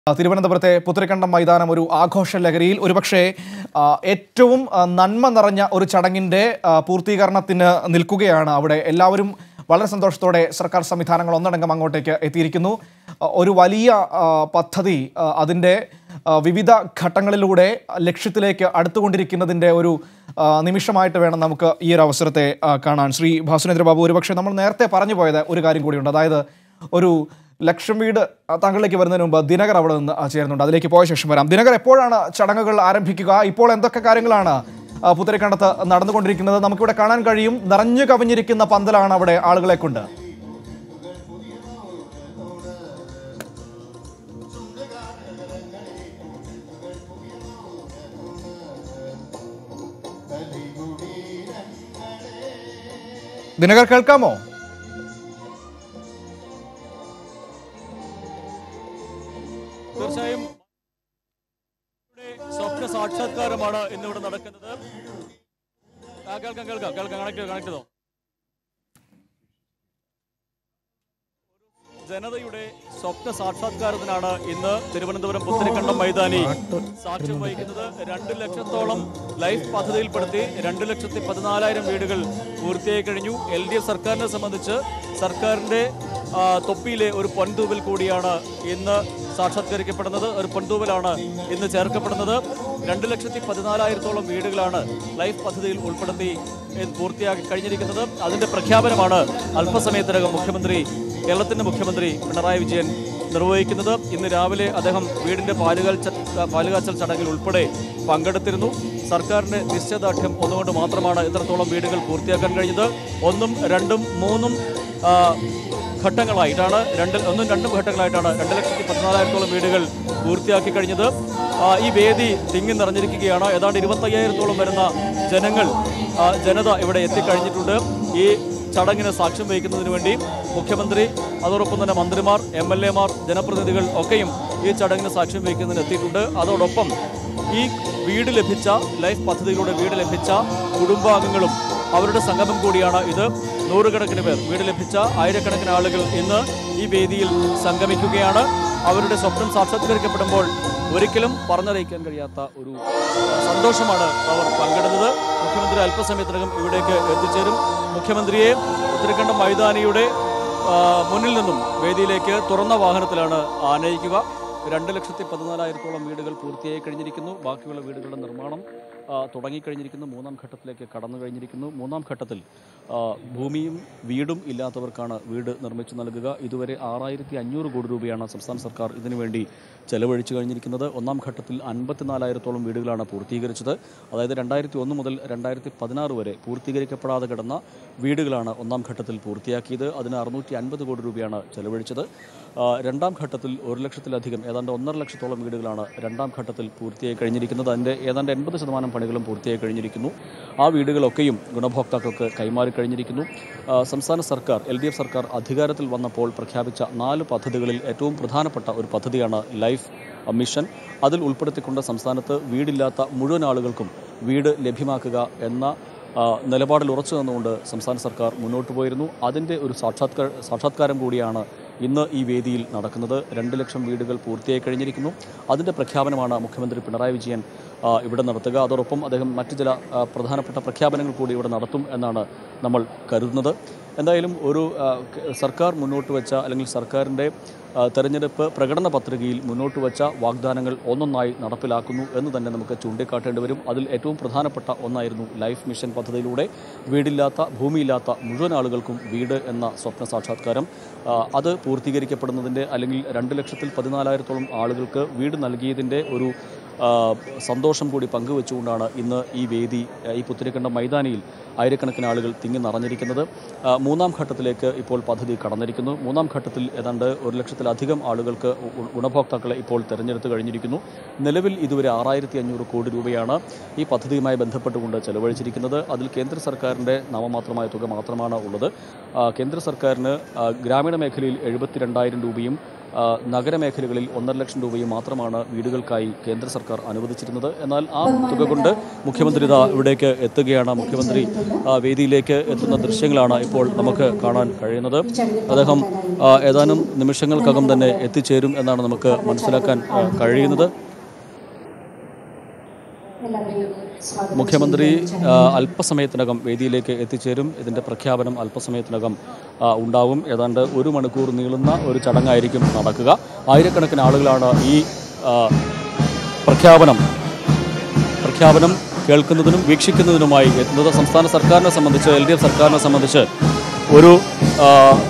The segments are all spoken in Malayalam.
തിരുവനന്തപുരത്തെ പുത്തരിക്കണ്ടം മൈതാനം ഒരു ആഘോഷ ലഹരിയിൽ ഒരുപക്ഷെ ആ, ഏറ്റവും ആ, നന്മ നിറഞ്ഞ ഒരു ചടങ്ങിൻ്റെ ആ, പൂർത്തീകരണത്തിന് നിൽക്കുകയാണ് അവിടെ എല്ലാവരും വളരെ സന്തോഷത്തോടെ സർക്കാർ സംവിധാനങ്ങൾ ഒന്നടങ്കം അങ്ങോട്ടേക്ക് എത്തിയിരിക്കുന്നു ആ, ഒരു വലിയ ആ, പദ്ധതി ആ, അതിൻ്റെ ആ, വിവിധ ഘട്ടങ്ങളിലൂടെ ലക്ഷ്യത്തിലേക്ക് അടുത്തുകൊണ്ടിരിക്കുന്നതിൻ്റെ ഒരു ആ, നിമിഷമായിട്ട് വേണം നമുക്ക് ഈ ഒരു അവസരത്തെ ആ, കാണാൻ ശ്രീ ഭാസുരേന്ദ്ര ബാബു ഒരുപക്ഷെ നമ്മൾ നേരത്തെ പറഞ്ഞു പോയത് ഒരു കാര്യം കൂടിയുണ്ട് അതായത് ഒരു ലക്ഷം വീട് ആ, താങ്കളിലേക്ക് വരുന്നതിന് മുമ്പ് ദിനകർ അവിടെ നിന്ന് ആ, ചേരുന്നുണ്ട് അതിലേക്ക് പോയ ശേഷം വരാം ദിനകർ എപ്പോഴാണ് ചടങ്ങുകൾ ആരംഭിക്കുക ഇപ്പോൾ എന്തൊക്കെ കാര്യങ്ങളാണ് ആ, പുത്തരിക്കണ്ടത്ത് നടന്നുകൊണ്ടിരിക്കുന്നത് നമുക്കിവിടെ കാണാൻ കഴിയും നിറഞ്ഞു കവിഞ്ഞിരിക്കുന്ന പന്തലാണ് അവിടെ ആളുകളെ കൊണ്ട് ദിനകർ കേൾക്കാമോ തീർച്ചയായും ഇവിടെ സ്വപ്ന സാക്ഷാത്കാരമാണ് ഇന്നിവിടെ നടക്കുന്നത് ആ, കേൾക്കാം കേൾക്കാം കേൾക്കാം കണക്ട് കണക്ട് ചെയ്തോ ജനതയുടെ സ്വപ്ന സാക്ഷാത്കാരത്തിനാണ് ഇന്ന് തിരുവനന്തപുരം പുത്തരിക്കണ്ടം മൈതാനി സാക്ഷ്യം വഹിക്കുന്നത് രണ്ട് ലക്ഷത്തോളം ലൈഫ് പദ്ധതിയിൽപ്പെടുത്തി രണ്ട് ലക്ഷത്തി പതിനാലായിരം വീടുകൾ പൂർത്തിയായി കഴിഞ്ഞു എൽ ഡി എഫ് സർക്കാരിനെ സംബന്ധിച്ച് സർക്കാരിന്റെ ആ, തൊപ്പിയിലെ ഒരു പൊൻതൂവൽ കൂടിയാണ് ഇന്ന് സാക്ഷാത്കരിക്കപ്പെടുന്നത് ഒരു പൊൻതൂവലാണ് ഇന്ന് ചേർക്കപ്പെടുന്നത് രണ്ട് ലക്ഷത്തി പതിനാലായിരത്തോളം വീടുകളാണ് ലൈഫ് പദ്ധതിയിൽ ഉൾപ്പെടുത്തി ഇത് പൂർത്തിയാക്കി കഴിഞ്ഞിരിക്കുന്നത് അതിന്റെ പ്രഖ്യാപനമാണ് അല്പസമയത്തിനകം മുഖ്യമന്ത്രി കേരളത്തിന്റെ മുഖ്യമന്ത്രി പിണറായി വിജയൻ നിർവഹിക്കുന്നത് ഇന്ന് രാവിലെ അദ്ദേഹം വീടിന്റെ പാലുകാൽ ച- പാലുകാച്ചൽ ചടങ്ങിൽ ഉൾപ്പെടെ പങ്കെടുത്തിരുന്നു സർക്കാരിന്റെ നിശ്ചയദാർഢ്യം ഒന്നുകൊണ്ട് മാത്രമാണ് ഇത്രത്തോളം വീടുകൾ പൂർത്തിയാക്കാൻ കഴിഞ്ഞത് ഒന്നും രണ്ടും മൂന്നും ആ, ഘട്ടങ്ങളായിട്ടാണ് രണ്ട് ഒന്നും രണ്ടും ഘട്ടങ്ങളായിട്ടാണ് രണ്ട് ലക്ഷത്തി പതിനാലായിരത്തോളം വീടുകൾ പൂർത്തിയാക്കി കഴിഞ്ഞത് ആ, ഈ വേദി തിങ്ങി നിറഞ്ഞിരിക്കുകയാണ് ഏതാണ്ട് ഇരുപത്തയ്യായിരത്തോളം വരുന്ന ജനങ്ങൾ ആ, ജനത ഇവിടെ എത്തിക്കഴിഞ്ഞിട്ടുണ്ട് ഈ ചടങ്ങിന് സാക്ഷ്യം വഹിക്കുന്നതിന് വേണ്ടി മുഖ്യമന്ത്രി അതോടൊപ്പം തന്നെ മന്ത്രിമാർ എം എൽ എമാർ ജനപ്രതിനിധികൾ ഒക്കെയും ഈ ചടങ്ങിന് സാക്ഷ്യം വഹിക്കുന്നതിന് എത്തിയിട്ടുണ്ട് അതോടൊപ്പം ഈ വീട് ലഭിച്ച ലൈഫ് പദ്ധതിയിലൂടെ വീട് ലഭിച്ച കുടുംബാംഗങ്ങളും അവരുടെ സംഗമം കൂടിയാണ് ഇത് നൂറുകണക്കിന് പേർ വീട് ലഭിച്ച ആയിരക്കണക്കിന് ആളുകൾ ഇന്ന് ഈ വേദിയിൽ സംഗമിക്കുകയാണ് അവരുടെ സ്വപ്നം സാക്ഷാത്കരിക്കപ്പെടുമ്പോൾ ഒരിക്കലും പറഞ്ഞറിയിക്കാൻ കഴിയാത്ത ഒരു സന്തോഷമാണ് അവർ പങ്കിടുന്നത് മുഖ്യമന്ത്രി അല്പസമയത്തിനകം ഇവിടേക്ക് എത്തിച്ചേരും മുഖ്യമന്ത്രിയെ ഉത്തരഖണ്ഡ് മൈതാനിയുടെ ആ, മുന്നിൽ നിന്നും വേദിയിലേക്ക് തുറന്ന വാഹനത്തിലാണ് ആനയിക്കുക രണ്ട് ലക്ഷത്തി പതിനാലായിരത്തോളം വീടുകൾ പൂർത്തിയായി കഴിഞ്ഞിരിക്കുന്നു ബാക്കിയുള്ള വീടുകളുടെ നിർമ്മാണം ആ, തുടങ്ങിക്കഴിഞ്ഞിരിക്കുന്നു മൂന്നാം ഘട്ടത്തിലേക്ക് കടന്നു കഴിഞ്ഞിരിക്കുന്നു മൂന്നാം ഘട്ടത്തിൽ ആ, ഭൂമിയും വീടും ഇല്ലാത്തവർക്കാണ് വീട് നിർമ്മിച്ചു നൽകുക ഇതുവരെ ആറായിരത്തി അഞ്ഞൂറ് കോടി രൂപയാണ് സംസ്ഥാന സർക്കാർ ഇതിനുവേണ്ടി ചെലവഴിച്ചു കഴിഞ്ഞിരിക്കുന്നത് ഒന്നാം ഘട്ടത്തിൽ അൻപത്തിനാലായിരത്തോളം വീടുകളാണ് പൂർത്തീകരിച്ചത് അതായത് രണ്ടായിരത്തി ഒന്ന് മുതൽ രണ്ടായിരത്തി പതിനാറ് വരെ പൂർത്തീകരിക്കപ്പെടാതെ കിടന്ന വീടുകളാണ് ഒന്നാം ഘട്ടത്തിൽ പൂർത്തിയാക്കിയത് അതിന് അറുന്നൂറ്റി അൻപത് കോടി രൂപയാണ് ചെലവഴിച്ചത് ആ, രണ്ടാം ഘട്ടത്തിൽ ഒരു ലക്ഷത്തിലധികം ഏതാണ്ട് ഒന്നര ലക്ഷത്തോളം വീടുകളാണ് രണ്ടാം ഘട്ടത്തിൽ പൂർത്തിയായി കഴിഞ്ഞിരിക്കുന്നത് അതിൻ്റെ ഏതാണ്ട് എൺപത് ശതമാനം പണികളും പൂർത്തിയായി കഴിഞ്ഞിരിക്കുന്നു ആ വീടുകളൊക്കെയും ഗുണഭോക്താക്കൾക്ക് കൈമാറി കഴിഞ്ഞിരിക്കുന്നു ആ, സംസ്ഥാന സർക്കാർ എൽ ഡി എഫ് സർക്കാർ അധികാരത്തിൽ വന്നപ്പോൾ പ്രഖ്യാപിച്ച നാല് പദ്ധതികളിൽ ഏറ്റവും പ്രധാനപ്പെട്ട ഒരു പദ്ധതിയാണ് ലൈഫ് മിഷൻ അതിൽ ഉൾപ്പെടുത്തിക്കൊണ്ട് സംസ്ഥാനത്ത് വീടില്ലാത്ത മുഴുവൻ ആളുകൾക്കും വീട് ലഭ്യമാക്കുക എന്ന ആ, നിലപാടിൽ ഉറച്ചു നിന്നുകൊണ്ട് സംസ്ഥാന സർക്കാർ മുന്നോട്ട് പോയിരുന്നു അതിൻ്റെ ഒരു സാക്ഷാത്കാര സാക്ഷാത്കാരം കൂടിയാണ് ഇന്ന് ഈ വേദിയിൽ നടക്കുന്നത് രണ്ട് ലക്ഷം വീടുകൾ പൂർത്തിയായി കഴിഞ്ഞിരിക്കുന്നു അതിൻ്റെ പ്രഖ്യാപനമാണ് മുഖ്യമന്ത്രി പിണറായി വിജയൻ ആ, ഇവിടെ നടത്തുക അതോടൊപ്പം അദ്ദേഹം മറ്റു ചില ആ, പ്രധാനപ്പെട്ട പ്രഖ്യാപനങ്ങൾ കൂടി ഇവിടെ നടത്തും എന്നാണ് നമ്മൾ കരുതുന്നത് എന്തായാലും ഒരു ആ, ക- സർക്കാർ മുന്നോട്ട് വെച്ച അല്ലെങ്കിൽ സർക്കാരിൻ്റെ ആ, തെരഞ്ഞെടുപ്പ് പ്രകടന പത്രികയിൽ മുന്നോട്ട് വെച്ച വാഗ്ദാനങ്ങൾ ഒന്നൊന്നായി നടപ്പിലാക്കുന്നു എന്ന് തന്നെ നമുക്ക് ചൂണ്ടിക്കാട്ടേണ്ടി വരും അതിൽ ഏറ്റവും പ്രധാനപ്പെട്ട ഒന്നായിരുന്നു ലൈഫ് മിഷൻ പദ്ധതിയിലൂടെ വീടില്ലാത്ത ഭൂമിയില്ലാത്ത മുഴുവൻ ആളുകൾക്കും വീട് എന്ന സ്വപ്ന സാക്ഷാത്കാരം ആ, അത് പൂർത്തീകരിക്കപ്പെടുന്നതിൻ്റെ അല്ലെങ്കിൽ രണ്ട് ലക്ഷത്തിൽ പതിനാലായിരത്തോളം ആളുകൾക്ക് വീട് നൽകിയതിൻ്റെ ഒരു ആ, സന്തോഷം കൂടി പങ്കുവെച്ചുകൊണ്ടാണ് ഇന്ന് ഈ വേദി ആ, ഈ പുത്തിരിക്കണ്ടം മൈതാനിയിൽ ആയിരക്കണക്കിന് ആളുകൾ തിങ്ങി നിറഞ്ഞിരിക്കുന്നത് ആ, മൂന്നാം ഘട്ടത്തിലേക്ക് ഇപ്പോൾ പദ്ധതി കടന്നിരിക്കുന്നു മൂന്നാം ഘട്ടത്തിൽ ഏതാണ്ട് ഒരു ലക്ഷത്തിലധികം ആളുകൾക്ക് ഗു- ഗുണഭോക്താക്കളെ ഇപ്പോൾ തെരഞ്ഞെടുത്ത് കഴിഞ്ഞിരിക്കുന്നു നിലവിൽ ഇതുവരെ ആറായിരത്തി അഞ്ഞൂറ് കോടി രൂപയാണ് ഈ പദ്ധതിയുമായി ബന്ധപ്പെട്ടുകൊണ്ട് ചെലവഴിച്ചിരിക്കുന്നത് അതിൽ കേന്ദ്ര സർക്കാരിൻ്റെ നാമമാത്രമായ തുക മാത്രമാണ് ഉള്ളത് ആ, കേന്ദ്ര സർക്കാരിന് ആ, ഗ്രാമീണ മേഖലയിൽ എഴുപത്തിരണ്ടായിരം രൂപയും ആ, നഗരമേഖലകളിൽ ഒന്നര ലക്ഷം രൂപയും മാത്രമാണ് വീടുകൾക്കായി കേന്ദ്ര സർക്കാർ അനുവദിച്ചിരുന്നത് എന്നാൽ ആ തുക കൊണ്ട് മുഖ്യമന്ത്രി ഇതാ ഇവിടേക്ക് എത്തുകയാണ് മുഖ്യമന്ത്രി ആ, വേദിയിലേക്ക് എത്തുന്ന ദൃശ്യങ്ങളാണ് ഇപ്പോൾ നമുക്ക് കാണാൻ കഴിയുന്നത് അദ്ദേഹം ആ, ഏതാനും നിമിഷങ്ങൾക്കകം തന്നെ എത്തിച്ചേരും എന്നാണ് നമുക്ക് മനസ്സിലാക്കാൻ ആ, കഴിയുന്നത് മുഖ്യമന്ത്രി ആ, അല്പസമയത്തിനകം വേദിയിലേക്ക് എത്തിച്ചേരും ഇതിൻ്റെ പ്രഖ്യാപനം അല്പസമയത്തിനകം ആ, ഉണ്ടാവും ഏതാണ്ട് ഒരു മണിക്കൂർ നീളുന്ന ഒരു ചടങ്ങായിരിക്കും നടക്കുക ആയിരക്കണക്കിന് ആളുകളാണ് ഈ ആ, പ്രഖ്യാപനം പ്രഖ്യാപനം കേൾക്കുന്നതിനും വീക്ഷിക്കുന്നതിനുമായി എത്തുന്നത് സംസ്ഥാന സർക്കാരിനെ സംബന്ധിച്ച് എൽ ഡി എഫ് സർക്കാരിനെ സംബന്ധിച്ച് ഒരു ആ,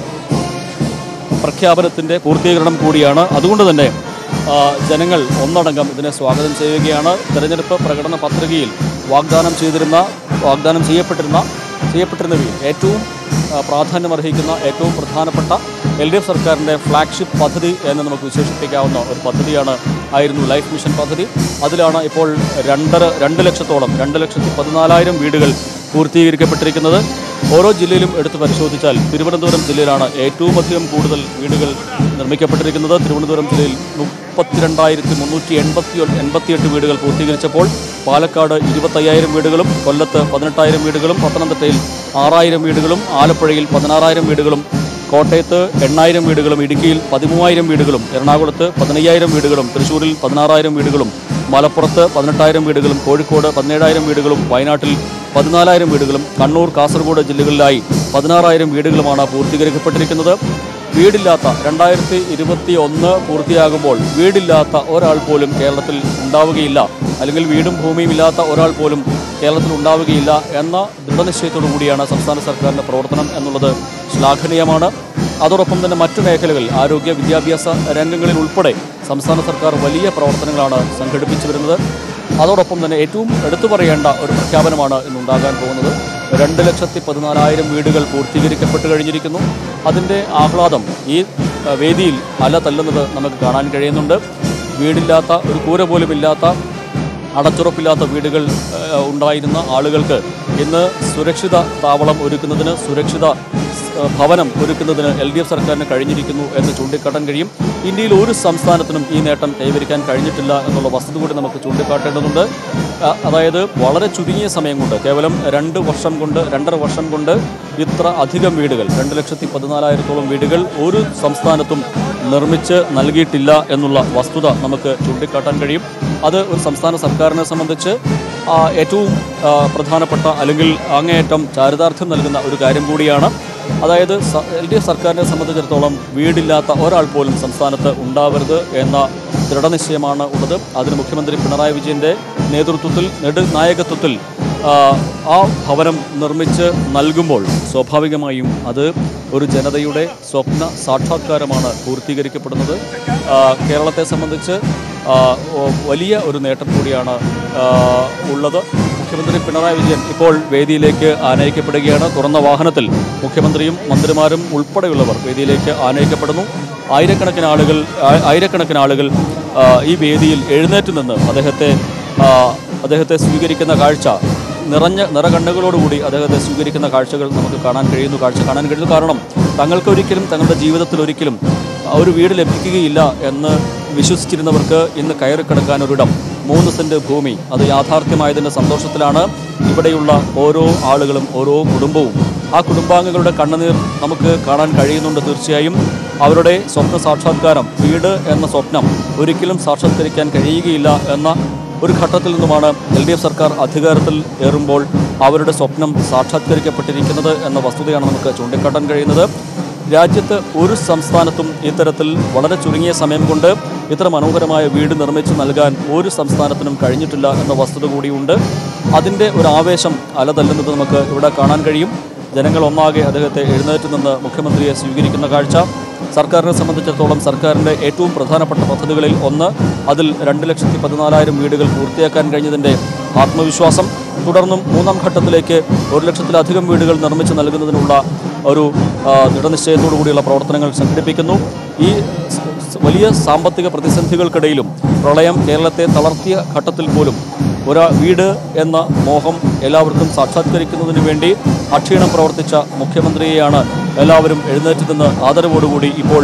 പ്രഖ്യാപനത്തിൻ്റെ പൂർത്തീകരണം കൂടിയാണ് അതുകൊണ്ട് തന്നെ ആ, ജനങ്ങൾ ഒന്നടങ്കം ഇതിനെ സ്വാഗതം ചെയ്യുകയാണ് തെരഞ്ഞെടുപ്പ് പ്രകടന പത്രികയിൽ വാഗ്ദാനം ചെയ്തിരുന്ന വാഗ്ദാനം ചെയ്യപ്പെട്ടിരുന്ന ചെയ്യപ്പെട്ടിരുന്നവയിൽ ഏറ്റവും ആ, പ്രാധാന്യമർഹിക്കുന്ന ഏറ്റവും പ്രധാനപ്പെട്ട എൽ ഡി എഫ് സർക്കാരിൻ്റെ ഫ്ലാഗ്ഷിപ്പ് പദ്ധതി എന്ന് നമുക്ക് വിശേഷിപ്പിക്കാവുന്ന ഒരു പദ്ധതിയാണ് ആയിരുന്നു ലൈഫ് മിഷൻ പദ്ധതി അതിലാണ് ഇപ്പോൾ രണ്ടര രണ്ട് ലക്ഷത്തോളം രണ്ട് ലക്ഷത്തി പതിനാലായിരം വീടുകൾ പൂർത്തീകരിക്കപ്പെട്ടിരിക്കുന്നത് ഓരോ ജില്ലയിലും എടുത്ത് പരിശോധിച്ചാൽ തിരുവനന്തപുരം ജില്ലയിലാണ് ഏറ്റവും അധികം കൂടുതൽ വീടുകൾ നിർമ്മിക്കപ്പെട്ടിരിക്കുന്നത് തിരുവനന്തപുരം ജില്ലയിൽ മുപ്പത്തിരണ്ടായിരത്തി മുന്നൂറ്റി എൺപത്തി എൺപത്തിയെട്ട് വീടുകൾ പൂർത്തീകരിച്ചപ്പോൾ പാലക്കാട് ഇരുപത്തയ്യായിരം വീടുകളും കൊല്ലത്ത് പതിനെട്ടായിരം വീടുകളും പത്തനംതിട്ടയിൽ ആറായിരം വീടുകളും ആലപ്പുഴയിൽ പതിനാറായിരം വീടുകളും കോട്ടയത്ത് എണ്ണായിരം വീടുകളും ഇടുക്കിയിൽ പതിമൂവായിരം വീടുകളും എറണാകുളത്ത് പതിനയ്യായിരം വീടുകളും തൃശ്ശൂരിൽ പതിനാറായിരം വീടുകളും മലപ്പുറത്ത് പതിനെട്ടായിരം വീടുകളും കോഴിക്കോട് പതിനേഴായിരം വീടുകളും വയനാട്ടിൽ പതിനാലായിരം വീടുകളും കണ്ണൂർ കാസർഗോഡ് ജില്ലകളിലായി പതിനാറായിരം വീടുകളുമാണ് പൂർത്തീകരിക്കപ്പെട്ടിരിക്കുന്നത് വീടില്ലാത്ത രണ്ടായിരത്തി ഇരുപത്തി ഒന്ന് പൂർത്തിയാകുമ്പോൾ വീടില്ലാത്ത ഒരാൾ പോലും കേരളത്തിൽ ഉണ്ടാവുകയില്ല അല്ലെങ്കിൽ വീടും ഭൂമിയും ഇല്ലാത്ത ഒരാൾ പോലും കേരളത്തിൽ ഉണ്ടാവുകയില്ല എന്ന ദൃഢനിശ്ചയത്തോടു കൂടിയാണ് സംസ്ഥാന സർക്കാരിൻ്റെ പ്രവർത്തനം എന്നുള്ളത് ശ്ലാഘനീയമാണ് അതോടൊപ്പം തന്നെ മറ്റു മേഖലകളിൽ ആരോഗ്യ വിദ്യാഭ്യാസ രംഗങ്ങളിൽ ഉൾപ്പെടെ സംസ്ഥാന സർക്കാർ വലിയ പ്രവർത്തനങ്ങളാണ് സംഘടിപ്പിച്ചു വരുന്നത് അതോടൊപ്പം തന്നെ ഏറ്റവും എടുത്തു പറയേണ്ട ഒരു പ്രഖ്യാപനമാണ് ഇന്നുണ്ടാകാൻ പോകുന്നത് രണ്ട് ലക്ഷത്തി പതിനാലായിരം വീടുകൾ പൂർത്തീകരിക്കപ്പെട്ട് കഴിഞ്ഞിരിക്കുന്നു അതിൻ്റെ ആഹ്ലാദം ഈ അഹ്, വേദിയിൽ അല തല്ലുന്നത് നമുക്ക് കാണാൻ കഴിയുന്നുണ്ട് വീടില്ലാത്ത ഒരു കൂര പോലും ഇല്ലാത്ത അടച്ചുറപ്പില്ലാത്ത വീടുകൾ ഏഹ്, ഉണ്ടായിരുന്ന ആളുകൾക്ക് ഇന്ന് സുരക്ഷിത താവളം ഒരുക്കുന്നതിന് സുരക്ഷിത ഏഹ്, ഭവനം ഒരുക്കുന്നതിന് എൽ ഡി എഫ് സർക്കാരിന് കഴിഞ്ഞിരിക്കുന്നു എന്ന് ചൂണ്ടിക്കാട്ടാൻ കഴിയും ഇന്ത്യയിൽ ഒരു സംസ്ഥാനത്തിനും ഈ നേട്ടം കൈവരിക്കാൻ കഴിഞ്ഞിട്ടില്ല എന്നുള്ള വസ്തുത കൂടി നമുക്ക് ചൂണ്ടിക്കാട്ടേണ്ടതുണ്ട് അ- അതായത് വളരെ ചുരുങ്ങിയ സമയം കൊണ്ട് കേവലം രണ്ട് വർഷം കൊണ്ട് രണ്ടര വർഷം കൊണ്ട് ഇത്ര അധികം വീടുകൾ രണ്ട് ലക്ഷത്തി പതിനാലായിരത്തോളം വീടുകൾ ഒരു സംസ്ഥാനത്തും നിർമ്മിച്ച് നൽകിയിട്ടില്ല എന്നുള്ള വസ്തുത നമുക്ക് ചൂണ്ടിക്കാട്ടാൻ കഴിയും അത് ഒരു സംസ്ഥാന സർക്കാരിനെ സംബന്ധിച്ച് ആ, ഏറ്റവും ആ, പ്രധാനപ്പെട്ട അല്ലെങ്കിൽ അങ്ങേയറ്റം ചാരിതാർത്ഥ്യം നൽകുന്ന ഒരു കാര്യം കൂടിയാണ് അതായത് എൽ ഡി എഫ് സർക്കാരിനെ സംബന്ധിച്ചിടത്തോളം വീടില്ലാത്ത ഒരാൾ പോലും സംസ്ഥാനത്ത് ഉണ്ടാവരുത് എന്ന ദൃഢനിശ്ചയമാണ് ഉള്ളത് അതിന് മുഖ്യമന്ത്രി പിണറായി വിജയൻ്റെ നേതൃത്വത്തിൽ നെടുനായകത്വത്തിൽ ആ, ആ ഭവനം നിർമ്മിച്ച് നൽകുമ്പോൾ സ്വാഭാവികമായും അത് ഒരു ജനതയുടെ സ്വപ്ന സാക്ഷാത്കാരമാണ് പൂർത്തീകരിക്കപ്പെടുന്നത് ആ, കേരളത്തെ സംബന്ധിച്ച് ആ, ഓ- വലിയ ഒരു നേട്ടം കൂടിയാണ് ആ, ഉള്ളത് മുഖ്യമന്ത്രി പിണറായി വിജയൻ ഇപ്പോൾ വേദിയിലേക്ക് ആനയിക്കപ്പെടുകയാണ് തുറന്ന വാഹനത്തിൽ മുഖ്യമന്ത്രിയും മന്ത്രിമാരും ഉൾപ്പെടെയുള്ളവർ വേദിയിലേക്ക് ആനയിക്കപ്പെടുന്നു ആയിരക്കണക്കിന് ആളുകൾ ആ- ആയിരക്കണക്കിന് ആളുകൾ ആ, ഈ വേദിയിൽ എഴുന്നേറ്റ് നിന്ന് അദ്ദേഹത്തെ ആ, അദ്ദേഹത്തെ സ്വീകരിക്കുന്ന കാഴ്ച നിറഞ്ഞ നിറകണ്ണുകളോടുകൂടി അദ്ദേഹത്തെ സ്വീകരിക്കുന്ന കാഴ്ചകൾ നമുക്ക് കാണാൻ കഴിയുന്നു കാഴ്ച കാണാൻ കഴിയുന്നു കാരണം തങ്ങൾക്കൊരിക്കലും തങ്ങളുടെ ജീവിതത്തിൽ ഒരിക്കലും ഒരു വീട് ലഭിക്കുകയില്ല എന്ന് വിശ്വസിച്ചിരുന്നവർക്ക് ഇന്ന് കയറിക്കിടക്കാൻ ഒരിടം മൂന്ന് സെന്റ് ഭൂമി അത് യാഥാർത്ഥ്യമായതിൻ്റെ സന്തോഷത്തിലാണ് ഇവിടെയുള്ള ഓരോ ആളുകളും ഓരോ കുടുംബവും ആ കുടുംബാംഗങ്ങളുടെ കണ്ണുനീർ നമുക്ക് കാണാൻ കഴിയുന്നുണ്ട് തീർച്ചയായും അവരുടെ സ്വപ്ന സാക്ഷാത്കാരം വീട് എന്ന സ്വപ്നം ഒരിക്കലും സാക്ഷാത്കരിക്കാൻ കഴിയുകയില്ല എന്ന ഒരു ഘട്ടത്തിൽ നിന്നുമാണ് എൽ ഡി എഫ് സർക്കാർ അധികാരത്തിൽ ഏറുമ്പോൾ അവരുടെ സ്വപ്നം സാക്ഷാത്കരിക്കപ്പെട്ടിരിക്കുന്നത് എന്ന വസ്തുതയാണ് നമുക്ക് ചൂണ്ടിക്കാട്ടാൻ കഴിയുന്നത് രാജ്യത്ത് ഒരു സംസ്ഥാനത്തും ഇത്തരത്തിൽ വളരെ ചുരുങ്ങിയ സമയം കൊണ്ട് ഇത്ര മനോഹരമായ വീട് നിർമ്മിച്ചു നൽകാൻ ഒരു സംസ്ഥാനത്തിനും കഴിഞ്ഞിട്ടില്ല എന്ന വസ്തുത കൂടിയുണ്ട് അതിൻ്റെ ഒരു ആവേശം അലതല്ലുന്നത് നമുക്ക് ഇവിടെ കാണാൻ കഴിയും ജനങ്ങൾ ഒന്നാകെ അദ്ദേഹത്തെ എഴുന്നേറ്റ് നിന്ന് മുഖ്യമന്ത്രിയെ സ്വീകരിക്കുന്ന കാഴ്ച സർക്കാരിനെ സംബന്ധിച്ചിടത്തോളം സർക്കാരിൻ്റെ ഏറ്റവും പ്രധാനപ്പെട്ട പദ്ധതികളിൽ ഒന്ന് അതിൽ രണ്ട് ലക്ഷത്തി പതിനാലായിരം വീടുകൾ പൂർത്തിയാക്കാൻ കഴിഞ്ഞതിൻ്റെ ആത്മവിശ്വാസം തുടർന്നും മൂന്നാം ഘട്ടത്തിലേക്ക് ഒരു ലക്ഷത്തിലധികം വീടുകൾ നിർമ്മിച്ച് നൽകുന്നതിനുള്ള ഒരു ആ, ദൃഢനിശ്ചയത്തോടു കൂടിയുള്ള പ്രവർത്തനങ്ങൾ സംഘടിപ്പിക്കുന്നു ഈ സ്- സ് വലിയ സാമ്പത്തിക പ്രതിസന്ധികൾക്കിടയിലും പ്രളയം കേരളത്തെ തളർത്തിയ ഘട്ടത്തിൽ പോലും ഒരു വീട് എന്ന മോഹം എല്ലാവർക്കും സാക്ഷാത്കരിക്കുന്നതിന് വേണ്ടി അക്ഷീണം പ്രവർത്തിച്ച മുഖ്യമന്ത്രിയെയാണ് എല്ലാവരും എഴുന്നേറ്റ് നിന്ന് ആദരവോടുകൂടി ഇപ്പോൾ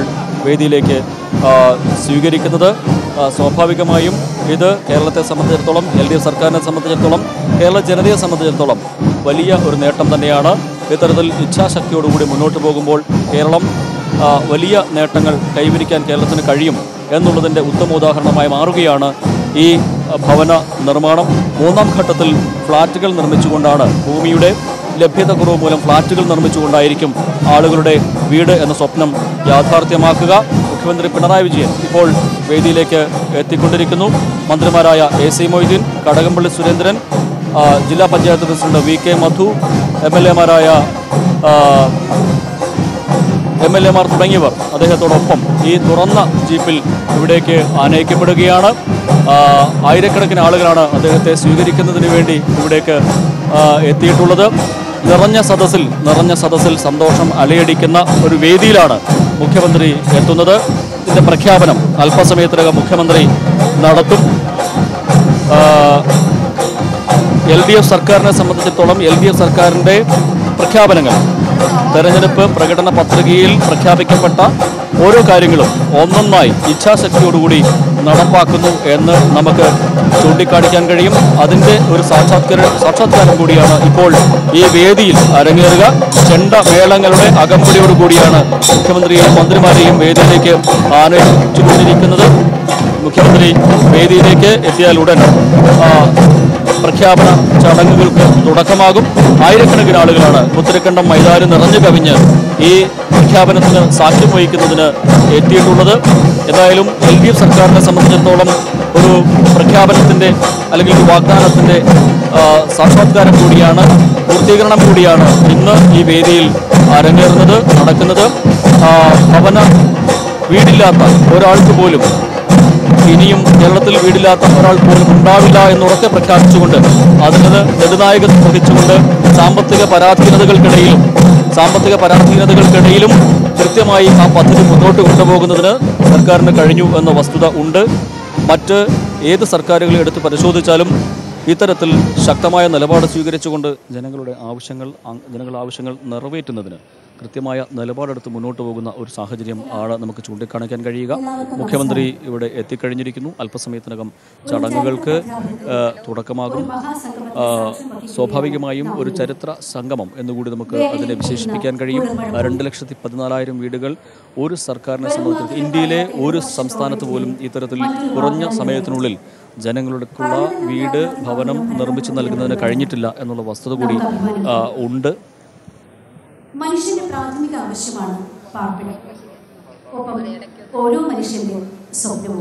വേദിയിലേക്ക് ആ, സ്വീകരിക്കുന്നത് ആ, സ്വാഭാവികമായും ഇത് കേരളത്തെ സംബന്ധിച്ചിടത്തോളം എൽ ഡി എഫ് സർക്കാരിനെ സംബന്ധിച്ചിടത്തോളം കേരള ജനതയെ സംബന്ധിച്ചിടത്തോളം വലിയ ഒരു നേട്ടം തന്നെയാണ് ഇത്തരത്തിൽ ഇച്ഛാശക്തിയോടുകൂടി മുന്നോട്ട് പോകുമ്പോൾ കേരളം ആ, വലിയ നേട്ടങ്ങൾ കൈവരിക്കാൻ കേരളത്തിന് കഴിയും എന്നുള്ളതിൻ്റെ ഉത്തമോദാഹരണമായി മാറുകയാണ് ഈ ആ, ഭവന നിർമ്മാണം മൂന്നാം ഘട്ടത്തിൽ ഫ്ളാറ്റുകൾ നിർമ്മിച്ചുകൊണ്ടാണ് ഭൂമിയുടെ ലഭ്യത കുറവ് മൂലം ഫ്ളാറ്റുകൾ നിർമ്മിച്ചുകൊണ്ടായിരിക്കും ആളുകളുടെ വീട് എന്ന സ്വപ്നം യാഥാർത്ഥ്യമാക്കുക മുഖ്യമന്ത്രി പിണറായി വിജയൻ ഇപ്പോൾ വേദിയിലേക്ക് എത്തിക്കൊണ്ടിരിക്കുന്നു മന്ത്രിമാരായ എ സി മൊയ്തീൻ കടകംപള്ളി സുരേന്ദ്രൻ ആ, ജില്ലാ panchayat president V K Madhu M L എമാരായ എം എൽ എമാർ തുടങ്ങിയവർ അദ്ദേഹത്തോടൊപ്പം ഈ തുറന്ന ജീപ്പിൽ ഇവിടേക്ക് ആനയിക്കപ്പെടുകയാണ് ആ, ആയിരക്കണക്കിന് ആളുകളാണ് അദ്ദേഹത്തെ സ്വീകരിക്കുന്നതിന് വേണ്ടി ഇവിടേക്ക് ആ, എത്തിയിട്ടുള്ളത് നിറഞ്ഞ സദസ്സിൽ നിറഞ്ഞ സദസ്സിൽ സന്തോഷം അലയടിക്കുന്ന ഒരു വേദിയിലാണ് മുഖ്യമന്ത്രി എത്തുന്നത് ഇതിന്റെ പ്രഖ്യാപനം അല്പസമയത്തിനകം മുഖ്യമന്ത്രി നടത്തും എൽ ഡി എഫ് സർക്കാരിനെ സംബന്ധിച്ചിടത്തോളം എൽ ഡി എഫ് സർക്കാരിൻ്റെ പ്രഖ്യാപനങ്ങൾ തെരഞ്ഞെടുപ്പ് പ്രകടന പത്രികയിൽ പ്രഖ്യാപിക്കപ്പെട്ട ഓരോ കാര്യങ്ങളും ഒന്നൊന്നായി ഇച്ഛാശക്തിയോടുകൂടി നടപ്പാക്കുന്നു എന്ന് നമുക്ക് ചൂണ്ടിക്കാണിക്കാൻ കഴിയും അതിൻ്റെ ഒരു സാക്ഷാത്കാര സാക്ഷാത്കാരം കൂടിയാണ് ഇപ്പോൾ ഈ വേദിയിൽ അരങ്ങേറുക ചെണ്ട മേളങ്ങളുടെ അകമ്പടിയോടുകൂടിയാണ് മുഖ്യമന്ത്രിയെയും മന്ത്രിമാരെയും വേദിയിലേക്ക് ആനയിച്ചുകൊണ്ടിരിക്കുന്നത് മുഖ്യമന്ത്രി വേദിയിലേക്ക് എത്തിയാൽ ഉടൻ ആ, പ്രഖ്യാപന ചടങ്ങുകൾക്ക് തുടക്കമാകും ആയിരക്കണക്കിന് ആളുകളാണ് പുത്തരിക്കണ്ടം മൈതാനം നിറഞ്ഞു കവിഞ്ഞ് ഈ പ്രഖ്യാപനത്തിന് സാക്ഷ്യം വഹിക്കുന്നതിന് എത്തിയിട്ടുള്ളത് എന്തായാലും എൽ ഡി എഫ് സർക്കാരിനെ സംബന്ധിച്ചിടത്തോളം ഒരു പ്രഖ്യാപനത്തിൻ്റെ അല്ലെങ്കിൽ ഒരു വാഗ്ദാനത്തിൻ്റെ ആ, സാക്ഷാത്കാരം കൂടിയാണ് പൂർത്തീകരണം കൂടിയാണ് ഇന്ന് ഈ വേദിയിൽ അരങ്ങേറുന്നത് നടക്കുന്നത് ആ, ഭവന വീടില്ലാത്ത ഒരാൾക്ക് പോലും ഇനിയും കേരളത്തിൽ വീടില്ലാത്ത ഒരാൾ പോലും ഉണ്ടാവില്ല എന്ന് ഉറക്കെ പ്രഖ്യാപിച്ചുകൊണ്ട് അതിന് നെടുനായകത്വം വഹിച്ചുകൊണ്ട് സാമ്പത്തിക പരാധീനതകൾക്കിടയിലും സാമ്പത്തിക പരാധീനതകൾക്കിടയിലും കൃത്യമായി ആ പദ്ധതി മുന്നോട്ട് കൊണ്ടുപോകുന്നതിന് സർക്കാരിന് കഴിഞ്ഞു എന്ന വസ്തുത ഉണ്ട് മറ്റ് ഏത് സർക്കാരുകളെ എടുത്ത് പരിശോധിച്ചാലും ഇത്തരത്തിൽ ശക്തമായ നിലപാട് സ്വീകരിച്ചുകൊണ്ട് ജനങ്ങളുടെ ആവശ്യങ്ങൾ അങ് ജനങ്ങളുടെ ആവശ്യങ്ങൾ നിറവേറ്റുന്നതിന് കൃത്യമായ നിലപാടെടുത്ത് മുന്നോട്ട് പോകുന്ന ഒരു സാഹചര്യം ആണ് നമുക്ക് ചൂണ്ടിക്കാണിക്കാൻ കഴിയുക മുഖ്യമന്ത്രി ഇവിടെ എത്തിക്കഴിഞ്ഞിരിക്കുന്നു അല്പസമയത്തിനകം ചടങ്ങുകൾക്ക് ആ, തുടക്കമാകും ആ, സ്വാഭാവികമായും ഒരു ചരിത്ര സംഗമം എന്നുകൂടി നമുക്ക് അതിനെ വിശേഷിപ്പിക്കാൻ കഴിയും രണ്ട് ലക്ഷത്തി പതിനാലായിരം വീടുകൾ ഒരു സർക്കാരിനെ സംബന്ധിച്ച് ഇന്ത്യയിലെ ഒരു സംസ്ഥാനത്ത് പോലും ഇത്തരത്തിൽ കുറഞ്ഞ സമയത്തിനുള്ളിൽ ജനങ്ങൾക്കുള്ള വീട് ഭവനം നിർമ്മിച്ചു നൽകുന്നതിന് കഴിഞ്ഞിട്ടില്ല എന്നുള്ള വസ്തുത കൂടി ആ, ഉണ്ട് മനുഷ്യന്റെ പ്രാഥമിക ആവശ്യമാണ് പാർപ്പിടം ഒപ്പം ഓരോ മനുഷ്യന്റെ സ്വപ്നവും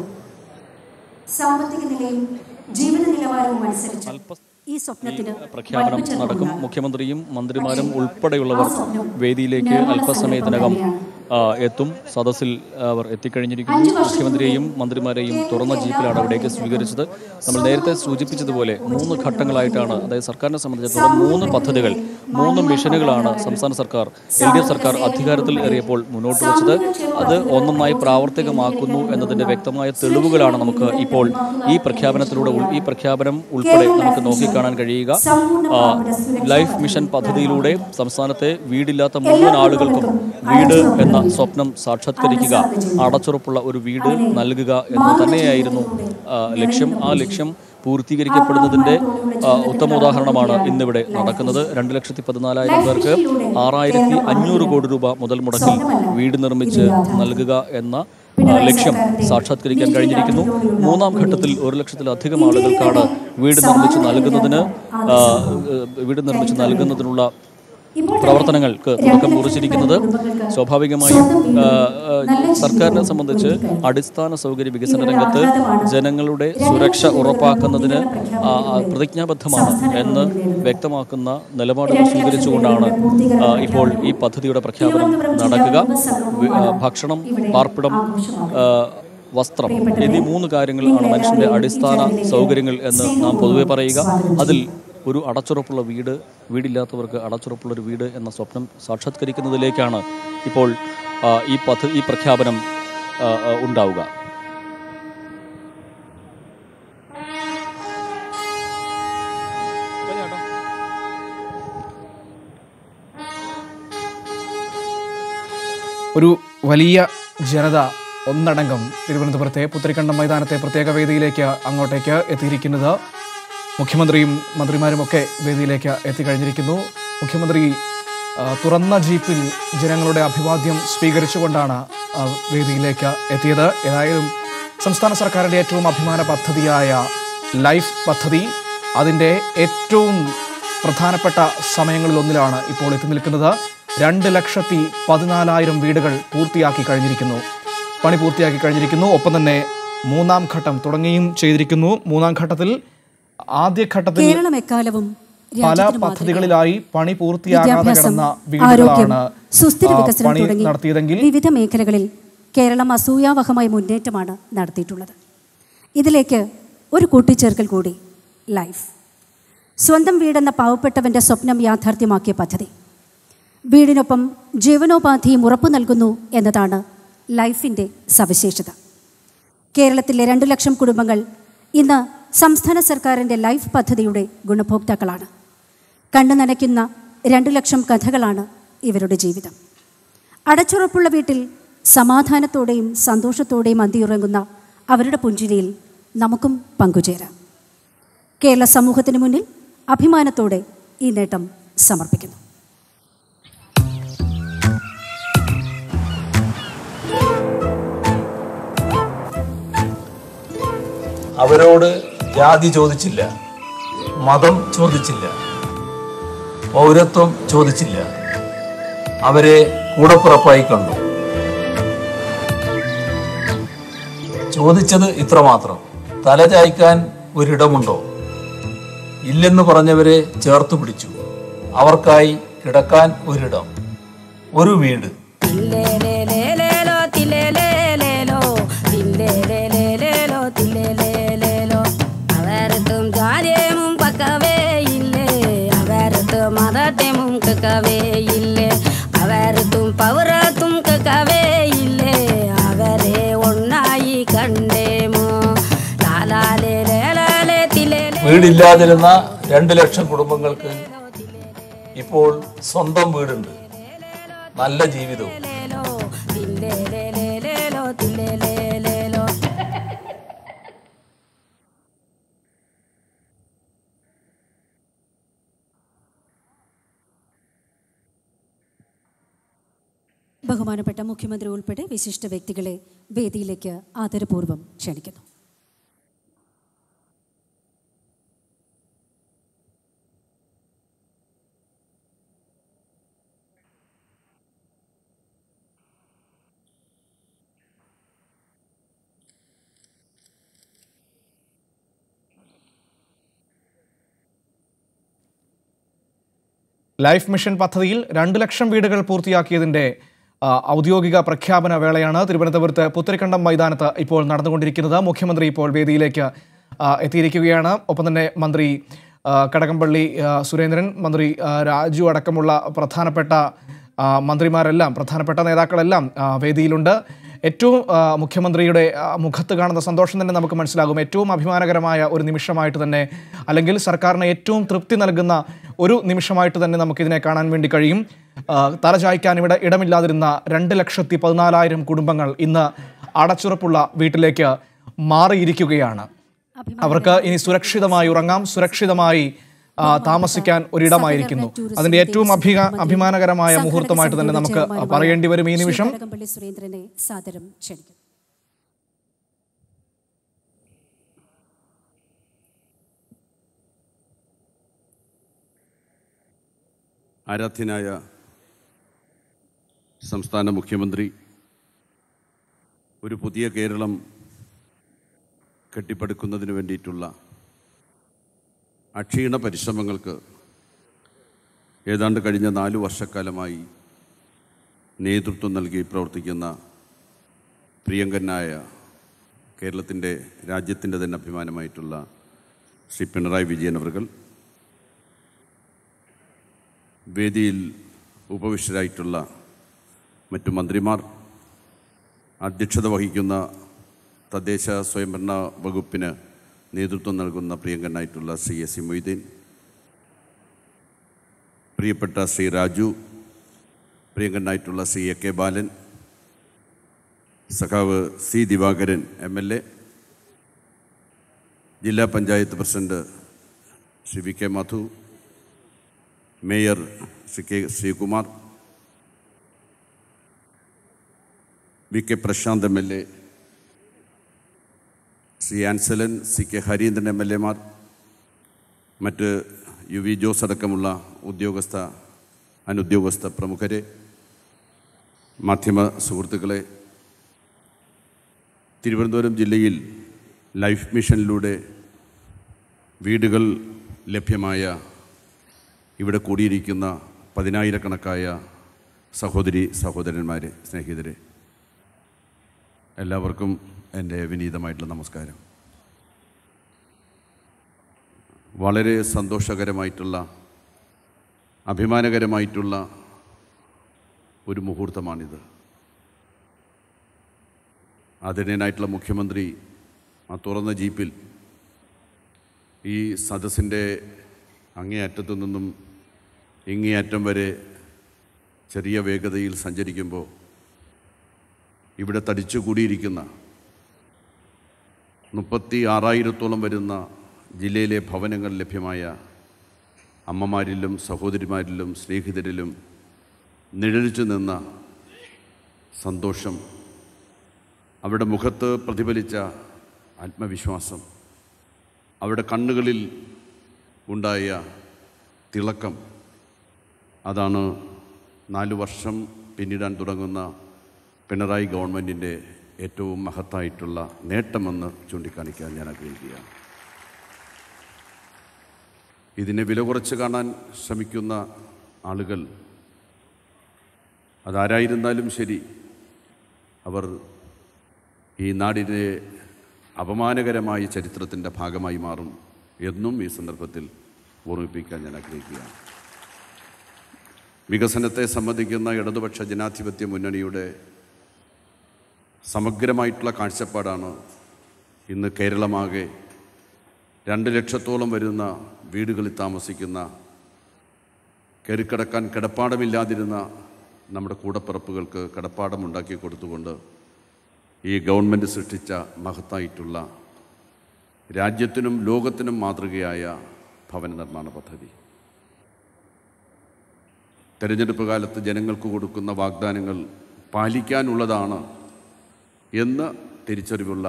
സാമ്പത്തിക നിലയും ജീവിത നിലവാരവും അനുസരിച്ച് ഈ സ്വപ്നത്തിന് പ്രഖ്യാപനം വലുപ്പ നടക്കും ചെറുപ്പമുണ്ടാകും. മുഖ്യമന്ത്രിയും മന്ത്രിമാരും ഉൾപ്പെടെയുള്ളവർ വേദിയിലേക്ക് അല്പസമയത്തിനകം ആ, എത്തും സദസ്സിൽ അവർ എത്തിക്കഴിഞ്ഞിരിക്കുന്നു മുഖ്യമന്ത്രിയെയും മന്ത്രിമാരെയും തുറന്ന ജീപ്പിലാണ് അവിടേക്ക് സ്വീകരിച്ചത് നമ്മൾ നേരത്തെ സൂചിപ്പിച്ചതുപോലെ മൂന്ന് ഘട്ടങ്ങളായിട്ടാണ് അതായത് സർക്കാരിനെ സംബന്ധിച്ചിടത്തോളം മൂന്ന് പദ്ധതികൾ മൂന്ന് മിഷനുകളാണ് സംസ്ഥാന സർക്കാർ എൽ ഡി എഫ് സർക്കാർ അധികാരത്തിൽ ഏറിയപ്പോൾ മുന്നോട്ട് വെച്ചത് അത് ഒന്നൊന്നായി പ്രാവർത്തികമാക്കുന്നു എന്നതിന്റെ വ്യക്തമായ തെളിവുകളാണ് നമുക്ക് ഇപ്പോൾ ഈ പ്രഖ്യാപനത്തിലൂടെ ഉൾ- ഈ പ്രഖ്യാപനം ഉൾപ്പെടെ നമുക്ക് നോക്കിക്കാണാൻ കഴിയുക ആ, ലൈഫ് മിഷൻ പദ്ധതിയിലൂടെ സംസ്ഥാനത്തെ വീടില്ലാത്ത മുഴുവൻ ആളുകൾക്കും വീട് എന്ന സ്വപ്നം സാക്ഷാത്കരിക്കുക അടച്ചുറപ്പുള്ള ഒരു വീട് നൽകുക എന്ന് തന്നെയായിരുന്നു ആ, ലക്ഷ്യം ആ ലക്ഷ്യം പൂർത്തീകരിക്കപ്പെടുന്നതിന്റെ ആ, ഉത്തമ ഉദാഹരണമാണ് ഇന്നിവിടെ നടക്കുന്നത് രണ്ട് ലക്ഷത്തി പതിനാലായിരം പേർക്ക് ആറായിരത്തി അഞ്ഞൂറ് കോടി രൂപ മുതൽ മുടക്കിൽ വീട് നിർമ്മിച്ച് നൽകുക എന്ന ആ, ലക്ഷ്യം സാക്ഷാത്കരിക്കാൻ കഴിഞ്ഞിരിക്കുന്നു മൂന്നാം ഘട്ടത്തിൽ ഒരു ലക്ഷത്തിലധികം ആളുകൾക്കാണ് വീട് നിർമ്മിച്ച് നൽകുന്നതിന് ആ, വീട് നിർമ്മിച്ച് നൽകുന്നതിനുള്ള പ്രവർത്തനങ്ങൾക്ക് തുടക്കം കുറിച്ചിരിക്കുന്നത് സ്വാഭാവികമായും ആ, ആ, സർക്കാരിനെ സംബന്ധിച്ച് അടിസ്ഥാന സൗകര്യ വികസന രംഗത്ത് ജനങ്ങളുടെ സുരക്ഷ ഉറപ്പാക്കുന്നതിന് ആ, ആ, പ്രതിജ്ഞാബദ്ധമാണ് എന്ന് വ്യക്തമാക്കുന്ന നിലപാടുകൾ സ്വീകരിച്ചുകൊണ്ടാണ് ആ, ഇപ്പോൾ ഈ പദ്ധതിയുടെ പ്രഖ്യാപനം നടക്കുക വി- ആ, ഭക്ഷണം പാർപ്പിടം ആ, വസ്ത്രം എന്നീ മൂന്ന് കാര്യങ്ങളാണ് മനുഷ്യന്റെ അടിസ്ഥാന സൗകര്യങ്ങൾ എന്ന് നാം പൊതുവെ പറയുക അതിൽ ഒരു അടച്ചുറപ്പുള്ള വീട് വീടില്ലാത്തവർക്ക് അടച്ചുറപ്പുള്ള ഒരു വീട് എന്ന സ്വപ്നം സാക്ഷാത്കരിക്കുന്നതിലേക്കാണ് ഇപ്പോൾ ആ, ഈ പദ്ധതി ഈ പ്രഖ്യാപനം ആ, ആ, ഉണ്ടാവുക ഒരു വലിയ ജനത ഒന്നടങ്കം തിരുവനന്തപുരത്തെ പുത്തരിക്കണ്ടം മൈതാനത്തെ പ്രത്യേക വേദിയിലേക്ക് അങ്ങോട്ടേക്ക് എത്തിയിരിക്കുന്നത് മുഖ്യമന്ത്രിയും മന്ത്രിമാരുമൊക്കെ വേദിയിലേക്ക് എത്തിക്കഴിഞ്ഞിരിക്കുന്നു മുഖ്യമന്ത്രി ആ, തുറന്ന ജീപ്പിൽ ജനങ്ങളുടെ അഭിവാദ്യം സ്വീകരിച്ചുകൊണ്ടാണ് ആ, വേദിയിലേക്ക് എത്തിയത് ഏതായാലും സംസ്ഥാന സർക്കാരിൻ്റെ ഏറ്റവും അഭിമാന പദ്ധതിയായ ലൈഫ് പദ്ധതി അതിൻ്റെ ഏറ്റവും പ്രധാനപ്പെട്ട സമയങ്ങളിലൊന്നിലാണ് ഇപ്പോൾ എത്തി നിൽക്കുന്നത് രണ്ട് ലക്ഷത്തി പതിനാലായിരം വീടുകൾ പൂർത്തിയാക്കി കഴിഞ്ഞിരിക്കുന്നു പണി പൂർത്തിയാക്കി കഴിഞ്ഞിരിക്കുന്നു ഒപ്പം തന്നെ മൂന്നാം ഘട്ടം തുടങ്ങിയും ചെയ്തിരിക്കുന്നു മൂന്നാം ഘട്ടത്തിൽ ആദ്യഘട്ടത്തിൽ കേരളം എക്കാലവും പല രാജ്യത്തിന് മാതൃകയാണ്. പദ്ധതികളിലായി പണി പൂർത്തിയാകാതെ വിദ്യാഭ്യാസം കിടന്ന ആരോഗ്യം വീടുകളാണ് സുസ്ഥിര ആ, വികസനം പണി തുടങ്ങി നടത്തിയതെങ്കിൽ വിവിധ മേഖലകളിൽ കേരളം അസൂയാവഹമായ മുന്നേറ്റമാണ് നടത്തിയിട്ടുള്ളത് ഇതിലേക്ക് ഒരു കൂട്ടിച്ചേർക്കൽ കൂടി ലൈഫ് സ്വന്തം വീടെന്ന പാവപ്പെട്ടവന്റെ സ്വപ്നം യാഥാർത്ഥ്യമാക്കിയ പദ്ധതി വീടിനൊപ്പം ജീവനോപാധിയും ഉറപ്പു നൽകുന്നു എന്നതാണ് ലൈഫിൻ്റെ സവിശേഷത കേരളത്തിലെ രണ്ടു ലക്ഷം കുടുംബങ്ങൾ ഇന്ന് സംസ്ഥാന സർക്കാരിൻ്റെ ലൈഫ് പദ്ധതിയുടെ ഗുണഭോക്താക്കളാണ് കണ്ണു നനയ്ക്കുന്ന രണ്ടു ലക്ഷം കഥകളാണ് ഇവരുടെ ജീവിതം അടച്ചുറപ്പുള്ള വീട്ടിൽ സമാധാനത്തോടെയും സന്തോഷത്തോടെയും അന്തിയുറങ്ങുന്ന അവരുടെ പുഞ്ചിരിയിൽ നമുക്കും പങ്കുചേരാം കേരള സമൂഹത്തിന് മുന്നിൽ അഭിമാനത്തോടെ ഈ നേട്ടം സമർപ്പിക്കുന്നു അവരോട് ജാതി ചോദിച്ചില്ല മതം ചോദിച്ചില്ല പൗരത്വം ചോദിച്ചില്ല അവരെ കൂടപ്പുറപ്പായി കണ്ടു ചോദിച്ചത് ഇത്രമാത്രം തല ചായ്ക്കാൻ ഒരിടമുണ്ടോ ഇല്ലെന്ന് പറഞ്ഞവരെ ചേർത്തു പിടിച്ചു അവർക്കായി കിടക്കാൻ ഒരിടം ഒരു വീട് തില്ലേലേലേലേലോ, തില്ലേലേലേലോ, തില്ലേലേലേലേലോ, തില്ലേലേലേലോ. അവരത്തും ജാതിയും പക്കവേ ഇല്ലേ അവരത്തും മതത്തെയും കക്കവേ ഇല്ലേ അവരത്തും പൗരത്തും കക്കവേ ഇല്ലേ അവരെ ഒന്നായി കണ്ടേമോ ലാലാലേ ലേലാലേ തില്ലേലേ വീടില്ലാതിരുന്ന രണ്ട് ലക്ഷം കുടുംബങ്ങൾക്ക് ഇപ്പോൾ സ്വന്തം വീടുണ്ട് നല്ല ജീവിതവും ലേലോ, തില്ലേലേലേലേലോ, തില്ലേലേലേലോ. ബഹുമാനപ്പെട്ട മുഖ്യമന്ത്രി ഉൾപ്പെടെ വിശിഷ്ട വ്യക്തികളെ വേദിയിലേക്ക് ആദരപൂർവ്വം ക്ഷണിക്കുന്നു ലൈഫ് മിഷൻ പദ്ധതിയിൽ രണ്ട് ലക്ഷം വീടുകൾ പൂർത്തിയാക്കിയതിൻ്റെ ആ, ഔദ്യോഗിക പ്രഖ്യാപന വേളയാണ് തിരുവനന്തപുരത്ത് പുത്തരിക്കണ്ടം മൈതാനത്ത് ഇപ്പോൾ നടന്നുകൊണ്ടിരിക്കുന്നത് മുഖ്യമന്ത്രി ഇപ്പോൾ വേദിയിലേക്ക് ആ, എത്തിയിരിക്കുകയാണ് ഒപ്പം തന്നെ മന്ത്രി ആ, കടകംപള്ളി ആ, സുരേന്ദ്രൻ മന്ത്രി ആ, രാജു അടക്കമുള്ള പ്രധാനപ്പെട്ട ആ, മന്ത്രിമാരെല്ലാം പ്രധാനപ്പെട്ട നേതാക്കളെല്ലാം ആ, വേദിയിലുണ്ട് ഏറ്റവും ആ, മുഖ്യമന്ത്രിയുടെ ആ, മുഖത്ത് കാണുന്ന സന്തോഷം തന്നെ നമുക്ക് മനസ്സിലാകും ഏറ്റവും അഭിമാനകരമായ ഒരു നിമിഷമായിട്ട് തന്നെ അല്ലെങ്കിൽ സർക്കാരിന് ഏറ്റവും തൃപ്തി നൽകുന്ന ഒരു നിമിഷമായിട്ട് തന്നെ നമുക്കിതിനെ കാണാൻ വേണ്ടി കഴിയും ആ, തലചായ്ക്കാൻ ഇവിടെ ഇടമില്ലാതിരുന്ന രണ്ട് ലക്ഷത്തി പതിനാലായിരം കുടുംബങ്ങൾ ഇന്ന് അടച്ചുറപ്പുള്ള വീട്ടിലേക്ക് മാറിയിരിക്കുകയാണ് അവർക്ക് ഇനി സുരക്ഷിതമായി ഉറങ്ങാം സുരക്ഷിതമായി ആ, താമസിക്കാൻ ഒരിടമായിരിക്കുന്നു അതിന്റെ ഏറ്റവും അഭിക അഭിമാനകരമായ മുഹൂർത്തമായിട്ട് തന്നെ നമുക്ക് പറയേണ്ടി വരും ഈ നിമിഷം കടകംപള്ളി സുരേന്ദ്രനെ സാദരം ക്ഷണിക്കുന്നു ആരാധ്യനായ സംസ്ഥാന മുഖ്യമന്ത്രി ഒരു പുതിയ കേരളം കെട്ടിപ്പടുക്കുന്നതിന് വേണ്ടിയിട്ടുള്ള അക്ഷീണ പരിശ്രമങ്ങൾക്ക് ഏതാണ്ട് കഴിഞ്ഞ നാലു വർഷക്കാലമായി നേതൃത്വം നൽകി പ്രവർത്തിക്കുന്ന പ്രിയങ്കരനായ കേരളത്തിൻ്റെ രാജ്യത്തിൻ്റെ തന്നെ അഭിമാനമായിട്ടുള്ള ശ്രീ പിണറായി വിജയൻ അവർകൾ വേദിയിൽ ഉപവിഷ്ടരായിട്ടുള്ള മറ്റു മന്ത്രിമാർ അധ്യക്ഷത വഹിക്കുന്ന തദ്ദേശ സ്വയംഭരണ വകുപ്പിന് നേതൃത്വം നൽകുന്ന പ്രിയങ്കരനായിട്ടുള്ള ശ്രീ എസ് സി മൊയ്തീൻ പ്രിയപ്പെട്ട ശ്രീ രാജു പ്രിയങ്കരനായിട്ടുള്ള ശ്രീ എ കെ ബാലൻ സഖാവ് C Divakaran M L A ജില്ലാ panchayat president Shri V K Madhu mayor Shri K Sreekumar V K Prashanth M L A Shri Ansalan C K Harindran M L എമാർ മറ്റ് യു വി ജോസ് അടക്കമുള്ള ഉദ്യോഗസ്ഥ അനുദ്യോഗസ്ഥ പ്രമുഖരെ മാധ്യമ സുഹൃത്തുക്കളെ തിരുവനന്തപുരം ജില്ലയിൽ ലൈഫ് മിഷനിലൂടെ വീടുകൾ ലഭ്യമായ ഇവിടെ കൂടിയിരിക്കുന്ന പതിനായിരക്കണക്കായ സഹോദരി സഹോദരന്മാരെ സ്നേഹിതരെ എല്ലാവർക്കും എൻ്റെ വിനീതമായിട്ടുള്ള നമസ്കാരം വളരെ സന്തോഷകരമായിട്ടുള്ള അഭിമാനകരമായിട്ടുള്ള ഒരു മുഹൂർത്തമാണിത് ആദരണീയനായിട്ടുള്ള മുഖ്യമന്ത്രി ആ തുറന്ന ജീപ്പിൽ ഈ സദസ്സിൻ്റെ അങ്ങേയറ്റത്തു നിന്നും ഇങ്ങേയറ്റം വരെ ചെറിയ വേഗതയിൽ സഞ്ചരിക്കുമ്പോൾ ഇവിടെ തടിച്ചു കൂടിയിരിക്കുന്ന മുപ്പത്തി ആറായിരത്തോളം വരുന്ന ജില്ലയിലെ ഭവനങ്ങൾ ലഭ്യമായ അമ്മമാരിലും സഹോദരിമാരിലും സ്നേഹിതരിലും നിഴലിച്ചു നിന്ന സന്തോഷം അവരുടെ മുഖത്ത് പ്രതിഫലിച്ച ആത്മവിശ്വാസം അവരുടെ കണ്ണുകളിൽ ഉണ്ടായ തിളക്കം അതാണ് നാല് വർഷം പിന്നിടാൻ തുടങ്ങുന്ന പിണറായി ഗവൺമെൻറ്റിൻ്റെ ഏറ്റവും മഹത്തായിട്ടുള്ള നേട്ടമെന്ന് ചൂണ്ടിക്കാണിക്കാൻ ഞാൻ ആഗ്രഹിക്കുകയാണ് ഇതിനെ വില കുറച്ച് കാണാൻ ശ്രമിക്കുന്ന ആളുകൾ അതാരായിരുന്നാലും ശരി അവർ ഈ നാടിൻ്റെ അപമാനകരമായ ചരിത്രത്തിൻ്റെ ഭാഗമായി മാറും എന്നും ഈ സന്ദർഭത്തിൽ ഓർമ്മിപ്പിക്കാൻ ഞാൻ ആഗ്രഹിക്കുകയാണ് വികസനത്തെ സംബന്ധിക്കുന്ന ഇടതുപക്ഷ ജനാധിപത്യ മുന്നണിയുടെ സമഗ്രമായിട്ടുള്ള കാഴ്ചപ്പാടാണ് ഇന്ന് കേരളമാകെ രണ്ട് ലക്ഷത്തോളം വരുന്ന വീടുകളിൽ താമസിക്കുന്ന കയറിക്കിടക്കാൻ കിടപ്പാടമില്ലാതിരുന്ന നമ്മുടെ കൂടപ്പിറപ്പുകൾക്ക് കിടപ്പാടം ഉണ്ടാക്കി കൊടുത്തുകൊണ്ട് ഈ ഗവൺമെൻറ് സൃഷ്ടിച്ച മഹത്തായിട്ടുള്ള രാജ്യത്തിനും ലോകത്തിനും മാതൃകയായ ഭവന നിർമ്മാണ പദ്ധതി തെരഞ്ഞെടുപ്പ് കാലത്ത് ജനങ്ങൾക്ക് കൊടുക്കുന്ന വാഗ്ദാനങ്ങൾ പാലിക്കാനുള്ളതാണ് എന്ന് തിരിച്ചറിവുള്ള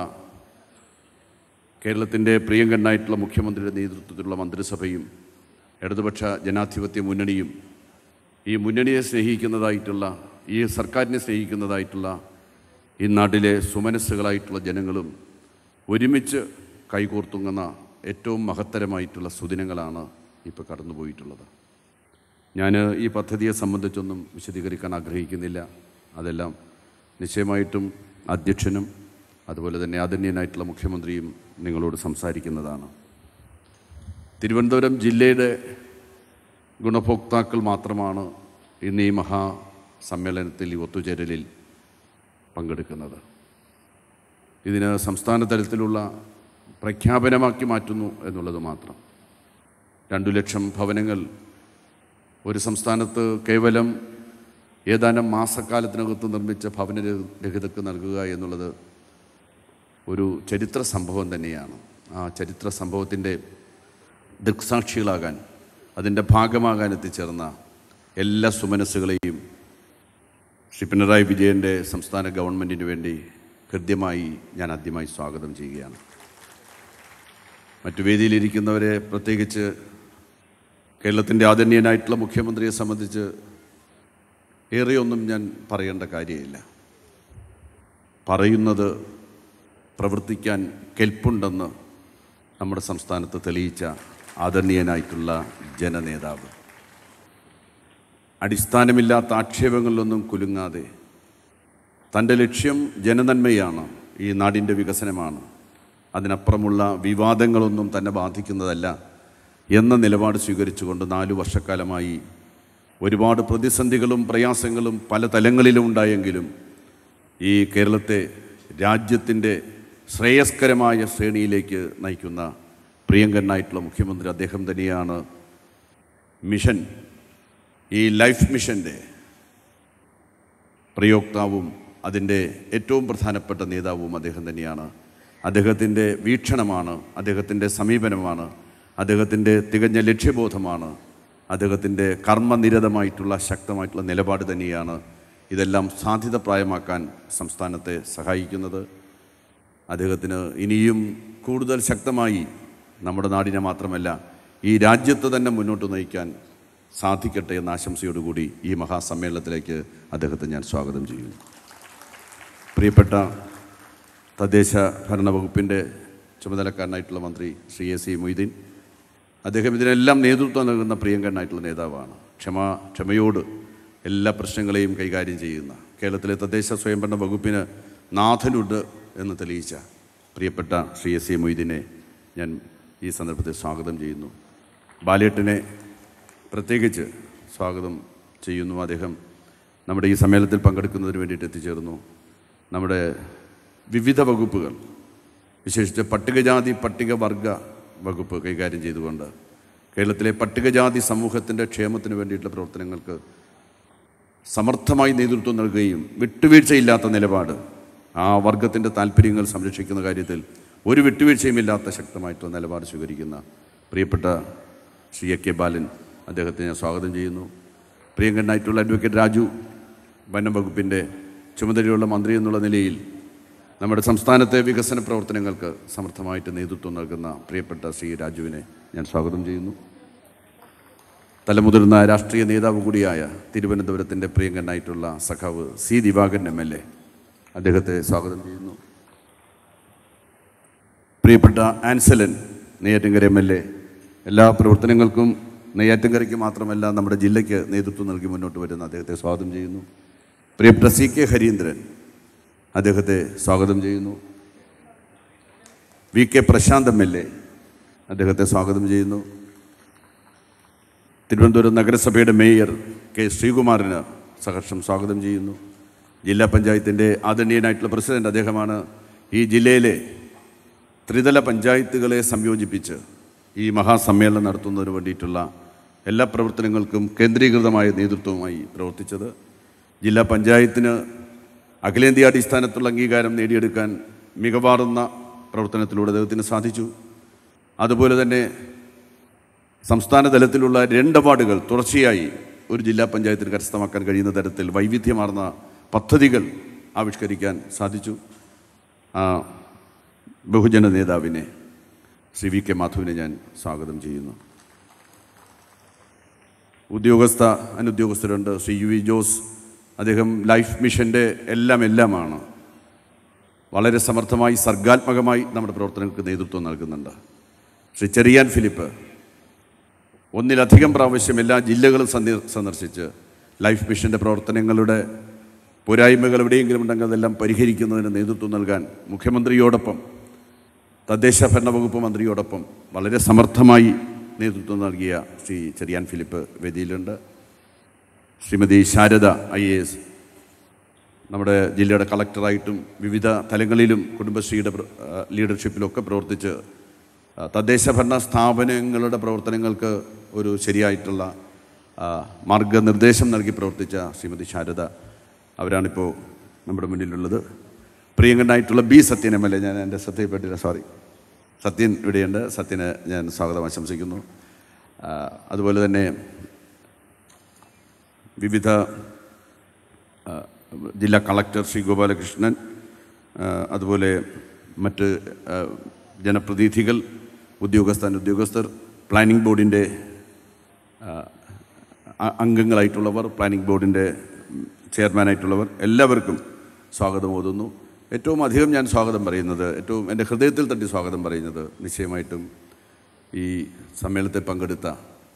കേരളത്തിൻ്റെ പ്രിയങ്കനായിട്ടുള്ള മുഖ്യമന്ത്രിയുടെ നേതൃത്വത്തിലുള്ള മന്ത്രിസഭയും ഇടതുപക്ഷ ജനാധിപത്യ മുന്നണിയും ഈ മുന്നണിയെ സ്നേഹിക്കുന്നതായിട്ടുള്ള ഈ സർക്കാരിനെ സ്നേഹിക്കുന്നതായിട്ടുള്ള ഈ നാട്ടിലെ സുമനസ്സുകളായിട്ടുള്ള ജനങ്ങളും ഒരുമിച്ച് കൈകോർത്തുങ്ങുന്ന ഏറ്റവും മഹത്തരമായിട്ടുള്ള സുദിനങ്ങളാണ് ഇപ്പോൾ കടന്നുപോയിട്ടുള്ളത് ഞാൻ ഈ പദ്ധതിയെ സംബന്ധിച്ചൊന്നും വിശദീകരിക്കാൻ ആഗ്രഹിക്കുന്നില്ല അതെല്ലാം നിശ്ചയമായിട്ടും അധ്യക്ഷനും അതുപോലെ തന്നെ ആദരണീയനായിട്ടുള്ള മുഖ്യമന്ത്രിയും നിങ്ങളോട് സംസാരിക്കുന്നതാണ് തിരുവനന്തപുരം ജില്ലയുടെ ഗുണഭോക്താക്കൾ മാത്രമാണ് ഇന്ന് ഈ മഹാസമ്മേളനത്തിൽ ഈ ഒത്തുചേരലിൽ പങ്കെടുക്കുന്നത് ഇതിന് സംസ്ഥാന തലത്തിലുള്ള പ്രഖ്യാപനമാക്കി മാറ്റുന്നു എന്നുള്ളത് മാത്രം രണ്ടു ലക്ഷം ഭവനങ്ങൾ ഒരു സംസ്ഥാനത്ത് കേവലം ഏതാനും മാസക്കാലത്തിനകത്ത് നിർമ്മിച്ച ഭവനരഹിതക്ക് നൽകുക എന്നുള്ളത് ഒരു ചരിത്ര സംഭവം തന്നെയാണ് ആ ചരിത്ര സംഭവത്തിൻ്റെ ദൃക്സാക്ഷികളാകാൻ അതിൻ്റെ ഭാഗമാകാൻ എത്തിച്ചേർന്ന എല്ലാ സുമനസ്സുകളെയും ശ്രീ പിണറായി വിജയൻ്റെ സംസ്ഥാന ഗവൺമെൻറ്റിന് വേണ്ടി കൃത്യമായി ഞാൻ ആദ്യമായി സ്വാഗതം ചെയ്യുകയാണ് മറ്റു വേദിയിലിരിക്കുന്നവരെ പ്രത്യേകിച്ച് കേരളത്തിൻ്റെ ആദരണീയനായിട്ടുള്ള മുഖ്യമന്ത്രിയെ സംബന്ധിച്ച് ഏറെയൊന്നും ഞാൻ പറയേണ്ട കാര്യമില്ല പറയുന്നത് പ്രവർത്തിക്കാൻ കെൽപ്പുണ്ടെന്ന് നമ്മുടെ സംസ്ഥാനത്ത് തെളിയിച്ച ആദരണീയനായിട്ടുള്ള ജനനേതാവ് അടിസ്ഥാനമില്ലാത്ത ആക്ഷേപങ്ങളിലൊന്നും കുലുങ്ങാതെ തൻ്റെ ലക്ഷ്യം ജനനന്മയാണ് ഈ നാടിൻ്റെ വികസനമാണ് അതിനപ്പുറമുള്ള വിവാദങ്ങളൊന്നും തന്നെ ബാധിക്കുന്നതല്ല എന്ന നിലപാട് സ്വീകരിച്ചുകൊണ്ട് നാലു വർഷക്കാലമായി ഒരുപാട് പ്രതിസന്ധികളും പ്രയാസങ്ങളും പല തലങ്ങളിലും ഉണ്ടായെങ്കിലും ഈ കേരളത്തെ രാജ്യത്തിൻ്റെ ശ്രേയസ്കരമായ ശ്രേണിയിലേക്ക് നയിക്കുന്ന പ്രിയങ്കരനായിട്ടുള്ള മുഖ്യമന്ത്രി അദ്ദേഹം തന്നെയാണ് മിഷൻ ഈ ലൈഫ് മിഷൻ്റെ പ്രയോക്താവും അതിൻ്റെ ഏറ്റവും പ്രധാനപ്പെട്ട നേതാവും അദ്ദേഹം തന്നെയാണ് അദ്ദേഹത്തിൻ്റെ വീക്ഷണമാണ് അദ്ദേഹത്തിൻ്റെ സമീപനമാണ് അദ്ദേഹത്തിൻ്റെ തികഞ്ഞ ലക്ഷ്യബോധമാണ് അദ്ദേഹത്തിൻ്റെ കർമ്മനിരതമായിട്ടുള്ള ശക്തമായിട്ടുള്ള നിലപാട് തന്നെയാണ് ഇതെല്ലാം സാധ്യതപ്രായമാക്കാൻ സംസ്ഥാനത്തെ സഹായിക്കുന്നത് അദ്ദേഹത്തിന് ഇനിയും കൂടുതൽ ശക്തമായി നമ്മുടെ നാടിനെ മാത്രമല്ല ഈ രാജ്യത്ത് തന്നെ മുന്നോട്ട് നയിക്കാൻ സാധിക്കട്ടെ എന്ന ആശംസയോടുകൂടി ഈ മഹാസമ്മേളനത്തിലേക്ക് അദ്ദേഹത്തെ ഞാൻ സ്വാഗതം ചെയ്യുന്നു പ്രിയപ്പെട്ട തദ്ദേശ ഭരണ വകുപ്പിൻ്റെ ചുമതലക്കാരനായിട്ടുള്ള മന്ത്രി ശ്രീ എ സി മൊയ്തീൻ അദ്ദേഹം ഇതിനെല്ലാം നേതൃത്വം നൽകുന്ന പ്രിയങ്കരനായിട്ടുള്ള നേതാവാണ് ക്ഷമ ക്ഷമയോട് എല്ലാ പ്രശ്നങ്ങളെയും കൈകാര്യം ചെയ്യുന്ന കേരളത്തിലെ തദ്ദേശ സ്വയംഭരണ വകുപ്പിന് നാഥനുണ്ട് എന്ന് തെളിയിച്ച പ്രിയപ്പെട്ട ശ്രീ എസ് സി മൊയ്തീനെ ഞാൻ ഈ സന്ദർഭത്തിൽ സ്വാഗതം ചെയ്യുന്നു ബാലേട്ടനെ പ്രത്യേകിച്ച് സ്വാഗതം ചെയ്യുന്നു അദ്ദേഹം നമ്മുടെ ഈ സമ്മേളനത്തിൽ പങ്കെടുക്കുന്നതിന് വേണ്ടിയിട്ട് എത്തിച്ചേർന്നു നമ്മുടെ വിവിധ വകുപ്പുകൾ വിശേഷിച്ച് പട്ടികജാതി പട്ടികവർഗ വകുപ്പ് കൈകാര്യം ചെയ്തുകൊണ്ട് കേരളത്തിലെ പട്ടികജാതി സമൂഹത്തിൻ്റെ ക്ഷേമത്തിന് വേണ്ടിയിട്ടുള്ള പ്രവർത്തനങ്ങൾക്ക് സമർത്ഥമായി നേതൃത്വം നൽകുകയും വിട്ടുവീഴ്ചയില്ലാത്ത നിലപാട് ആ വർഗത്തിൻ്റെ താല്പര്യങ്ങൾ സംരക്ഷിക്കുന്ന കാര്യത്തിൽ ഒരു വിട്ടുവീഴ്ചയുമില്ലാത്ത ശക്തമായിട്ടുള്ള നിലപാട് സ്വീകരിക്കുന്ന പ്രിയപ്പെട്ട ശ്രീ എ കെ ബാലൻ അദ്ദേഹത്തെ ഞാൻ സ്വാഗതം ചെയ്യുന്നു പ്രിയങ്കരനായിട്ടുള്ള അഡ്വക്കേറ്റ് രാജു വനം വകുപ്പിൻ്റെ ചുമതലയുള്ള മന്ത്രി എന്നുള്ള നിലയിൽ നമ്മുടെ സംസ്ഥാനത്തെ വികസന പ്രവർത്തനങ്ങൾക്ക് സമർത്ഥമായിട്ട് നേതൃത്വം നൽകുന്ന പ്രിയപ്പെട്ട ശ്രീ രാജുവിനെ ഞാൻ സ്വാഗതം ചെയ്യുന്നു തലമുതിർന്ന രാഷ്ട്രീയ നേതാവ് കൂടിയായ തിരുവനന്തപുരത്തിൻ്റെ പ്രിയങ്കരനായിട്ടുള്ള സഖാവ് C Divakaran M L A അദ്ദേഹത്തെ സ്വാഗതം ചെയ്യുന്നു പ്രിയപ്പെട്ട Ansalan Neyyattinkara M L A എല്ലാ പ്രവർത്തനങ്ങൾക്കും നെയ്യാറ്റിൻകരയ്ക്ക് മാത്രമല്ല നമ്മുടെ ജില്ലയ്ക്ക് നേതൃത്വം നൽകി മുന്നോട്ട് വരുന്ന അദ്ദേഹത്തെ സ്വാഗതം ചെയ്യുന്നു പ്രിയപ്പെട്ട സി കെ ഹരീന്ദ്രൻ അദ്ദേഹത്തെ സ്വാഗതം ചെയ്യുന്നു V K Prashanth M L A അദ്ദേഹത്തെ സ്വാഗതം ചെയ്യുന്നു തിരുവനന്തപുരം നഗരസഭയുടെ മേയർ കെ ശ്രീകുമാറിന് സഹർഷം സ്വാഗതം ചെയ്യുന്നു ജില്ലാ പഞ്ചായത്തിൻ്റെ ആദരണീയനായിട്ടുള്ള പ്രസിഡന്റ് അദ്ദേഹമാണ് ഈ ജില്ലയിലെ ത്രിതല പഞ്ചായത്തുകളെ സംയോജിപ്പിച്ച് ഈ മഹാസമ്മേളനം നടത്തുന്നതിന് വേണ്ടിയിട്ടുള്ള എല്ലാ പ്രവർത്തനങ്ങൾക്കും കേന്ദ്രീകൃതമായ നേതൃത്വവുമായി പ്രവർത്തിച്ചത് ജില്ലാ പഞ്ചായത്തിന് അഖിലേന്ത്യാ അടിസ്ഥാനത്തുള്ള അംഗീകാരം നേടിയെടുക്കാൻ മികവാറുന്ന പ്രവർത്തനത്തിലൂടെ അദ്ദേഹത്തിന് സാധിച്ചു അതുപോലെ തന്നെ സംസ്ഥാന തലത്തിലുള്ള രണ്ട് അവാർഡുകൾ തുടർച്ചയായി ഒരു ജില്ലാ പഞ്ചായത്തിന് കരസ്ഥമാക്കാൻ കഴിയുന്ന തരത്തിൽ വൈവിധ്യമാർന്ന പദ്ധതികൾ ആവിഷ്കരിക്കാൻ സാധിച്ചു ആ ബഹുജന നേതാവിനെ ശ്രീ വി കെ മാധുവിനെ ഞാൻ സ്വാഗതം ചെയ്യുന്നു ഉദ്യോഗസ്ഥ അനുദ്യോഗസ്ഥരുണ്ട് ശ്രീ യു വി ജോസ് അദ്ദേഹം ലൈഫ് മിഷൻ്റെ എല്ലാം എല്ലാമാണ് വളരെ സമർത്ഥമായി സർഗാത്മകമായി നമ്മുടെ പ്രവർത്തനങ്ങൾക്ക് നേതൃത്വം നൽകുന്നുണ്ട് ശ്രീ ചെറിയാൻ ഫിലിപ്പ് ഒന്നിലധികം പ്രാവശ്യം എല്ലാ ജില്ലകളും സന്ദർ- സന്ദർശിച്ച് ലൈഫ് മിഷൻ്റെ പ്രവർത്തനങ്ങളുടെ പോരായ്മകൾ എവിടെയെങ്കിലും ഉണ്ടെങ്കിൽ അതെല്ലാം പരിഹരിക്കുന്നതിന് നേതൃത്വം നൽകാൻ മുഖ്യമന്ത്രിയോടൊപ്പം തദ്ദേശ ഭരണ വകുപ്പ് മന്ത്രിയോടൊപ്പം വളരെ സമർത്ഥമായി നേതൃത്വം നൽകിയ ശ്രീ ചെറിയാൻ ഫിലിപ്പ് വേദിയിലുണ്ട് Shrimati Sharada I A S നമ്മുടെ ജില്ലയുടെ കളക്ടറായിട്ടും വിവിധ തലങ്ങളിലും കുടുംബശ്രീയുടെ പ്ര- ആ, ലീഡർഷിപ്പിലൊക്കെ പ്രവർത്തിച്ച് ആ, തദ്ദേശ ഭരണ സ്ഥാപനങ്ങളുടെ പ്രവർത്തനങ്ങൾക്ക് ഒരു ശരിയായിട്ടുള്ള ആ, മാർഗനിർദ്ദേശം നൽകി പ്രവർത്തിച്ച ശ്രീമതി ശാരദ അവരാണിപ്പോൾ നമ്മുടെ മുന്നിലുള്ളത് പ്രിയങ്കരനായിട്ടുള്ള B Sathyan M L A ഞാൻ എൻ്റെ ശ്രദ്ധയിൽപ്പെട്ടില്ല സോറി സത്യൻ ഇവിടെയുണ്ട് സത്യന് ഞാൻ സ്വാഗതം ആശംസിക്കുന്നു ആ, അതുപോലെ തന്നെ വിവിധ ആ, ജില്ലാ കളക്ടർ ശ്രീ ഗോപാലകൃഷ്ണൻ ആ, അതുപോലെ മറ്റ് ആ, ജനപ്രതിനിധികൾ ഉദ്യോഗസ്ഥ ഉദ്യോഗസ്ഥർ പ്ലാനിംഗ് ബോർഡിൻ്റെ ആ, അ- അംഗങ്ങളായിട്ടുള്ളവർ പ്ലാനിംഗ് ബോർഡിൻ്റെ ചെയർമാനായിട്ടുള്ളവർ എല്ലാവർക്കും സ്വാഗതം ഓതുന്നു ഏറ്റവും അധികം ഞാൻ സ്വാഗതം പറയുന്നത് ഏറ്റവും എൻ്റെ ഹൃദയത്തിൽ തട്ടി സ്വാഗതം പറയുന്നത് നിശ്ചയമായിട്ടും ഈ സമ്മേളനത്തിൽ പങ്കെടുത്ത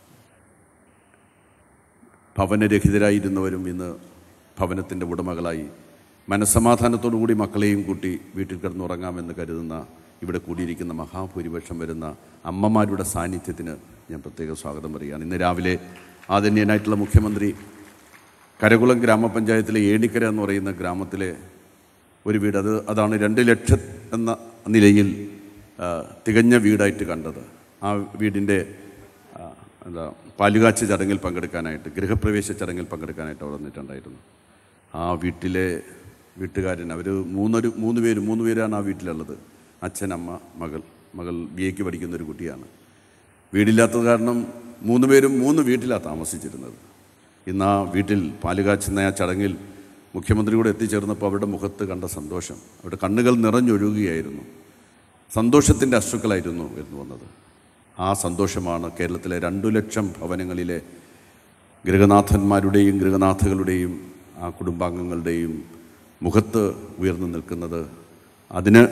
ഭവനരഹിതരായിരുന്നവരും ഇന്ന് ഭവനത്തിൻ്റെ ഉടമകളായി മനസ്സമാധാനത്തോടു കൂടി മക്കളെയും കൂട്ടി വീട്ടിൽ കിടന്നുറങ്ങാമെന്ന് കരുതുന്ന ഇവിടെ കൂടിയിരിക്കുന്ന മഹാഭൂരിപക്ഷം വരുന്ന അമ്മമാരുടെ സാന്നിധ്യത്തിന് ഞാൻ പ്രത്യേകം സ്വാഗതം പറയുകയാണ് ഇന്ന് രാവിലെ ആദരണീയനായിട്ടുള്ള മുഖ്യമന്ത്രി കരകുളം ഗ്രാമപഞ്ചായത്തിലെ ഏണിക്കര എന്ന് പറയുന്ന ഗ്രാമത്തിലെ ഒരു വീട് അത് അതാണ് രണ്ട് ലക്ഷം എന്ന നിലയിൽ ആ, തികഞ്ഞ വീടായിട്ട് കണ്ടത് ആ വീടിൻ്റെ ആ, എന്താ പാലുകാച്ച ചടങ്ങിൽ പങ്കെടുക്കാനായിട്ട് ഗൃഹപ്രവേശ ചടങ്ങിൽ പങ്കെടുക്കാനായിട്ട് അവിടെ വന്നിട്ടുണ്ടായിരുന്നു ആ വീട്ടിലെ വീട്ടുകാരൻ അവർ മൂന്നൊരു മൂന്ന് പേര് മൂന്ന് പേരാണ് ആ വീട്ടിലുള്ളത് അച്ഛൻ അമ്മ മകൾ മകൾ ബി എക്ക് പഠിക്കുന്ന ഒരു കുട്ടിയാണ് വീടില്ലാത്തത് കാരണം മൂന്ന് പേരും മൂന്ന് വീട്ടിലാണ് താമസിച്ചിരുന്നത് ഇന്ന് ആ വീട്ടിൽ പാലുകാച്ചുന്ന ആ ചടങ്ങിൽ മുഖ്യമന്ത്രി കൂടെ എത്തിച്ചേർന്നപ്പോൾ അവരുടെ മുഖത്ത് കണ്ട സന്തോഷം അവരുടെ കണ്ണുകൾ നിറഞ്ഞൊഴുകുകയായിരുന്നു സന്തോഷത്തിൻ്റെ അശ്രുക്കളായിരുന്നു എന്ന് വന്നത് ആ സന്തോഷമാണ് കേരളത്തിലെ രണ്ടു ലക്ഷം ഭവനങ്ങളിലെ ഗൃഹനാഥന്മാരുടെയും ഗൃഹനാഥകളുടെയും ആ കുടുംബാംഗങ്ങളുടെയും മുഖത്ത് ഉയർന്നു നിൽക്കുന്നത് അതിന്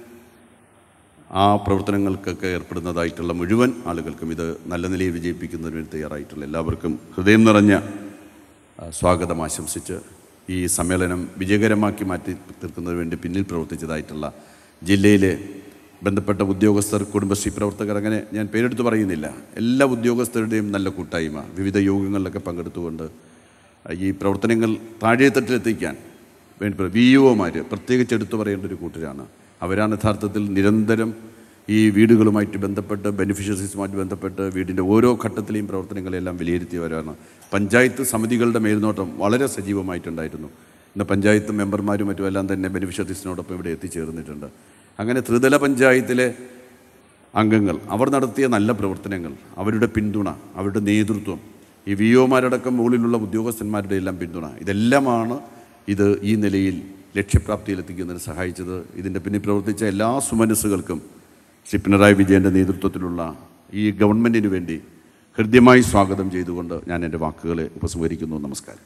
ആ പ്രവർത്തനങ്ങൾക്കൊക്കെ ഏർപ്പെടുന്നതായിട്ടുള്ള മുഴുവൻ ആളുകൾക്കും ഇത് നല്ല നിലയിൽ വിജയിപ്പിക്കുന്നതിന് വേണ്ടി തയ്യാറായിട്ടുള്ള എല്ലാവർക്കും ഹൃദയം നിറഞ്ഞ ആ, സ്വാഗതം ആശംസിച്ച് ഈ സമ്മേളനം വിജയകരമാക്കി മാറ്റി തീർക്കുന്നതിന് വേണ്ടി പിന്നിൽ പ്രവർത്തിച്ചതായിട്ടുള്ള ജില്ലയിലെ ബന്ധപ്പെട്ട ഉദ്യോഗസ്ഥർ കുടുംബശ്രീ പ്രവർത്തകർ അങ്ങനെ ഞാൻ പേരെടുത്ത് പറയുന്നില്ല എല്ലാ ഉദ്യോഗസ്ഥരുടെയും നല്ല കൂട്ടായ്മ വിവിധ യോഗങ്ങളിലൊക്കെ പങ്കെടുത്തുകൊണ്ട് ഈ പ്രവർത്തനങ്ങൾ താഴെത്തട്ടിലെത്തിക്കാൻ വേണ്ടി വി ഒമാർ പ്രത്യേകിച്ച് എടുത്തു പറയേണ്ട ഒരു കൂട്ടരാണ് അവരാണ് യഥാർത്ഥത്തിൽ നിരന്തരം ഈ വീടുകളുമായിട്ട് ബന്ധപ്പെട്ട് ബെനിഫിഷ്യറീസുമായിട്ട് ബന്ധപ്പെട്ട് വീടിൻ്റെ ഓരോ ഘട്ടത്തിലെയും പ്രവർത്തനങ്ങളെല്ലാം വിലയിരുത്തിയവരാണ് പഞ്ചായത്ത് സമിതികളുടെ മേൽനോട്ടം വളരെ സജീവമായിട്ടുണ്ടായിരുന്നു ഇന്ന് പഞ്ചായത്ത് മെമ്പർമാരും മറ്റും എല്ലാം തന്നെ ബെനിഫിഷ്യറീസിനോടൊപ്പം ഇവിടെ എത്തിച്ചേർന്നിട്ടുണ്ട് അങ്ങനെ ത്രിതല പഞ്ചായത്തിലെ അംഗങ്ങൾ അവർ നടത്തിയ നല്ല പ്രവർത്തനങ്ങൾ അവരുടെ പിന്തുണ അവരുടെ നേതൃത്വം ഈ വി ഒമാരടക്കം മുകളിലുള്ള ഉദ്യോഗസ്ഥന്മാരുടെ എല്ലാം പിന്തുണ ഇതെല്ലാമാണ് ഇത് ഈ നിലയിൽ ലക്ഷ്യപ്രാപ്തിയിലെത്തിക്കുന്നതിന് സഹായിച്ചത് ഇതിൻ്റെ പിന്നിൽ പ്രവർത്തിച്ച എല്ലാ സുമനസ്സുകൾക്കും ശ്രീ പിണറായി വിജയൻ്റെ നേതൃത്വത്തിലുള്ള ഈ ഗവൺമെൻറ്റിന് വേണ്ടി ഹൃദ്യമായി സ്വാഗതം ചെയ്തുകൊണ്ട് ഞാൻ എൻ്റെ വാക്കുകളെ ഉപസംഹരിക്കുന്നു നമസ്കാരം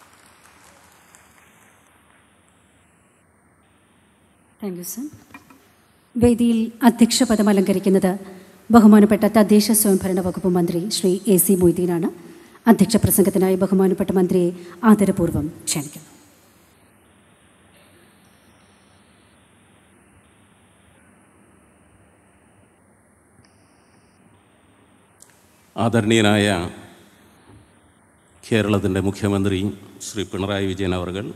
താങ്ക് യു സർ വേദിയിൽ അധ്യക്ഷ പദം അലങ്കരിക്കുന്നത് ബഹുമാനപ്പെട്ട തദ്ദേശ സ്വയംഭരണ വകുപ്പ് മന്ത്രി ശ്രീ എ സി മൊയ്തീനാണ് അധ്യക്ഷ പ്രസംഗത്തിനായി ബഹുമാനപ്പെട്ട മന്ത്രിയെ ആദരപൂർവ്വം ക്ഷണിക്കുന്നു ആദരണീയനായ കേരളത്തിൻ്റെ മുഖ്യമന്ത്രി ശ്രീ പിണറായി വിജയൻ അവർകൾ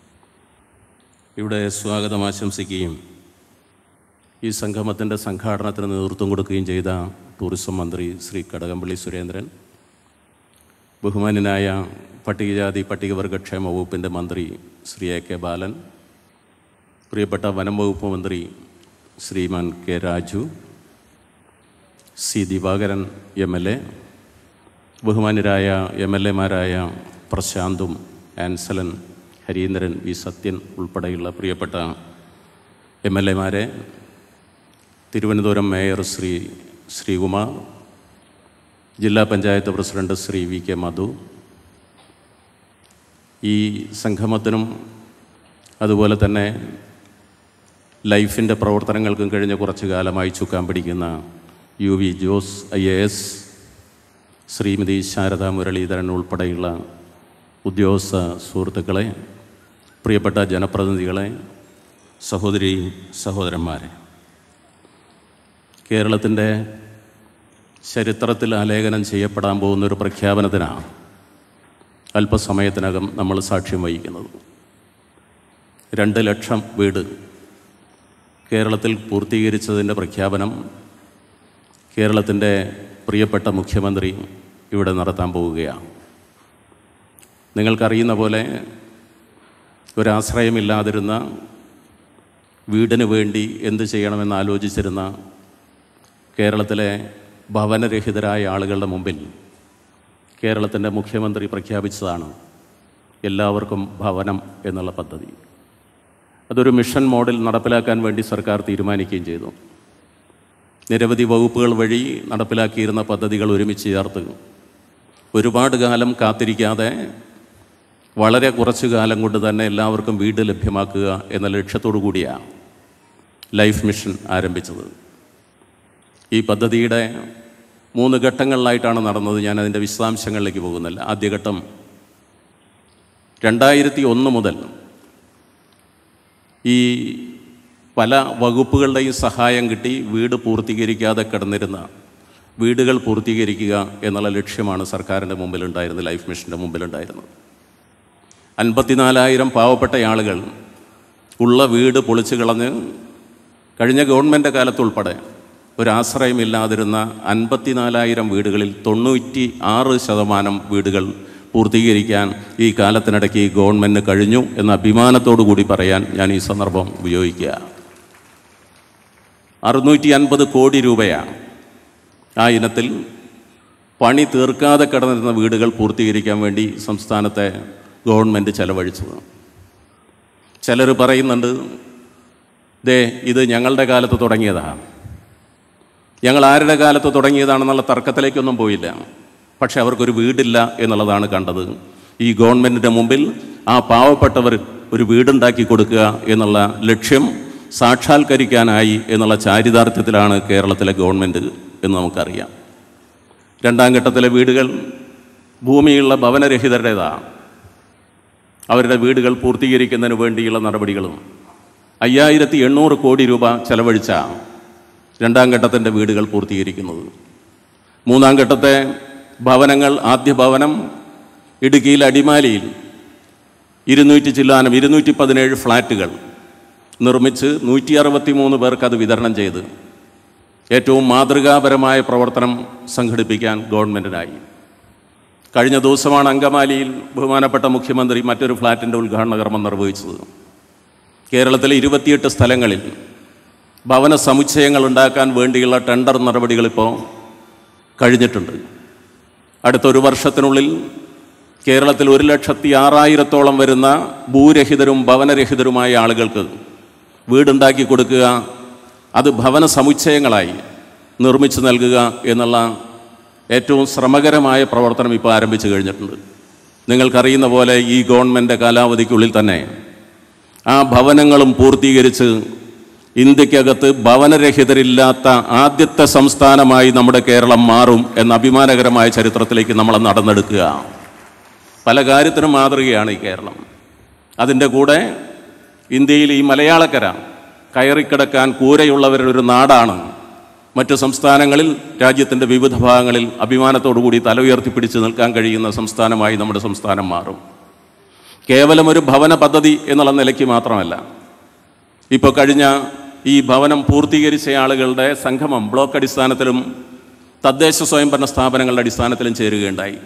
ഇവിടെ സ്വാഗതം ആശംസിക്കുകയും ഈ സംഗമത്തിൻ്റെ സംഘാടനത്തിന് നേതൃത്വം കൊടുക്കുകയും ചെയ്ത ടൂറിസം മന്ത്രി ശ്രീ കടകംപള്ളി സുരേന്ദ്രൻ ബഹുമാന്യനായ പട്ടികജാതി പട്ടികവർഗക്ഷേമ വകുപ്പിൻ്റെ മന്ത്രി ശ്രീ എ കെ ബാലൻ പ്രിയപ്പെട്ട വനം വകുപ്പ് മന്ത്രി Shriman K Raju C Divakaran M L A ബഹുമാന്യരായ എം എൽ എമാരായ പ്രശാന്തും ആൻസലൻ ഹരീന്ദ്രൻ വി സത്യൻ ഉൾപ്പെടെയുള്ള പ്രിയപ്പെട്ട എം എൽ എമാരെ തിരുവനന്തപുരം മേയർ ശ്രീ ശ്രീകുമാർ ജില്ലാ panchayat president Shri V K Madhu ഈ സംഗമത്തിനും അതുപോലെ തന്നെ ലൈഫിൻ്റെ പ്രവർത്തനങ്ങൾക്കും കഴിഞ്ഞ കുറച്ചു കാലമായി ചുക്കാൻ പിടിക്കുന്ന U V Jose I A S Shrimati Sharada Muraleedharan ഉൾപ്പെടെയുള്ള ഉദ്യോഗസ്ഥ സുഹൃത്തുക്കളെ പ്രിയപ്പെട്ട ജനപ്രതിനിധികളെ സഹോദരി സഹോദരന്മാരെ കേരളത്തിൻ്റെ ചരിത്രത്തിൽ ആലേഖനം ചെയ്യപ്പെടാൻ പോകുന്ന ഒരു പ്രഖ്യാപനത്തിനാണ് അല്പസമയത്തിനകം നമ്മൾ സാക്ഷ്യം വഹിക്കുന്നത് രണ്ട് ലക്ഷം വീട് കേരളത്തിൽ പൂർത്തീകരിച്ചതിൻ്റെ പ്രഖ്യാപനം കേരളത്തിൻ്റെ പ്രിയപ്പെട്ട മുഖ്യമന്ത്രി ഇവിടെ നടത്താൻ പോവുകയാണ് നിങ്ങൾക്കറിയുന്ന പോലെ ഒരാശ്രയമില്ലാതിരുന്ന വീടിന് വേണ്ടി എന്ത് ചെയ്യണമെന്ന് ആലോചിച്ചിരുന്ന കേരളത്തിലെ ഭവനരഹിതരായ ആളുകളുടെ മുമ്പിൽ കേരളത്തിൻ്റെ മുഖ്യമന്ത്രി പ്രഖ്യാപിച്ചതാണ് എല്ലാവർക്കും ഭവനം എന്നുള്ള പദ്ധതി അതൊരു മിഷൻ മോഡൽ നടപ്പിലാക്കാൻ വേണ്ടി സർക്കാർ തീരുമാനിക്കുകയും ചെയ്തു നിരവധി വകുപ്പുകൾ വഴി നടപ്പിലാക്കിയിരുന്ന പദ്ധതികൾ ഒരുമിച്ച് ചേർത്ത് ഒരുപാട് കാലം കാത്തിരിക്കാതെ വളരെ കുറച്ചു കാലം കൊണ്ട് തന്നെ എല്ലാവർക്കും വീട് ലഭ്യമാക്കുക എന്ന ലക്ഷ്യത്തോടു കൂടിയാണ് ലൈഫ് മിഷൻ ആരംഭിച്ചത് ഈ പദ്ധതിയുടെ മൂന്ന് ഘട്ടങ്ങളിലായിട്ടാണ് നടന്നത് ഞാൻ അതിൻ്റെ വിശദാംശങ്ങളിലേക്ക് പോകുന്നില്ല ആദ്യഘട്ടം രണ്ടായിരത്തി ഒന്ന് മുതൽ ഈ പല വകുപ്പുകളുടെയും സഹായം കിട്ടി വീട് പൂർത്തീകരിക്കാതെ കിടന്നിരുന്ന വീടുകൾ പൂർത്തീകരിക്കുക എന്നുള്ള ലക്ഷ്യമാണ് സർക്കാരിൻ്റെ മുമ്പിലുണ്ടായിരുന്നത് ലൈഫ് മിഷൻ്റെ മുമ്പിലുണ്ടായിരുന്നത് അൻപത്തിനാലായിരം പാവപ്പെട്ട ആളുകൾ ഉള്ള വീട് പൊളിച്ചു കളഞ്ഞ് കഴിഞ്ഞ ഗവൺമെൻറ് കാലത്തുൾപ്പെടെ ഒരാശ്രയമില്ലാതിരുന്ന അൻപത്തിനാലായിരം വീടുകളിൽ തൊണ്ണൂറ്റി ആറ് ശതമാനം വീടുകൾ പൂർത്തീകരിക്കാൻ ഈ കാലത്തിനിടയ്ക്ക് ഈ ഗവൺമെൻറ്റിന് കഴിഞ്ഞു എന്ന അഭിമാനത്തോടു കൂടി പറയാൻ ഞാൻ ഈ സന്ദർഭം ഉപയോഗിക്കുക അറുന്നൂറ്റി അൻപത് കോടി രൂപയാണ് ആ ഇനത്തിൽ പണി തീർക്കാതെ കിടന്നിരുന്ന വീടുകൾ പൂർത്തീകരിക്കാൻ വേണ്ടി സംസ്ഥാനത്തെ ഗവൺമെൻറ് ചെലവഴിച്ചത് ചിലർ പറയുന്നുണ്ട് ദേ ഇത് ഞങ്ങളുടെ കാലത്ത് തുടങ്ങിയതാണ് ഞങ്ങൾ ആരുടെ കാലത്ത് തുടങ്ങിയതാണെന്നുള്ള തർക്കത്തിലേക്കൊന്നും പോയില്ല പക്ഷെ അവർക്കൊരു വീടില്ല എന്നുള്ളതാണ് കണ്ടത് ഈ ഗവൺമെൻറ്റിൻ്റെ മുമ്പിൽ ആ പാവപ്പെട്ടവർ ഒരു വീടുണ്ടാക്കി കൊടുക്കുക എന്നുള്ള ലക്ഷ്യം സാക്ഷാത്കരിക്കാനായി എന്നുള്ള ചാരിതാർത്ഥ്യത്തിലാണ് കേരളത്തിലെ ഗവൺമെൻറ് എന്ന് നമുക്കറിയാം രണ്ടാം ഘട്ടത്തിലെ വീടുകൾ ഭൂമിയുള്ള ഭവനരഹിതരുടേതാണ് അവരുടെ വീടുകൾ പൂർത്തീകരിക്കുന്നതിന് വേണ്ടിയുള്ള നടപടികളും അയ്യായിരത്തി എണ്ണൂറ് കോടി രൂപ ചെലവഴിച്ച രണ്ടാം ഘട്ടത്തിൻ്റെ വീടുകൾ പൂർത്തീകരിക്കുന്നത് മൂന്നാം ഘട്ടത്തെ ഭവനങ്ങൾ ആദ്യ ഭവനം ഇടുക്കിയിൽ അടിമാലിയിൽ ഇരുന്നൂറ്റി ചില്ലാനം ഇരുന്നൂറ്റി പതിനേഴ് ഫ്ലാറ്റുകൾ നിർമ്മിച്ച് നൂറ്റി അറുപത്തി മൂന്ന് പേർക്ക് അത് വിതരണം ചെയ്ത് ഏറ്റവും മാതൃകാപരമായ പ്രവർത്തനം സംഘടിപ്പിക്കാൻ ഗവൺമെൻറ്റിനായി കഴിഞ്ഞ ദിവസമാണ് അങ്കമാലിയിൽ ബഹുമാനപ്പെട്ട മുഖ്യമന്ത്രി മറ്റൊരു ഫ്ലാറ്റിൻ്റെ ഉദ്ഘാടന കർമ്മം നിർവഹിച്ചത് കേരളത്തിലെ ഇരുപത്തിയെട്ട് സ്ഥലങ്ങളിൽ ഭവന സമുച്ചയങ്ങൾ ഉണ്ടാക്കാൻ വേണ്ടിയുള്ള ടെൻഡർ നടപടികൾ ഇപ്പോൾ കഴിഞ്ഞിട്ടുണ്ട് അടുത്തൊരു വർഷത്തിനുള്ളിൽ കേരളത്തിൽ ഒരു ലക്ഷത്തി ആറായിരത്തോളം വരുന്ന ഭൂരഹിതരും ഭവനരഹിതരുമായ ആളുകൾക്ക് വീടുണ്ടാക്കി കൊടുക്കുക അത് ഭവന സമുച്ചയങ്ങളായി നിർമ്മിച്ചു നൽകുക എന്നുള്ള ഏറ്റവും ശ്രമകരമായ പ്രവർത്തനം ഇപ്പോൾ ആരംഭിച്ചു കഴിഞ്ഞിട്ടുണ്ട് നിങ്ങൾക്കറിയുന്ന പോലെ ഈ ഗവൺമെൻറ് കാലാവധിക്കുള്ളിൽ തന്നെ ആ ഭവനങ്ങളും പൂർത്തീകരിച്ച് ഇന്ത്യക്കകത്ത് ഭവനരഹിതരില്ലാത്ത ആദ്യത്തെ സംസ്ഥാനമായി നമ്മുടെ കേരളം മാറും എന്ന അഭിമാനകരമായ ചരിത്രത്തിലേക്ക് നമ്മൾ നടന്നെടുക്കുക പല കാര്യത്തിനും മാതൃകയാണ് ഈ കേരളം അതിൻ്റെ കൂടെ ഇന്ത്യയിൽ ഈ മലയാളക്കര കയറിക്കിടക്കാൻ കൂരയുള്ളവരുടെ ഒരു നാടാണ് മറ്റ് സംസ്ഥാനങ്ങളിൽ രാജ്യത്തിൻ്റെ വിവിധ ഭാഗങ്ങളിൽ അഭിമാനത്തോടു കൂടി തല ഉയർത്തിപ്പിടിച്ച് നിൽക്കാൻ കഴിയുന്ന സംസ്ഥാനമായി നമ്മുടെ സംസ്ഥാനം മാറും കേവലം ഒരു ഭവന പദ്ധതി എന്നുള്ള നിലയ്ക്ക് മാത്രമല്ല ഇപ്പോൾ കഴിഞ്ഞ ഈ ഭവനം പൂർത്തീകരിച്ച ആളുകളുടെ സംഗമം ബ്ലോക്ക് അടിസ്ഥാനത്തിലും തദ്ദേശ സ്വയംഭരണ സ്ഥാപനങ്ങളുടെ അടിസ്ഥാനത്തിലും ചേരുകയുണ്ടായി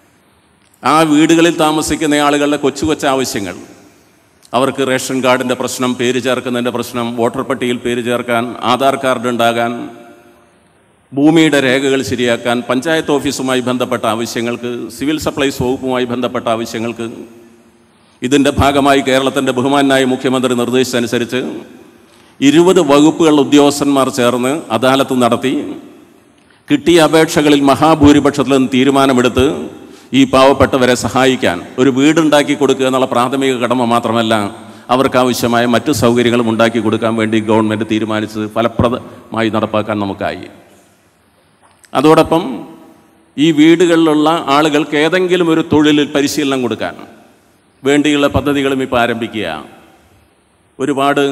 ആ വീടുകളിൽ താമസിക്കുന്ന ആളുകളുടെ കൊച്ചു കൊച്ചു ആവശ്യങ്ങൾ അവർക്ക് റേഷൻ കാർഡിൻ്റെ പ്രശ്നം പേര് ചേർക്കുന്നതിൻ്റെ പ്രശ്നം വോട്ടർ പട്ടികയിൽ പേര് ചേർക്കാൻ ആധാർ കാർഡ് ഉണ്ടാകാൻ ഭൂമിയുടെ രേഖകൾ ശരിയാക്കാൻ പഞ്ചായത്ത് ഓഫീസുമായി ബന്ധപ്പെട്ട ആവശ്യങ്ങൾക്ക് സിവിൽ സപ്ലൈസ് വകുപ്പുമായി ബന്ധപ്പെട്ട ആവശ്യങ്ങൾക്ക് ഇതിൻ്റെ ഭാഗമായി കേരളത്തിൻ്റെ ബഹുമാനായ മുഖ്യമന്ത്രി നിർദ്ദേശിച്ചനുസരിച്ച് ഇരുപത് വകുപ്പുകൾ ഉദ്യോഗസ്ഥന്മാർ ചേർന്ന് അദാലത്ത് നടത്തി കിട്ടിയ അപേക്ഷകളിൽ മഹാഭൂരിപക്ഷത്തിലും തീരുമാനമെടുത്ത് ഈ പാവപ്പെട്ടവരെ സഹായിക്കാൻ ഒരു വീടുണ്ടാക്കി കൊടുക്കുക എന്നുള്ള പ്രാഥമിക കടമ മാത്രമല്ല അവർക്കാവശ്യമായ മറ്റു സൗകര്യങ്ങളും ഉണ്ടാക്കി കൊടുക്കാൻ വേണ്ടി ഗവൺമെൻറ് തീരുമാനിച്ച് ഫലപ്രദമായി നടപ്പാക്കാൻ നമുക്കായി അതോടൊപ്പം ഈ വീടുകളിലുള്ള ആളുകൾക്ക് ഏതെങ്കിലും ഒരു തൊഴിലിൽ പരിശീലനം കൊടുക്കാൻ വേണ്ടിയുള്ള പദ്ധതികളും ഇപ്പോൾ ആരംഭിക്കുക ഒരുപാട്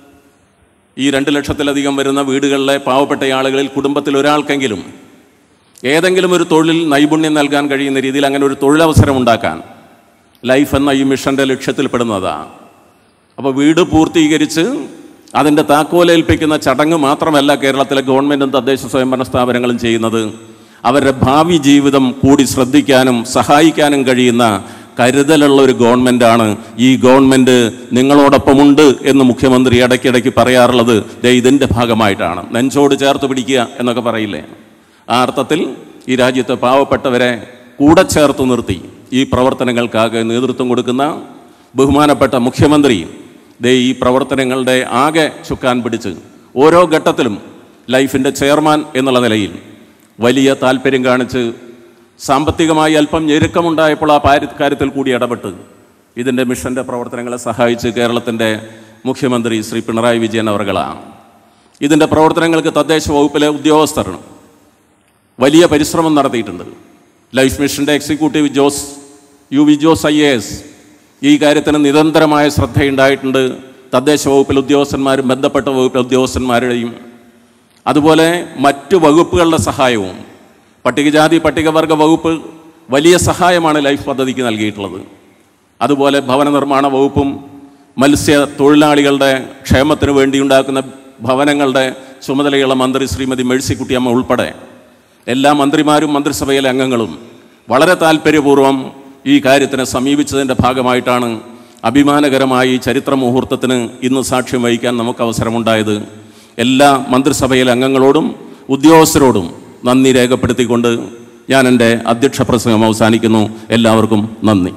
ഈ രണ്ട് ലക്ഷത്തിലധികം വരുന്ന വീടുകളിലെ പാവപ്പെട്ട ആളുകളിൽ കുടുംബത്തിൽ ഒരാൾക്കെങ്കിലും ഏതെങ്കിലും ഒരു തൊഴിൽ നൈപുണ്യം നൽകാൻ കഴിയുന്ന രീതിയിൽ അങ്ങനെ ഒരു തൊഴിലവസരം ഉണ്ടാക്കാൻ ലൈഫ് എന്ന ഈ മിഷൻ്റെ ലക്ഷ്യത്തിൽപ്പെടുന്നതാണ് അപ്പോൾ വീട് പൂർത്തീകരിച്ച് അതിൻ്റെ താക്കോലേൽപ്പിക്കുന്ന ചടങ്ങ് മാത്രമല്ല കേരളത്തിലെ ഗവൺമെൻറ്റും തദ്ദേശ സ്വയംഭരണ സ്ഥാപനങ്ങളും ചെയ്യുന്നത് അവരുടെ ഭാവി ജീവിതം കൂടി ശ്രദ്ധിക്കാനും സഹായിക്കാനും കഴിയുന്ന കരുതലുള്ള ഒരു ഗവൺമെൻറ്റാണ് ഈ ഗവൺമെൻറ് നിങ്ങളോടൊപ്പമുണ്ട് എന്ന് മുഖ്യമന്ത്രി ഇടയ്ക്കിടയ്ക്ക് പറയാറുള്ളത് ദേ ഇതിൻ്റെ ഭാഗമായിട്ടാണ് നെഞ്ചോട് ചേർത്ത് പിടിക്കുക എന്നൊക്കെ പറയില്ലേ ആ അർത്ഥത്തിൽ ഈ രാജ്യത്തെ പാവപ്പെട്ടവരെ കൂടെ ചേർത്ത് നിർത്തി ഈ പ്രവർത്തനങ്ങൾക്കാകെ നേതൃത്വം കൊടുക്കുന്ന ബഹുമാനപ്പെട്ട മുഖ്യമന്ത്രി ദേ ഈ പ്രവർത്തനങ്ങളുടെ ആകെ ചുക്കാൻ പിടിച്ച് ഓരോ ഘട്ടത്തിലും ലൈഫിൻ്റെ ചെയർമാൻ എന്നുള്ള നിലയിൽ വലിയ താല്പര്യം കാണിച്ച് സാമ്പത്തികമായി അല്പം ഞെരുക്കമുണ്ടായപ്പോൾ ആ പാരി- കാര്യത്തിൽ കൂടി ഇടപെട്ട് ഇതിൻ്റെ മിഷൻ്റെ പ്രവർത്തനങ്ങളെ സഹായിച്ച് കേരളത്തിൻ്റെ മുഖ്യമന്ത്രി ശ്രീ പിണറായി വിജയൻ അവർകളാണ് ഇതിൻ്റെ പ്രവർത്തനങ്ങൾക്ക് തദ്ദേശ വകുപ്പിലെ ഉദ്യോഗസ്ഥർ വലിയ പരിശ്രമം നടത്തിയിട്ടുണ്ട് ലൈഫ് മിഷൻ്റെ executive Jose U V Jose I A S ഈ കാര്യത്തിന് നിരന്തരമായ ശ്രദ്ധയുണ്ടായിട്ടുണ്ട് തദ്ദേശ വകുപ്പിലെ ഉദ്യോഗസ്ഥന്മാരും ബന്ധപ്പെട്ട വകുപ്പിലെ ഉദ്യോഗസ്ഥന്മാരുടെയും അതുപോലെ മറ്റു വകുപ്പുകളുടെ സഹായവും പട്ടികജാതി പട്ടികവർഗ വകുപ്പ് വലിയ സഹായമാണ് ലൈഫ് പദ്ധതിക്ക് നൽകിയിട്ടുള്ളത് അതുപോലെ ഭവന നിർമ്മാണ വകുപ്പും മത്സ്യ തൊഴിലാളികളുടെ ക്ഷേമത്തിന് വേണ്ടി ഉണ്ടാക്കുന്ന ഭവനങ്ങളുടെ ചുമതലയുള്ള മന്ത്രി ശ്രീമതി മേഴ്സിക്കുട്ടിയമ്മ ഉൾപ്പെടെ എല്ലാ മന്ത്രിമാരും മന്ത്രിസഭയിലെ അംഗങ്ങളും വളരെ താല്പര്യപൂർവ്വം ഈ കാര്യത്തിനെ സമീപിച്ചതിൻ്റെ ഭാഗമായിട്ടാണ് അഭിമാനകരമായി ഈ ചരിത്ര മുഹൂർത്തത്തിന് ഇന്ന് സാക്ഷ്യം വഹിക്കാൻ നമുക്ക് അവസരമുണ്ടായത് എല്ലാ മന്ത്രിസഭയിലെ അംഗങ്ങളോടും ഉദ്യോഗസ്ഥരോടും നന്ദി രേഖപ്പെടുത്തിക്കൊണ്ട് ഞാൻ എൻ്റെ അധ്യക്ഷ പ്രസംഗം അവസാനിക്കുന്നു എല്ലാവർക്കും നന്ദി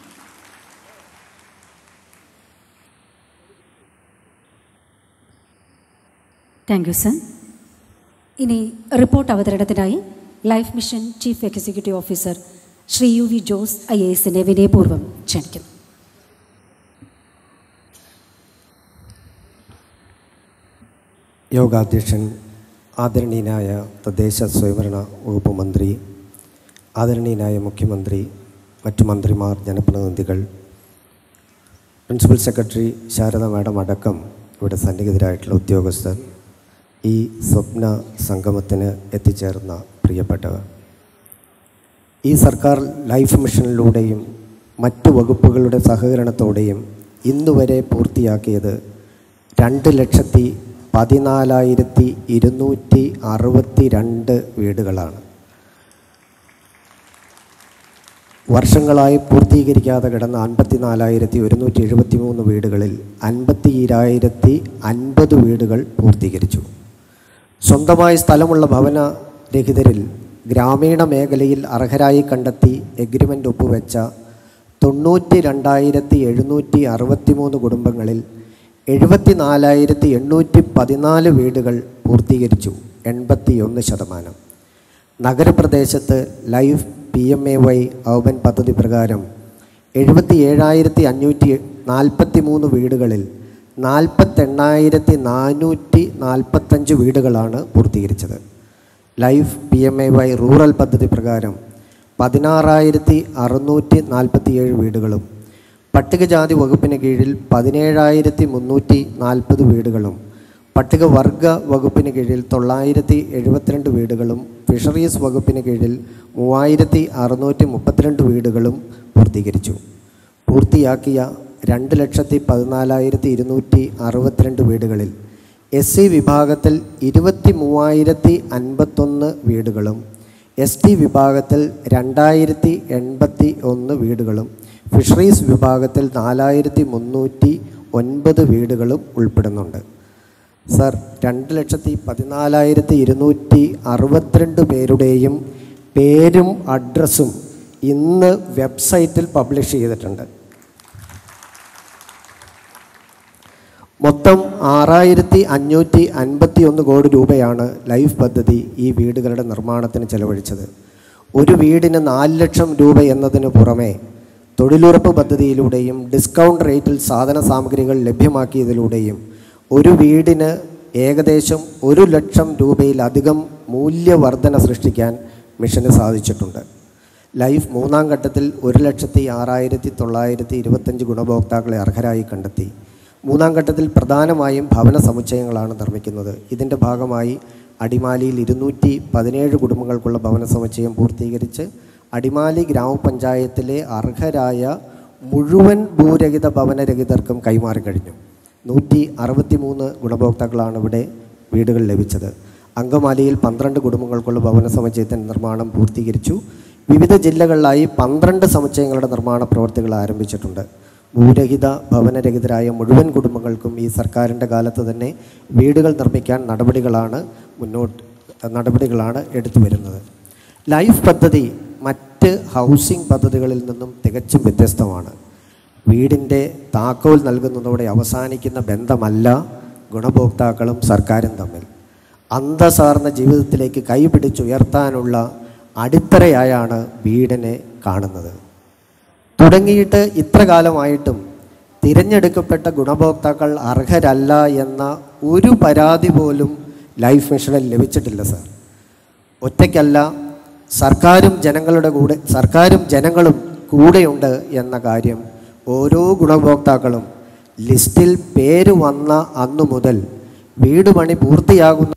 താങ്ക് യു സർ ഇനി റിപ്പോർട്ട് അവതരണത്തിനായി life mission chief executive officer Shri U V Jose I A എസിനെ വിനയപൂർവ്വം ക്ഷണിക്കുന്നു യോഗാധ്യക്ഷൻ ആദരണീയനായ തദ്ദേശ സ്വയംഭരണ വകുപ്പ് മന്ത്രി ആദരണീയനായ മുഖ്യമന്ത്രി മറ്റു മന്ത്രിമാർ ജനപ്രതിനിധികൾ പ്രിൻസിപ്പൽ സെക്രട്ടറി ശാരദ മാഡം അടക്കം ഇവിടെ സന്നിഹിതരായിട്ടുള്ള ഉദ്യോഗസ്ഥർ ഈ സ്വപ്ന സംഗമത്തിന് എത്തിച്ചേർന്ന പ്രിയപ്പെട്ടവർ ഈ സർക്കാർ ലൈഫ് മിഷനിലൂടെയും മറ്റു വകുപ്പുകളുടെ സഹകരണത്തോടെയും ഇന്നുവരെ പൂർത്തിയാക്കിയത് രണ്ട് ലക്ഷത്തി പതിനാലായിരത്തി ഇരുന്നൂറ്റി അറുപത്തി രണ്ട് വീടുകളാണ് വർഷങ്ങളായി പൂർത്തീകരിക്കാതെ കിടന്ന അൻപത്തിനാലായിരത്തി ഒരുന്നൂറ്റി എഴുപത്തി മൂന്ന് വീടുകളിൽ അൻപത്തി ഇരായിരത്തി അൻപത് വീടുകൾ പൂർത്തീകരിച്ചു സ്വന്തമായി സ്ഥലമുള്ള ഭവന രഹിതരിൽ ഗ്രാമീണ മേഖലയിൽ അർഹരായി കണ്ടെത്തി എഗ്രിമെൻ്റ് ഒപ്പുവെച്ച തൊണ്ണൂറ്റി രണ്ടായിരത്തി എഴുന്നൂറ്റി അറുപത്തി മൂന്ന് കുടുംബങ്ങളിൽ എഴുപത്തി നാലായിരത്തി എണ്ണൂറ്റി പതിനാല് വീടുകൾ പൂർത്തീകരിച്ചു എൺപത്തി ഒന്ന് ശതമാനം നഗരപ്രദേശത്ത് life P M A Y urban പദ്ധതി പ്രകാരം എഴുപത്തി ഏഴായിരത്തി അഞ്ഞൂറ്റി നാൽപ്പത്തി മൂന്ന് വീടുകളിൽ നാൽപ്പത്തെണ്ണായിരത്തി നാനൂറ്റി നാൽപ്പത്തഞ്ച് വീടുകളാണ് പൂർത്തീകരിച്ചത് life P M A Y rural പദ്ധതി പ്രകാരം പതിനാറായിരത്തി അറുന്നൂറ്റി നാൽപ്പത്തിയേഴ് വീടുകളും പട്ടികജാതി വകുപ്പിന് കീഴിൽ പതിനേഴായിരത്തി മുന്നൂറ്റി നാൽപ്പത് വീടുകളും പട്ടികവർഗ വകുപ്പിന് കീഴിൽ തൊള്ളായിരത്തി എഴുപത്തിരണ്ട് വീടുകളും ഫിഷറീസ് വകുപ്പിന് കീഴിൽ മൂവായിരത്തി അറുന്നൂറ്റി മുപ്പത്തിരണ്ട് വീടുകളും പൂർത്തീകരിച്ചു പൂർത്തിയാക്കിയ രണ്ട് ലക്ഷത്തി പതിനാലായിരത്തി ഇരുന്നൂറ്റി അറുപത്തിരണ്ട് വീടുകളിൽ എസ് സി വിഭാഗത്തിൽ ഇരുപത്തി മൂവായിരത്തി അൻപത്തൊന്ന് വീടുകളും എസ് ടി വിഭാഗത്തിൽ രണ്ടായിരത്തി എൺപത്തി ഒന്ന് വീടുകളും ഫിഷറീസ് വിഭാഗത്തിൽ നാലായിരത്തി മുന്നൂറ്റി ഒൻപത് വീടുകളും ഉൾപ്പെടുന്നുണ്ട് സർ രണ്ട് ലക്ഷത്തി പതിനാലായിരത്തി ഇരുന്നൂറ്റി അറുപത്തിരണ്ട് പേരുടെയും പേരും അഡ്രസ്സും ഇന്ന് വെബ്സൈറ്റിൽ പബ്ലിഷ് ചെയ്തിട്ടുണ്ട് മൊത്തം ആറായിരത്തി അഞ്ഞൂറ്റി അൻപത്തി ഒന്ന് കോടി രൂപയാണ് ലൈഫ് പദ്ധതി ഈ വീടുകളുടെ നിർമ്മാണത്തിന് ചെലവഴിച്ചത് ഒരു വീടിന് നാല് ലക്ഷം രൂപ എന്നതിന് പുറമെ തൊഴിലുറപ്പ് പദ്ധതിയിലൂടെയും ഡിസ്കൗണ്ട് റേറ്റിൽ സാധന സാമഗ്രികൾ ലഭ്യമാക്കിയതിലൂടെയും ഒരു വീടിന് ഏകദേശം ഒരു ലക്ഷം രൂപയിലധികം മൂല്യവർധന സൃഷ്ടിക്കാൻ മിഷന് സാധിച്ചിട്ടുണ്ട് ലൈഫ് മൂന്നാം ഘട്ടത്തിൽ ഒരു ലക്ഷത്തി ആറായിരത്തി തൊള്ളായിരത്തി ഇരുപത്തഞ്ച് ഗുണഭോക്താക്കളെ അർഹരായി കണ്ടെത്തി മൂന്നാം ഘട്ടത്തിൽ പ്രധാനമായും ഭവന സമുച്ചയങ്ങളാണ് നിർമ്മിക്കുന്നത് ഇതിൻ്റെ ഭാഗമായി അടിമാലിയിൽ ഇരുന്നൂറ്റി പതിനേഴ് കുടുംബങ്ങൾക്കുള്ള ഭവന സമുച്ചയം പൂർത്തീകരിച്ച് അടിമാലി ഗ്രാമപഞ്ചായത്തിലെ അർഹരായ മുഴുവൻ ഭൂരഹിത ഭവനരഹിതർക്കും കൈമാറി കഴിഞ്ഞു നൂറ്റി അറുപത്തി മൂന്ന് ഗുണഭോക്താക്കളാണ് ഇവിടെ വീടുകൾ ലഭിച്ചത് അങ്കമാലിയിൽ പന്ത്രണ്ട് കുടുംബങ്ങൾക്കുള്ള ഭവന സമുച്ചയത്തിൻ്റെ നിർമ്മാണം പൂർത്തീകരിച്ചു വിവിധ ജില്ലകളിലായി പന്ത്രണ്ട് സമുച്ചയങ്ങളുടെ നിർമ്മാണ പ്രവർത്തികൾ ആരംഭിച്ചിട്ടുണ്ട് ഭൂരഹിത ഭവനരഹിതരായ മുഴുവൻ കുടുംബങ്ങൾക്കും ഈ സർക്കാരിൻ്റെ കാലത്ത് തന്നെ വീടുകൾ നിർമ്മിക്കാൻ നടപടികളാണ് മുന്നോട്ട് നടപടികളാണ് എടുത്തു വരുന്നത് ലൈഫ് പദ്ധതി മറ്റ് ഹൗസിംഗ് പദ്ധതികളിൽ നിന്നും തികച്ചും വ്യത്യസ്തമാണ് വീടിൻ്റെ താക്കോൽ നൽകുന്നതോടെ അവസാനിക്കുന്ന ബന്ധമല്ല ഗുണഭോക്താക്കളും സർക്കാരും തമ്മിൽ അന്തസാർന്ന ജീവിതത്തിലേക്ക് കൈപിടിച്ചുയർത്താനുള്ള അടിത്തറയായാണ് വീടിനെ കാണുന്നത് തുടങ്ങിയിട്ട് ഇത്ര കാലമായിട്ടും തിരഞ്ഞെടുക്കപ്പെട്ട ഗുണഭോക്താക്കൾ അർഹരല്ല എന്ന ഒരു പരാതി പോലും ലൈഫ് മിഷനിൽ ലഭിച്ചിട്ടില്ല സാർ ഒറ്റയ്ക്കല്ല സർക്കാരും ജനങ്ങളുടെ കൂടെ സർക്കാരും ജനങ്ങളും കൂടെയുണ്ട് എന്ന കാര്യം ഓരോ ഗുണഭോക്താക്കളും ലിസ്റ്റിൽ പേര് വന്ന അന്നു മുതൽ വീട് പണി പൂർത്തിയാകുന്ന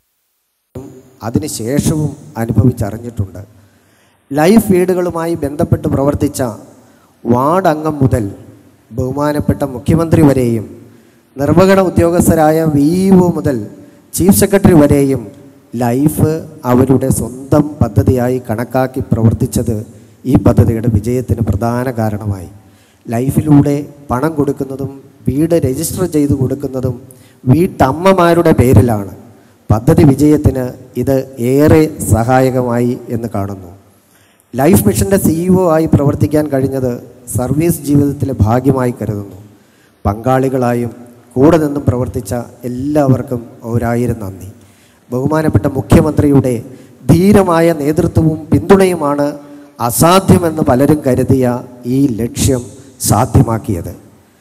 അതിനുശേഷവും അനുഭവിച്ചറിഞ്ഞിട്ടുണ്ട് ലൈഫ് വീടുകളുമായി ബന്ധപ്പെട്ട് പ്രവർത്തിച്ച വാർഡ് അംഗം മുതൽ ബഹുമാനപ്പെട്ട മുഖ്യമന്ത്രി വരെയും നിർവഹണ ഉദ്യോഗസ്ഥരായ വി ഒ മുതൽ ചീഫ് സെക്രട്ടറി വരെയും ലൈഫ് അവരുടെ സ്വന്തം പദ്ധതിയായി കണക്കാക്കി പ്രവർത്തിച്ചത് ഈ പദ്ധതിയുടെ വിജയത്തിന് പ്രധാന കാരണമായി ലൈഫിലൂടെ പണം കൊടുക്കുന്നതും വീട് രജിസ്റ്റർ ചെയ്ത് കൊടുക്കുന്നതും വീട്ടമ്മമാരുടെ പേരിലാണ് പദ്ധതി വിജയത്തിന് ഇത് ഏറെ സഹായകമായി എന്ന് കാണുന്നു ലൈഫ് മിഷൻ്റെ സിഇഒ ആയി പ്രവർത്തിക്കാൻ കഴിഞ്ഞത് സർവീസ് ജീവിതത്തിലെ ഭാഗ്യമായി കരുതുന്നു പങ്കാളികളായും കൂടെ നിന്നും പ്രവർത്തിച്ച എല്ലാവർക്കും ഒരായിരം നന്ദി ബഹുമാനപ്പെട്ട മുഖ്യമന്ത്രിയുടെ ധീരമായ നേതൃത്വവും പിന്തുണയുമാണ് അസാധ്യമെന്ന് പലരും കരുതിയ ഈ ലക്ഷ്യം സാധ്യമാക്കിയത്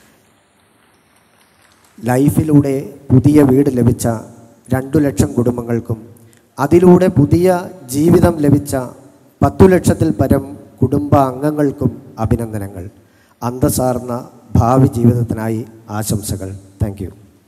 ലൈഫിലൂടെ പുതിയ വീട് ലഭിച്ച രണ്ടു ലക്ഷം കുടുംബങ്ങൾക്കും അതിലൂടെ പുതിയ ജീവിതം ലഭിച്ച പത്തു ലക്ഷത്തിൽ പരം കുടുംബ അംഗങ്ങൾക്കും അഭിനന്ദനങ്ങൾ അന്തസാർന്ന ഭാവി ജീവിതത്തിനായി ആശംസകൾ താങ്ക് യു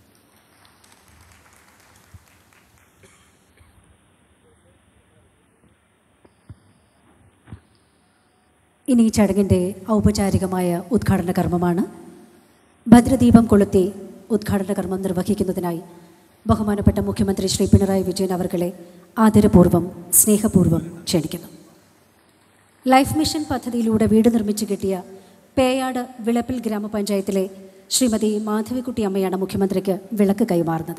ഇനി ഈ ചടങ്ങിൻ്റെ ഔപചാരികമായ ഉദ്ഘാടന കർമ്മമാണ് ഭദ്രദീപം കൊളുത്തി ഉദ്ഘാടന കർമ്മം നിർവഹിക്കുന്നതിനായി ബഹുമാനപ്പെട്ട മുഖ്യമന്ത്രി ശ്രീ പിണറായി വിജയൻ അവർകളെ ആദരപൂർവ്വം സ്നേഹപൂർവ്വം ക്ഷണിക്കുന്നു ലൈഫ് മിഷൻ പദ്ധതിയിലൂടെ വീട് നിർമ്മിച്ചു കിട്ടിയ പേയാട് വിളപ്പിൽ ഗ്രാമപഞ്ചായത്തിലെ ശ്രീമതി മാധവിക്കുട്ടി അമ്മയാണ് മുഖ്യമന്ത്രിക്ക് വിളക്ക് കൈമാറുന്നത്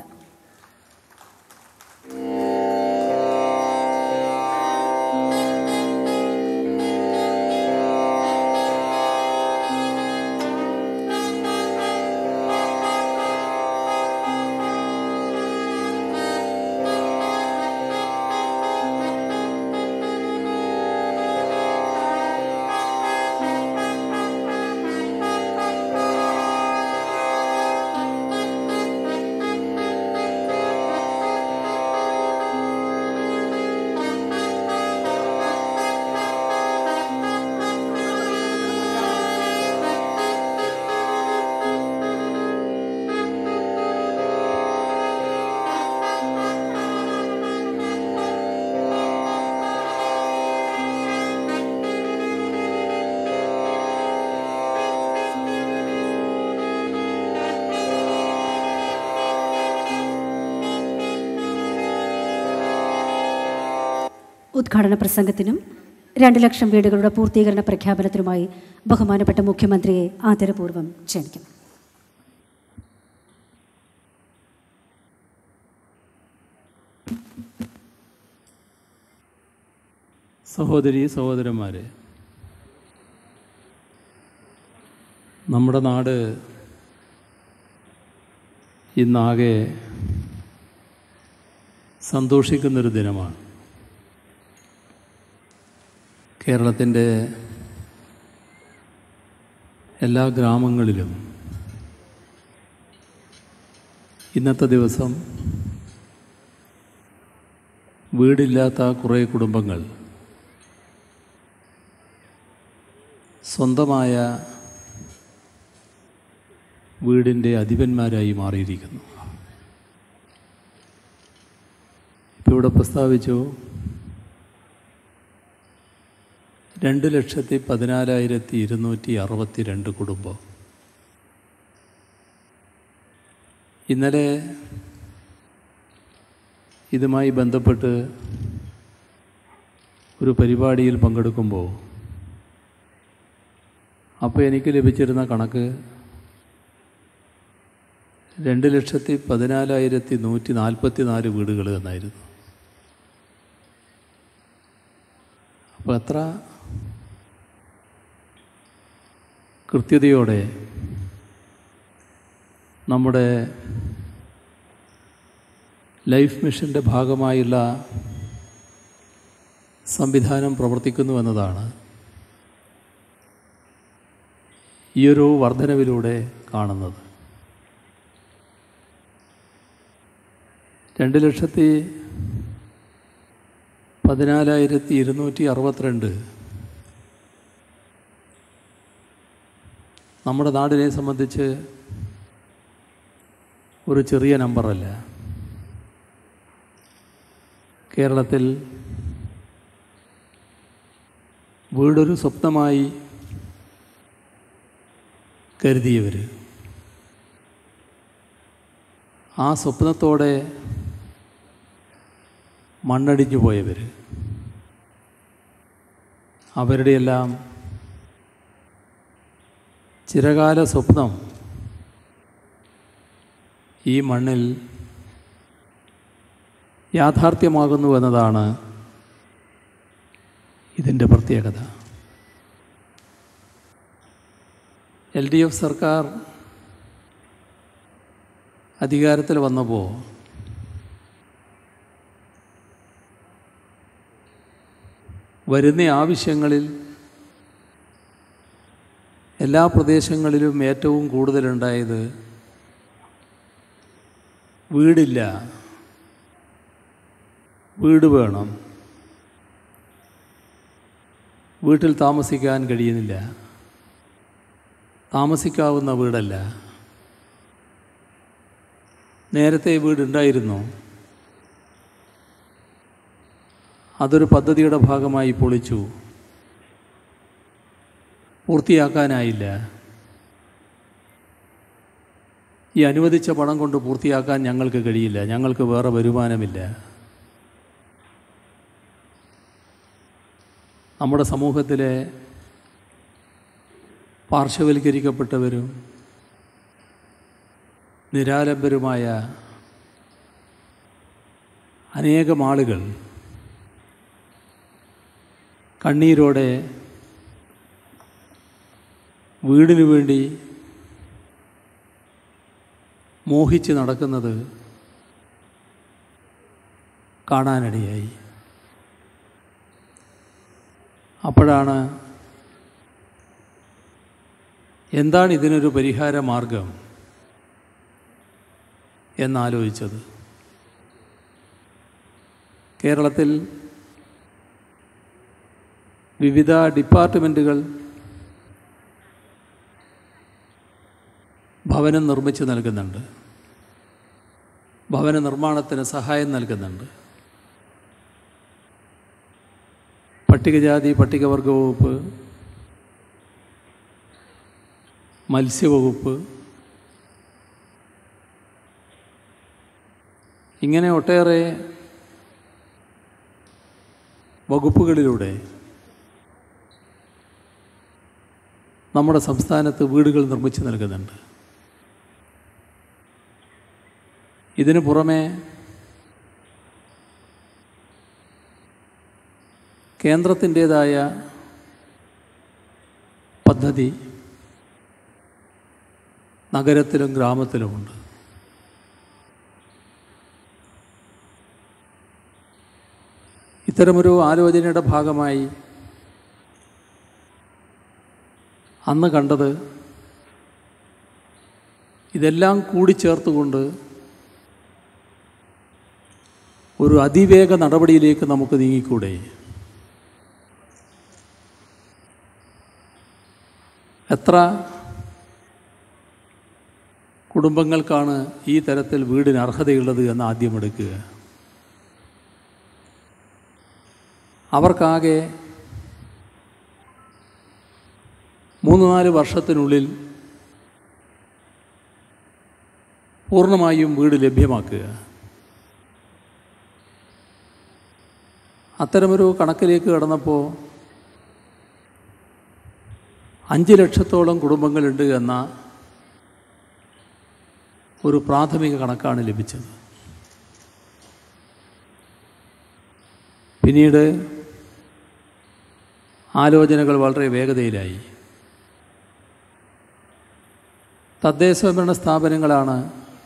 ഉദ്ഘാടന പ്രസംഗത്തിനും രണ്ട് ലക്ഷം വീടുകളുടെ പൂർത്തീകരണ പ്രഖ്യാപനത്തിനുമായി ബഹുമാനപ്പെട്ട മുഖ്യമന്ത്രിയെ ആദരപൂർവ്വം ക്ഷണിക്കുന്നു സഹോദരി സഹോദരന്മാരെ നമ്മുടെ നാട് ഇന്നാകെ സന്തോഷിക്കുന്നൊരു ദിനമാണ് കേരളത്തിൻ്റെ എല്ലാ ഗ്രാമങ്ങളിലും ഇന്നത്തെ ദിവസം വീടില്ലാത്ത കുറേ കുടുംബങ്ങൾ സ്വന്തമായ വീടിൻ്റെ അധിപന്മാരായി മാറിയിരിക്കുന്നു ഇപ്പോൾ ഇവിടെ പ്രസ്താവിച്ചു രണ്ട് ലക്ഷത്തി പതിനാലായിരത്തി ഇരുന്നൂറ്റി അറുപത്തി രണ്ട് കുടുംബം ഇന്നലെ ഇതുമായി ബന്ധപ്പെട്ട് ഒരു പരിപാടിയിൽ പങ്കെടുക്കുമ്പോൾ അപ്പോൾ എനിക്ക് ലഭിച്ചിരുന്ന കണക്ക് രണ്ട് ലക്ഷത്തി പതിനാലായിരത്തി നൂറ്റി നാൽപ്പത്തി നാല് വീടുകൾ എന്നായിരുന്നു അപ്പോൾ എത്ര കൃത്യതയോടെ നമ്മുടെ ലൈഫ് മിഷൻ്റെ ഭാഗമായുള്ള സംവിധാനം പ്രവർത്തിക്കുന്നു എന്നതാണ് ഈയൊരു വർധനവിലൂടെ കാണുന്നത് രണ്ട് ലക്ഷത്തി പതിനാലായിരത്തി ഇരുന്നൂറ്റി അറുപത്തിരണ്ട് നമ്മുടെ നാടിനെ സംബന്ധിച്ച് ഒരു ചെറിയ നമ്പറല്ല കേരളത്തിൽ വീടൊരു സ്വപ്നമായി കരുതിയവർ ആ സ്വപ്നത്തോടെ മണ്ണടിഞ്ഞു പോയവർ അവരുടെയെല്ലാം ചിരകാല സ്വപ്നം ഈ മണ്ണിൽ യാഥാർത്ഥ്യമാകുന്നു എന്നതാണ് ഇതിൻ്റെ പ്രത്യേകത എൽ ഡി എഫ് സർക്കാർ അധികാരത്തിൽ വന്നപ്പോൾ വരുന്ന ആവശ്യങ്ങളിൽ എല്ലാ പ്രദേശങ്ങളിലും ഏറ്റവും കൂടുതലുണ്ടായത് വീടില്ല വീട് വേണം വീട്ടിൽ താമസിക്കാൻ കഴിയുന്നില്ല താമസിക്കാവുന്ന വീടല്ല നേരത്തെ വീടുണ്ടായിരുന്നു അതൊരു പദ്ധതിയുടെ ഭാഗമായി പൊളിച്ചു പൂർത്തിയാക്കാനായില്ല ഈ അനുവദിച്ച പണം കൊണ്ട് പൂർത്തിയാക്കാൻ ഞങ്ങൾക്ക് കഴിയില്ല ഞങ്ങൾക്ക് വേറെ വരുമാനമില്ല നമ്മുടെ സമൂഹത്തിലെ പാർശ്വവൽക്കരിക്കപ്പെട്ടവരും നിരാലംബരുമായ അനേകം ആളുകൾ കണ്ണീരോടെ വീടിനു വേണ്ടി മോഹിച്ച് നടക്കുന്നത് കാണാനിടയായി അപ്പോഴാണ് എന്താണ് ഇതിനൊരു പരിഹാര മാർഗം എന്നാലോചിച്ചത് കേരളത്തിൽ വിവിധ ഡിപ്പാർട്ട്മെൻറ്റുകൾ ഭവനം നിർമ്മിച്ച് നൽകുന്നുണ്ട് ഭവന നിർമ്മാണത്തിന് സഹായം നൽകുന്നുണ്ട് പട്ടികജാതി പട്ടികവർഗ വകുപ്പ് മത്സ്യവകുപ്പ് ഇങ്ങനെ ഒട്ടേറെ വകുപ്പുകളിലൂടെ നമ്മുടെ സംസ്ഥാനത്ത് വീടുകൾ നിർമ്മിച്ച് നൽകുന്നുണ്ട് ഇതിനു പുറമെ കേന്ദ്രത്തിൻ്റേതായ പദ്ധതി നഗരത്തിലും ഗ്രാമത്തിലുമുണ്ട് ഇത്തരമൊരു ആലോചനയുടെ ഭാഗമായി അന്ന് കണ്ടത് ഇതെല്ലാം കൂടിച്ചേർത്തുകൊണ്ട് ഒരു അതിവേഗ നടപടിയിലേക്ക് നമുക്ക് നീങ്ങിക്കൂടെ എത്ര കുടുംബങ്ങൾക്കാണ് ഈ തരത്തിൽ വീടിന് അർഹതയുള്ളത് എന്ന് ആദ്യം എടുക്കുക അവർക്കാകെ മൂന്ന് നാല് വർഷത്തിനുള്ളിൽ പൂർണ്ണമായും വീട് ലഭ്യമാക്കുക അത്തരമൊരു കണക്കിലേക്ക് കടന്നപ്പോൾ അഞ്ച് ലക്ഷത്തോളം കുടുംബങ്ങളുണ്ട് എന്ന ഒരു പ്രാഥമിക കണക്കാണ് ലഭിച്ചത് പിന്നീട് ആലോചനകൾ വളരെ വേഗതയിലായി തദ്ദേശ സ്വയംഭരണ സ്ഥാപനങ്ങളാണ്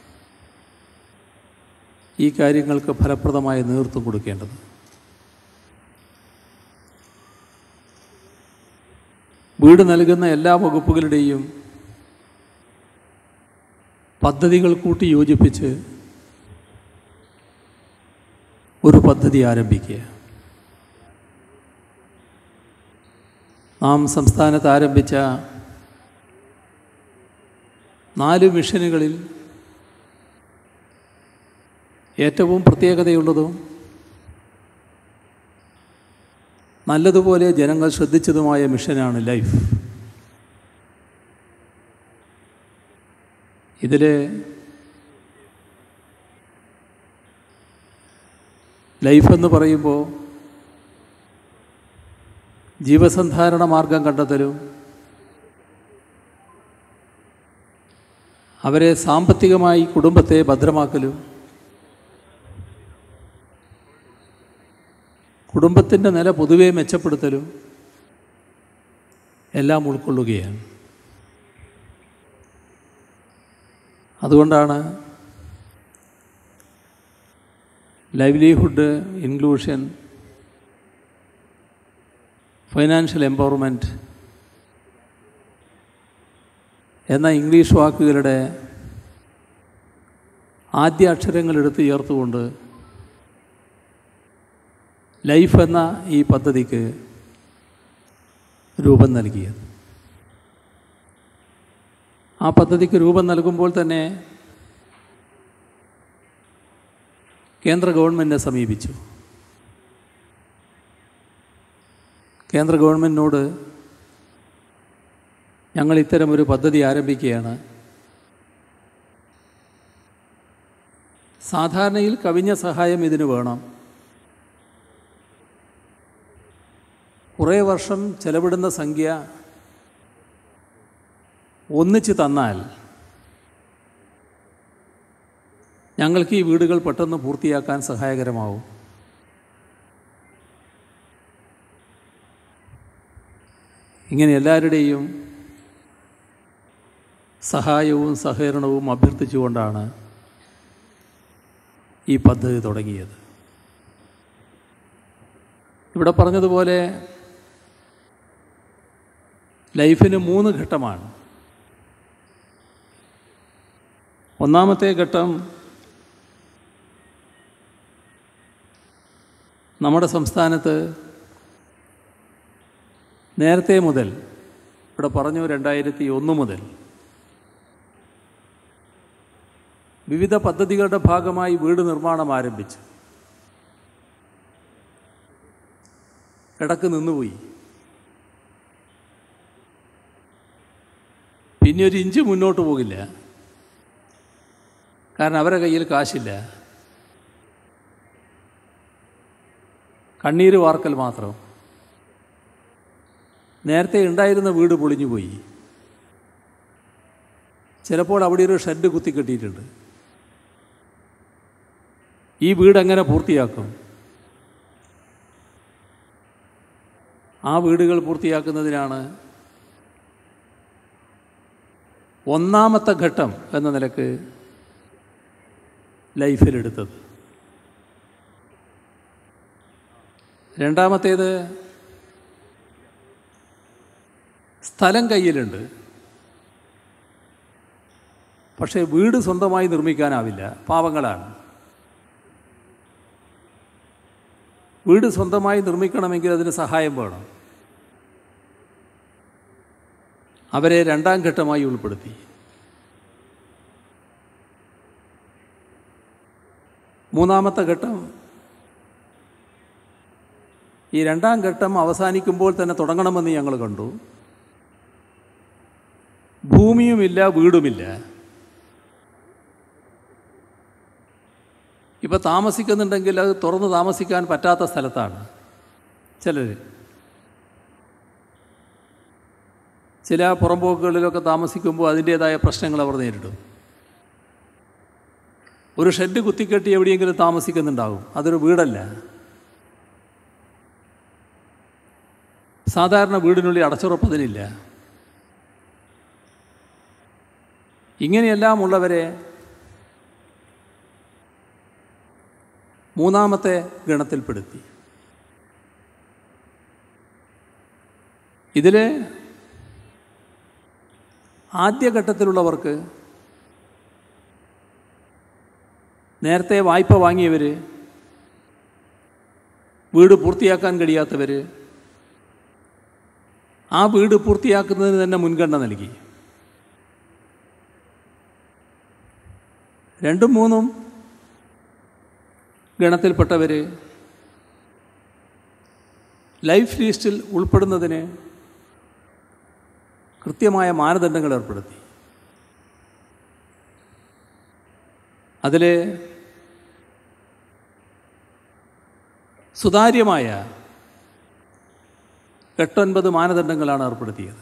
ഈ കാര്യങ്ങൾക്ക് ഫലപ്രദമായ നേതൃത്വം കൊടുക്കേണ്ടത് വീട് നൽകുന്ന എല്ലാ വകുപ്പുകളുടെയും പദ്ധതികൾ കൂട്ടി യോജിപ്പിച്ച് ഒരു പദ്ധതി ആരംഭിക്കുക നാം സംസ്ഥാനത്ത് ആരംഭിച്ച നാല് മിഷനുകളിൽ ഏറ്റവും പ്രത്യേകതയുള്ളതും നല്ലതുപോലെ ജനങ്ങൾ ശ്രദ്ധിച്ചതുമായ മിഷനാണ് ലൈഫ് ഇതിൽ ലൈഫ് എന്ന് പറയുമ്പോൾ ജീവസന്ധാരണ മാർഗം കണ്ടെത്തലും അവരെ സാമ്പത്തികമായി കുടുംബത്തെ ഭദ്രമാക്കലും കുടുംബത്തിൻ്റെ നില പൊതുവെ മെച്ചപ്പെടുത്തലും എല്ലാം ഉൾക്കൊള്ളുകയാണ് അതുകൊണ്ടാണ് ലൈവ്ലിഹുഡ് ഇൻക്ലൂഷൻ ഫൈനാൻഷ്യൽ എംപവർമെൻറ്റ് എന്ന ഇംഗ്ലീഷ് വാക്കുകളുടെ ആദ്യ അക്ഷരങ്ങൾ എടുത്ത് ചേർത്തുകൊണ്ട് ലൈഫ് എന്ന ഈ പദ്ധതിക്ക് രൂപം നൽകിയത് ആ പദ്ധതിക്ക് രൂപം നൽകുമ്പോൾ തന്നെ കേന്ദ്ര ഗവൺമെൻറ്റിനെ സമീപിച്ചു കേന്ദ്ര ഗവൺമെൻറ്റിനോട് ഞങ്ങൾ ഇത്തരമൊരു പദ്ധതി ആരംഭിക്കുകയാണ് സാധാരണയിൽ കവിഞ്ഞ സഹായം ഇതിന് വേണം കുറേ വർഷം ചെലവിടുന്ന സംഖ്യ ഒന്നിച്ച് തന്നാൽ ഞങ്ങൾക്ക് ഈ വീടുകൾ പെട്ടെന്ന് പൂർത്തിയാക്കാൻ സഹായകരമാവും ഇങ്ങനെ എല്ലാവരുടെയും സഹായവും സഹകരണവും അഭ്യർത്ഥിച്ചുകൊണ്ടാണ് ഈ പദ്ധതി തുടങ്ങിയത് ഇവിടെ പറഞ്ഞതുപോലെ ലൈഫിന് മൂന്ന് ഘട്ടമാണ് ഒന്നാമത്തെ ഘട്ടം നമ്മുടെ സംസ്ഥാനത്ത് നേരത്തെ മുതൽ ഇവിടെ പറഞ്ഞു രണ്ടായിരത്തി ഒന്ന് മുതൽ വിവിധ പദ്ധതികളുടെ ഭാഗമായി വീട് നിർമ്മാണം ആരംഭിച്ചു ഇടക്ക് നിന്നുപോയി പിന്നെ ഒരു ഇഞ്ച് മുന്നോട്ട് പോകില്ല കാരണം അവരുടെ കയ്യിൽ കാശില്ല കണ്ണീര് വാർക്കൽ മാത്രം നേരത്തെ ഉണ്ടായിരുന്ന വീട് പൊളിഞ്ഞുപോയി ചിലപ്പോൾ അവിടെ ഒരു ഷെഡ് കുത്തിക്കെട്ടിയിട്ടുണ്ട് ഈ വീട് എങ്ങനെ പൂർത്തിയാക്കും ആ വീടുകൾ പൂർത്തിയാക്കുന്നതിനാണ് ഒന്നാമത്തെ ഘട്ടം എന്ന നിലക്ക് ലൈഫിലെടുത്തത് രണ്ടാമത്തേത് സ്ഥലം കയ്യിലുണ്ട് പക്ഷേ വീട് സ്വന്തമായി നിർമ്മിക്കാനാവില്ല പാവങ്ങളാണ് വീട് സ്വന്തമായി നിർമ്മിക്കണമെങ്കിൽ അതിന് സഹായം വേണം അവരെ രണ്ടാം ഘട്ടമായി ഉൾപ്പെടുത്തി മൂന്നാമത്തെ ഘട്ടം ഈ രണ്ടാം ഘട്ടം അവസാനിക്കുമ്പോൾ തന്നെ തുടങ്ങണമെന്ന് ഞങ്ങൾ കണ്ടു ഭൂമിയുമില്ല വീടുമില്ല ഇപ്പോൾ താമസിക്കുന്നുണ്ടെങ്കിൽ അത് തുറന്ന് താമസിക്കാൻ പറ്റാത്ത സ്ഥലത്താണ് ചിലർ ചില പുറമ്പോക്കുകളിലൊക്കെ താമസിക്കുമ്പോൾ അതിൻ്റേതായ പ്രശ്നങ്ങൾ അവർ നേരിടും ഒരു ഷെഡ് കുത്തിക്കെട്ടി എവിടെയെങ്കിലും താമസിക്കുന്നുണ്ടാവും അതൊരു വീടല്ല സാധാരണ വീടിനുള്ളിൽ അടച്ചുറപ്പതിനില്ല ഇങ്ങനെയെല്ലാം ഉള്ളവരെ മൂന്നാമത്തെ ഗണത്തിൽപ്പെടുത്തി ഇതിൽ ആദ്യഘട്ടത്തിലുള്ളവർക്ക് നേരത്തെ വായ്പ വാങ്ങിയവർ വീട് പൂർത്തിയാക്കാൻ കഴിയാത്തവർ ആ വീട് പൂർത്തിയാക്കുന്നതിന് തന്നെ മുൻഗണന നൽകി രണ്ടും മൂന്നും ഗണത്തിൽപ്പെട്ടവർ ലൈഫ് ലിസ്റ്റിൽ ഉൾപ്പെടുന്നതിന് കൃത്യമായ മാനദണ്ഡങ്ങൾ ഏർപ്പെടുത്തി അതിൽ സുതാര്യമായ എട്ടൊൻപത് മാനദണ്ഡങ്ങളാണ് ഏർപ്പെടുത്തിയത്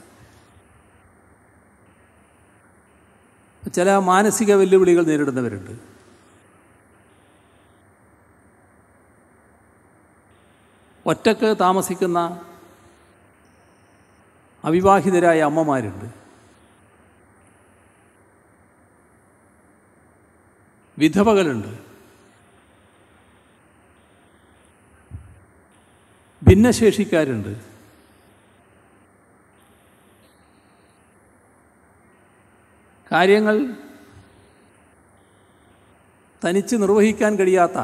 ചില മാനസിക വെല്ലുവിളികൾ നേരിടുന്നവരുണ്ട് ഒറ്റക്ക് താമസിക്കുന്ന അവിവാഹിതരായ അമ്മമാരുണ്ട് വിധവകളുണ്ട് ഭിന്നശേഷിക്കാരുണ്ട് കാര്യങ്ങൾ തനിച്ച് നിർവഹിക്കാൻ കഴിയാത്ത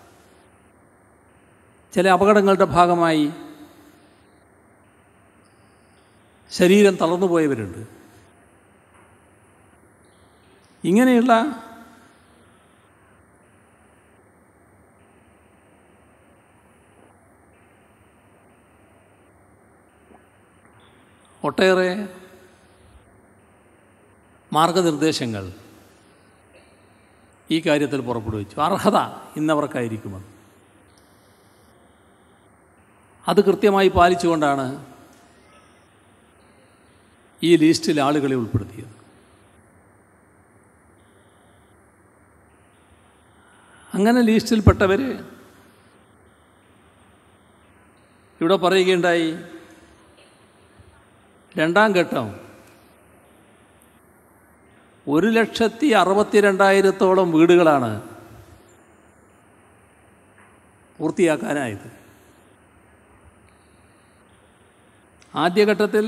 ചില അപകടങ്ങളുടെ ഭാഗമായി ശരീരം തളർന്നു പോയവരുണ്ട് ഇങ്ങനെയുള്ള ഒട്ടേറെ മാർഗനിർദ്ദേശങ്ങൾ ഈ കാര്യത്തിൽ പുറപ്പെടുവിച്ചു അർഹത ഇന്നവർക്കായിരിക്കുമെന്ന് അത് കൃത്യമായി പാലിച്ചുകൊണ്ടാണ് ഈ ലിസ്റ്റിൽ ആളുകളെ ഉൾപ്പെടുത്തിയത് അങ്ങനെ ലിസ്റ്റിൽപ്പെട്ടവർ ഇവിടെ പറയുകയുണ്ടായി രണ്ടാം ഘട്ടം ഒരു ലക്ഷത്തി അറുപത്തി രണ്ടായിരത്തോളം വീടുകളാണ് പൂർത്തിയാക്കാനായത് ആദ്യഘട്ടത്തിൽ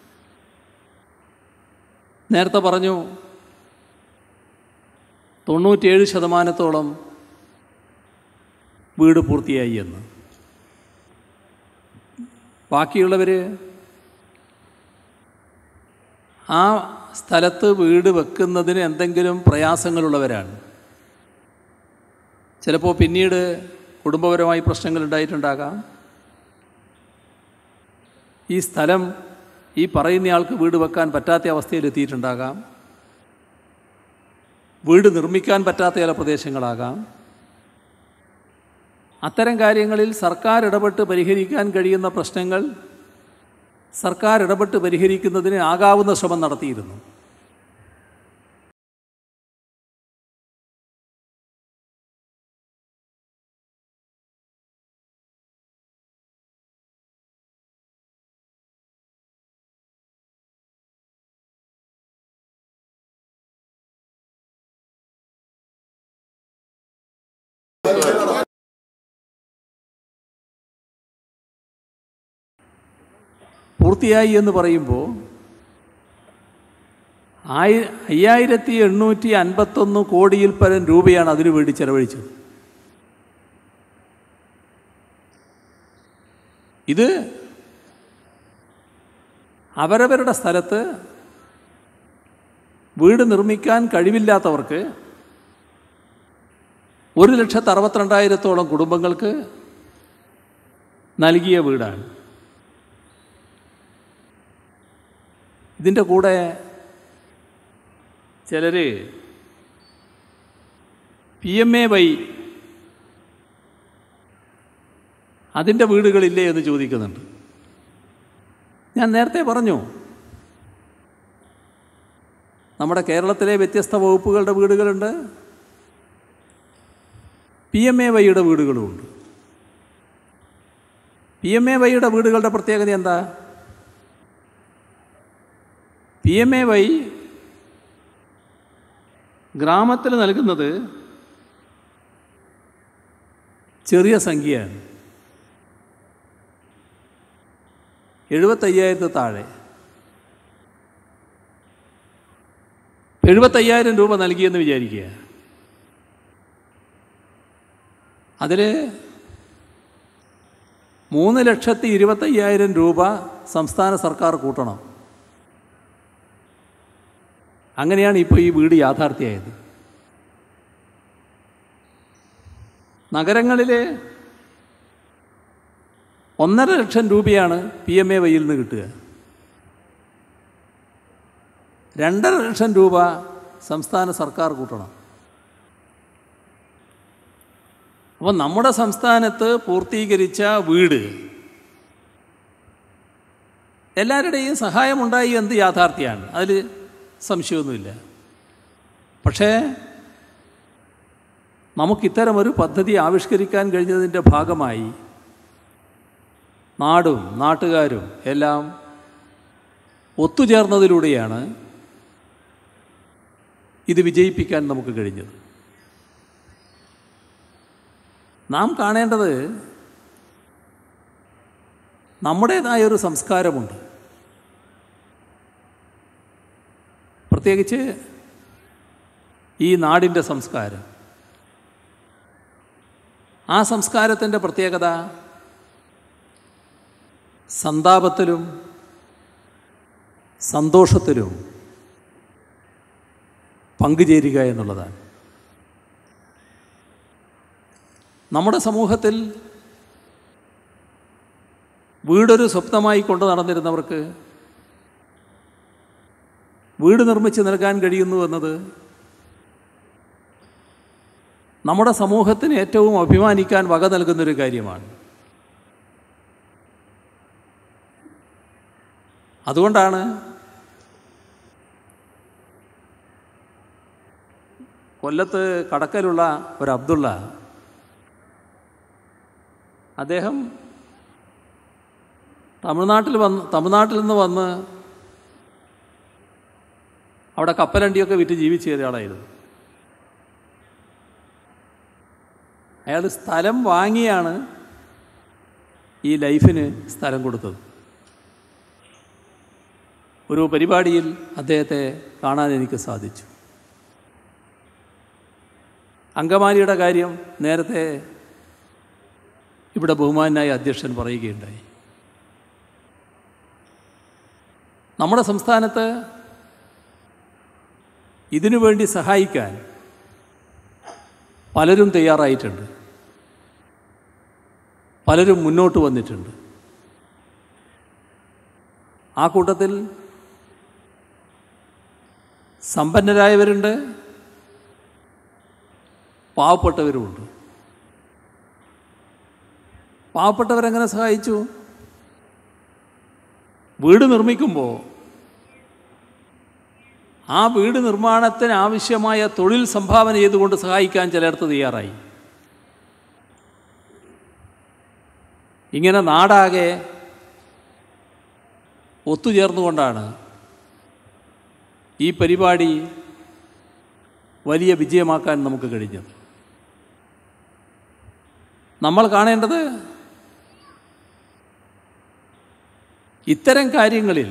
നേരത്തെ പറഞ്ഞു തൊണ്ണൂറ്റിയേഴ് ശതമാനത്തോളം വീട് പൂർത്തിയായി എന്ന് ബാക്കിയുള്ളവർ ആ സ്ഥലത്ത് വീട് വെക്കുന്നതിന് എന്തെങ്കിലും പ്രയാസങ്ങളുള്ളവരാണ് ചിലപ്പോൾ പിന്നീട് കുടുംബപരമായി പ്രശ്നങ്ങൾ ഉണ്ടായിട്ടുണ്ടാകാം ഈ സ്ഥലം ഈ പറയുന്നയാൾക്ക് വീട് വെക്കാൻ പറ്റാത്ത അവസ്ഥയിൽ എത്തിയിട്ടുണ്ടാകാം വീട് നിർമ്മിക്കാൻ പറ്റാത്ത ചില പ്രദേശങ്ങളാകാം അത്തരം കാര്യങ്ങളിൽ സർക്കാർ ഇടപെട്ട് പരിഹരിക്കാൻ കഴിയുന്ന പ്രശ്നങ്ങൾ സർക്കാർ ഇടപെട്ട് പരിഹരിക്കുന്നതിന് ആകാവുന്ന ശ്രമം നടത്തിയിരുന്നു പൂർത്തിയായി എന്ന് പറയുമ്പോൾ ആയി അയ്യായിരത്തി എണ്ണൂറ്റി അൻപത്തൊന്ന് കോടിയിൽ പരം രൂപയാണ് അതിനു വേണ്ടി ചെലവഴിച്ചത് ഇത് അവരവരുടെ സ്ഥലത്ത് വീട് നിർമ്മിക്കാൻ കഴിവില്ലാത്തവർക്ക് ഒരു ലക്ഷത്തി അറുപത്തിരണ്ടായിരത്തോളം കുടുംബങ്ങൾക്ക് നൽകിയ വീടാണ് ഇതിൻ്റെ കൂടെ ചിലർ പി എം എ വൈ അതിൻ്റെ വീടുകളില്ലേ എന്ന് ചോദിക്കുന്നുണ്ട് ഞാൻ നേരത്തെ പറഞ്ഞു നമ്മുടെ കേരളത്തിലെ വ്യത്യസ്ത വകുപ്പുകളുടെ വീടുകളുണ്ട് പി എം എ വൈയുടെ വീടുകളുമുണ്ട് പി എം എ വൈയുടെ വീടുകളുടെ പ്രത്യേകത എന്താ പി എം എ വൈ ഗ്രാമത്തിൽ നൽകുന്നത് ചെറിയ സംഖ്യയാണ് എഴുപത്തയ്യായിരത്തി താഴെ എഴുപത്തയ്യായിരം രൂപ നൽകിയെന്ന് വിചാരിക്കുക അതിൽ മൂന്ന് ലക്ഷത്തി ഇരുപത്തയ്യായിരം രൂപ സംസ്ഥാന സർക്കാർ കൂട്ടണം അങ്ങനെയാണ് ഇപ്പോൾ ഈ വീട് യാഥാർത്ഥ്യമായത് നഗരങ്ങളിൽ ഒന്നര ലക്ഷം രൂപയാണ് പി എം എ വൈയിൽ നിന്ന് കിട്ടുക രണ്ടര ലക്ഷം രൂപ സംസ്ഥാന സർക്കാർ കൂട്ടണം അപ്പോൾ നമ്മുടെ സംസ്ഥാനത്ത് പൂർത്തീകരിച്ച വീട് എല്ലാവരുടെയും സഹായമുണ്ടായി എന്ത് യാഥാർത്ഥ്യമാണ് അതിൽ സംശയമൊന്നുമില്ല പക്ഷേ നമുക്കിത്തരമൊരു പദ്ധതി ആവിഷ്കരിക്കാൻ കഴിഞ്ഞതിൻ്റെ ഭാഗമായി നാടും നാട്ടുകാരും എല്ലാം ഒത്തുചേർന്നതിലൂടെയാണ് ഇത് വിജയിപ്പിക്കാൻ നമുക്ക് കഴിഞ്ഞത് നാം കാണേണ്ടത് നമ്മുടേതായ ഒരു സംസ്കാരമുണ്ട് പ്രത്യേകിച്ച് ഈ നാടിൻ്റെ സംസ്കാരം ആ സംസ്കാരത്തിൻ്റെ പ്രത്യേകത സന്താപത്തിലും സന്തോഷത്തിലും പങ്കുചേരുക എന്നുള്ളതാണ് നമ്മുടെ സമൂഹത്തിൽ വീടൊരു സ്വപ്നമായി കൊണ്ടു നടന്നിരുന്നവർക്ക് വീട് നിർമ്മിച്ച് നൽകാൻ കഴിയുന്നു എന്നത് നമ്മുടെ സമൂഹത്തിന് ഏറ്റവും അഭിമാനിക്കാൻ വക നൽകുന്നൊരു കാര്യമാണ് അതുകൊണ്ടാണ് കൊല്ലത്ത് കടക്കലുള്ള ഒരു അബ്ദുള്ള അദ്ദേഹം തമിഴ്നാട്ടിൽ വന്ന് തമിഴ്നാട്ടിൽ നിന്ന് വന്ന് അവിടെ കപ്പലണ്ടിയൊക്കെ വിറ്റ് ജീവിച്ച ഒരാളായിരുന്നു അയാൾ സ്ഥലം വാങ്ങിയാണ് ഈ ലൈഫിന് സ്ഥലം കൊടുത്തത് ഒരു പരിപാടിയിൽ അദ്ദേഹത്തെ കാണാൻ എനിക്ക് സാധിച്ചു അങ്കമാലിയുടെ കാര്യം നേരത്തെ ഇവിടെ ബഹുമാനായ അധ്യക്ഷൻ പറയുകയുണ്ടായി നമ്മുടെ സംസ്ഥാനത്ത് ഇതിനു വേണ്ടി സഹായിക്കാൻ പലരും തയ്യാറായിട്ടുണ്ട് പലരും മുന്നോട്ട് വന്നിട്ടുണ്ട് ആ കൂട്ടത്തിൽ സമ്പന്നരായവരുണ്ട് പാവപ്പെട്ടവരുമുണ്ട് പാവപ്പെട്ടവരെങ്ങനെ സഹായിച്ചു വീട് നിർമ്മിക്കുമ്പോൾ ആ വീട് നിർമ്മാണത്തിന് ആവശ്യമായ തൊഴിൽ സംഭാവന ചെയ്തുകൊണ്ട് സഹായിക്കാൻ ചിലയിടത്ത് തയ്യാറായി ഇങ്ങനെ നാടാകെ ഒത്തുചേർന്നുകൊണ്ടാണ് ഈ പരിപാടി വലിയ വിജയമാക്കാൻ നമുക്ക് കഴിഞ്ഞത് നമ്മൾ കാണേണ്ടത് ഇത്തരം കാര്യങ്ങളിൽ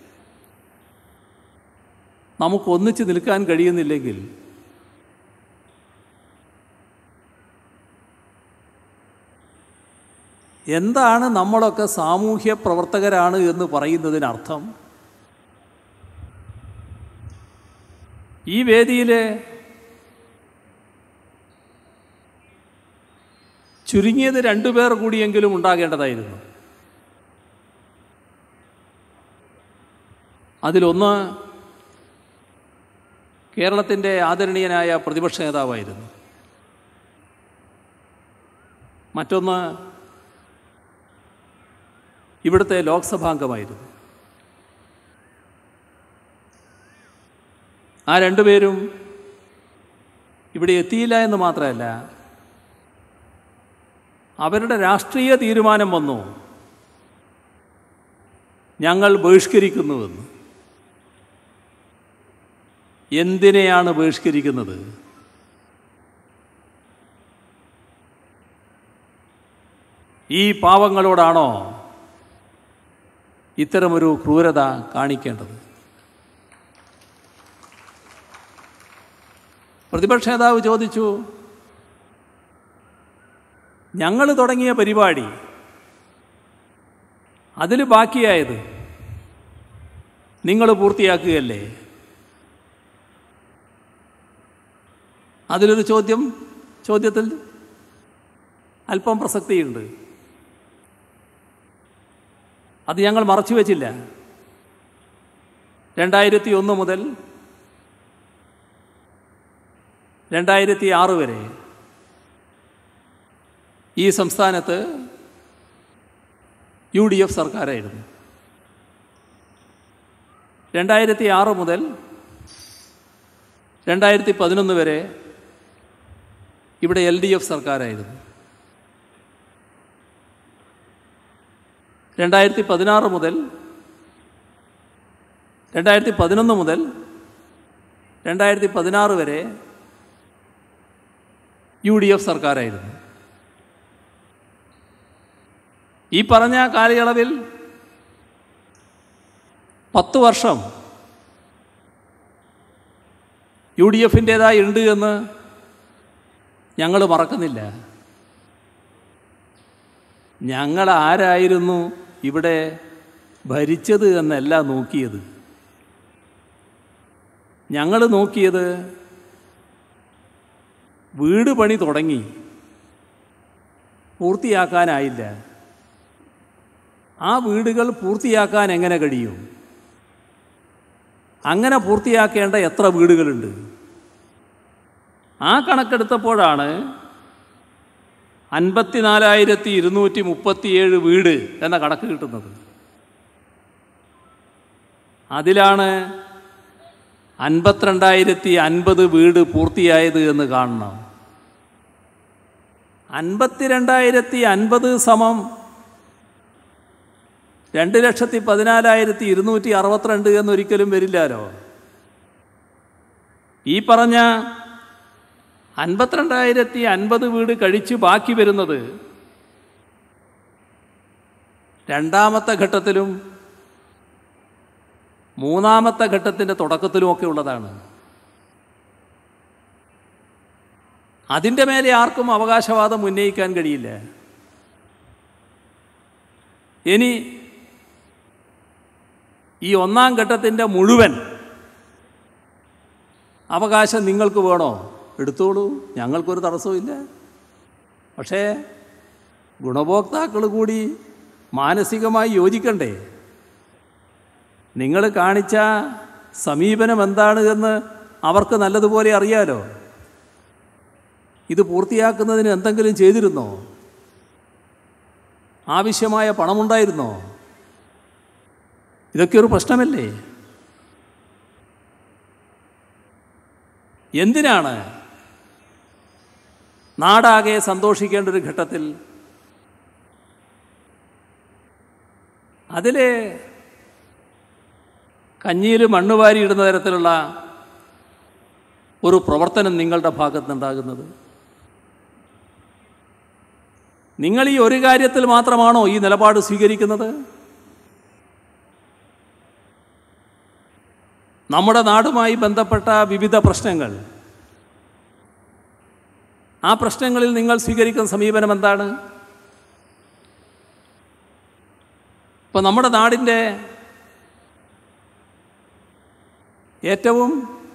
നമുക്ക് ഒന്നിച്ച് നിൽക്കാൻ കഴിയുന്നില്ലെങ്കിൽ എന്താണ് നമ്മളൊക്കെ സാമൂഹ്യ പ്രവർത്തകരാണ് എന്ന് പറയുന്നതിനർത്ഥം ഈ വേദിയിലെ ചുരുങ്ങിയത് രണ്ടുപേർ കൂടിയെങ്കിലും ഉണ്ടാകേണ്ടതായിരുന്നു അതിലൊന്ന് കേരളത്തിൻ്റെ ആദരണീയനായ പ്രതിപക്ഷ നേതാവായിരുന്നു മറ്റൊന്ന് ഇവിടുത്തെ ലോക്സഭാംഗമായിരുന്നു ആ രണ്ടുപേരും ഇവിടെ എത്തിയില്ല എന്ന് മാത്രമല്ല അവരുടെ രാഷ്ട്രീയ തീരുമാനം വന്നു ഞങ്ങൾ ബഹിഷ്കരിക്കുന്നുവെന്ന് എന്തിനെയാണ് ബഹിഷ്കരിക്കുന്നത് ഈ പാവങ്ങളോടാണോ ഇത്തരമൊരു ക്രൂരത കാണിക്കേണ്ടത് പ്രതിപക്ഷ നേതാവ് ചോദിച്ചു ഞങ്ങൾ തുടങ്ങിയ പരിപാടി അതിൽ ബാക്കിയായത് നിങ്ങൾ പൂർത്തിയാക്കുകയല്ലേ അതിലൊരു ചോദ്യം ചോദ്യത്തിൽ അല്പം പ്രസക്തിയുണ്ട് അത് ഞങ്ങൾ മറച്ചു വച്ചില്ല രണ്ടായിരത്തി ഒന്ന് മുതൽ രണ്ടായിരത്തി ആറ് വരെ ഈ സംസ്ഥാനത്ത് യു ഡി എഫ് സർക്കാരായിരുന്നു രണ്ടായിരത്തി ആറ് മുതൽ രണ്ടായിരത്തി പതിനൊന്ന് വരെ ഇവിടെ എൽ ഡി എഫ് സർക്കാരായിരുന്നു രണ്ടായിരത്തി പതിനാറ് മുതൽ രണ്ടായിരത്തി പതിനൊന്ന് മുതൽ രണ്ടായിരത്തി പതിനാറ് വരെ യു ഡി എഫ് സർക്കാരായിരുന്നു ഈ പറഞ്ഞ കാലയളവിൽ പത്ത് വർഷം യു ഡി എഫിൻ്റേതായി ഉണ്ട് എന്ന് ഞങ്ങൾ മറക്കുന്നില്ല ഞങ്ങൾ ആരായിരുന്നു ഇവിടെ ഭരിച്ചത് എന്നല്ല നോക്കിയത് ഞങ്ങൾ നോക്കിയത് വീട് പണി തുടങ്ങി പൂർത്തിയാക്കാനായില്ല ആ വീടുകൾ പൂർത്തിയാക്കാൻ എങ്ങനെ കഴിയും അങ്ങനെ പൂർത്തിയാക്കേണ്ട എത്ര വീടുകളുണ്ട് ആ കണക്കെടുത്തപ്പോഴാണ് അൻപത്തിനാലായിരത്തി ഇരുന്നൂറ്റി മുപ്പത്തിയേഴ് വീട് എന്ന കണക്ക് കിട്ടുന്നത് അതിലാണ് അൻപത്തിരണ്ടായിരത്തി അൻപത് വീട് പൂർത്തിയായത് എന്ന് കാണണം അൻപത്തിരണ്ടായിരത്തി അൻപത് സമം രണ്ട് ലക്ഷത്തി പതിനാലായിരത്തി ഇരുന്നൂറ്റി അറുപത്തിരണ്ട് എന്നൊരിക്കലും വരില്ലാലോ ഈ പറഞ്ഞ അൻപത്തിരണ്ടായിരത്തി അൻപത് വീട് കഴിച്ച് ബാക്കി വരുന്നത് രണ്ടാമത്തെ ഘട്ടത്തിലും മൂന്നാമത്തെ ഘട്ടത്തിൻ്റെ തുടക്കത്തിലുമൊക്കെ ഉള്ളതാണ് അതിൻ്റെ മേലെ ആർക്കും അവകാശവാദം ഉന്നയിക്കാൻ കഴിയില്ല ഇനി ഈ ഒന്നാം ഘട്ടത്തിൻ്റെ മുഴുവൻ അവകാശം നിങ്ങൾക്ക് വേണോ എടുത്തോളൂ ഞങ്ങൾക്കൊരു തടസ്സമില്ല പക്ഷേ ഗുണഭോക്താക്കൾ കൂടി മാനസികമായി യോജിക്കണ്ടേ നിങ്ങൾ കാണിച്ച സമീപനം എന്താണ് എന്ന് അവർക്ക് നല്ലതുപോലെ അറിയാലോ ഇത് പൂർത്തിയാക്കുന്നതിന് എന്തെങ്കിലും ചെയ്തിരുന്നോ ആവശ്യമായ പണമുണ്ടായിരുന്നോ ഇതൊക്കെ ഒരു പ്രശ്നമല്ലേ എന്തിനാണ് നാടാകെ സന്തോഷിക്കേണ്ട ഒരു ഘട്ടത്തിൽ അതിൽ കഞ്ഞിയിൽ മണ്ണ് വാരിയിടുന്ന തരത്തിലുള്ള ഒരു പ്രവർത്തനം നിങ്ങളുടെ ഭാഗത്തുനിന്നുണ്ടാകുന്നത് നിങ്ങൾ ഈ ഒരു കാര്യത്തിൽ മാത്രമാണോ ഈ നിലപാട് സ്വീകരിക്കുന്നത് നമ്മുടെ നാടുമായി ബന്ധപ്പെട്ട വിവിധ പ്രശ്നങ്ങൾ ആ പ്രശ്നങ്ങളിൽ നിങ്ങൾ സ്വീകരിക്കുന്ന സമീപനം എന്താണ് ഇപ്പം നമ്മുടെ നാടിൻ്റെ ഏറ്റവും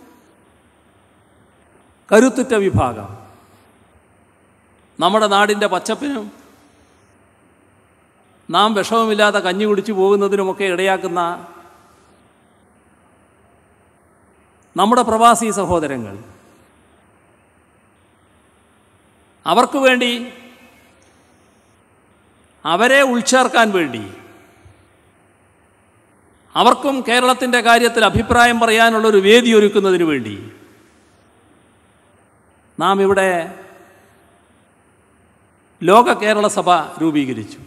കരുത്തുറ്റ വിഭാഗം നമ്മുടെ നാടിൻ്റെ പച്ചപ്പിനും നാം വിഷമമില്ലാതെ കഞ്ഞി കുടിച്ചു പോകുന്നതിനുമൊക്കെ ഇടയാക്കുന്ന നമ്മുടെ പ്രവാസി സഹോദരങ്ങൾ അവർക്ക് വേണ്ടി അവരെ ഉൾച്ചേർക്കാൻ വേണ്ടി അവർക്കും കേരളത്തിൻ്റെ കാര്യത്തിൽ അഭിപ്രായം പറയാനുള്ളൊരു വേദി ഒരുക്കുന്നതിന് വേണ്ടി നാം ഇവിടെ ലോക കേരള സഭ രൂപീകരിച്ചു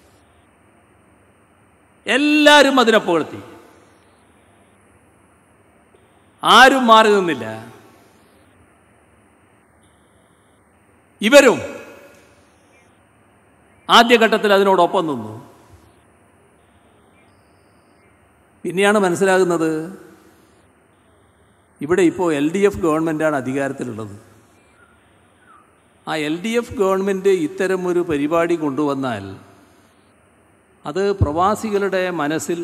എല്ലാവരും അതിനെ പുകഴ്ത്തി ആരും മാറി നിന്നില്ല ഇവരും ആദ്യഘട്ടത്തിൽ അതിനോടൊപ്പം നിന്നു പിന്നെയാണ് മനസ്സിലാകുന്നത് ഇവിടെ ഇപ്പോൾ എൽ ഡി എഫ് ഗവൺമെൻറ്റാണ് അധികാരത്തിലുള്ളത് ആ എൽ ഡി എഫ് ഗവൺമെൻറ് ഇത്തരം ഒരു പരിപാടി കൊണ്ടുവന്നാൽ അത് പ്രവാസികളുടെ മനസ്സിൽ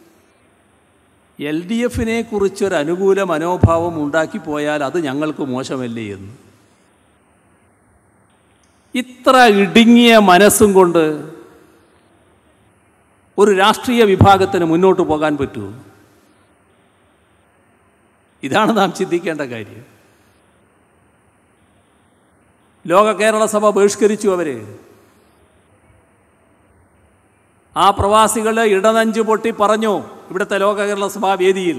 എൽ ഡി എഫിനെ കുറിച്ചൊരു അനുകൂല മനോഭാവം ഉണ്ടാക്കിപ്പോയാൽ അത് ഞങ്ങൾക്ക് മോശമല്ലേ എന്ന് ഇത്ര ഇടുങ്ങിയ മനസ്സും കൊണ്ട് ഒരു രാഷ്ട്രീയ വിഭാഗത്തിന് മുന്നോട്ട് പോകാൻ പറ്റുമോ ഇതാണ് നാം ചിന്തിക്കേണ്ട കാര്യം ലോക കേരള സഭ ബഹിഷ്കരിച്ചു അവര് ആ പ്രവാസികൾ ഇടനഞ്ചു പൊട്ടി പറഞ്ഞു ഇവിടുത്തെ ലോക കേരള സഭാ വേദിയിൽ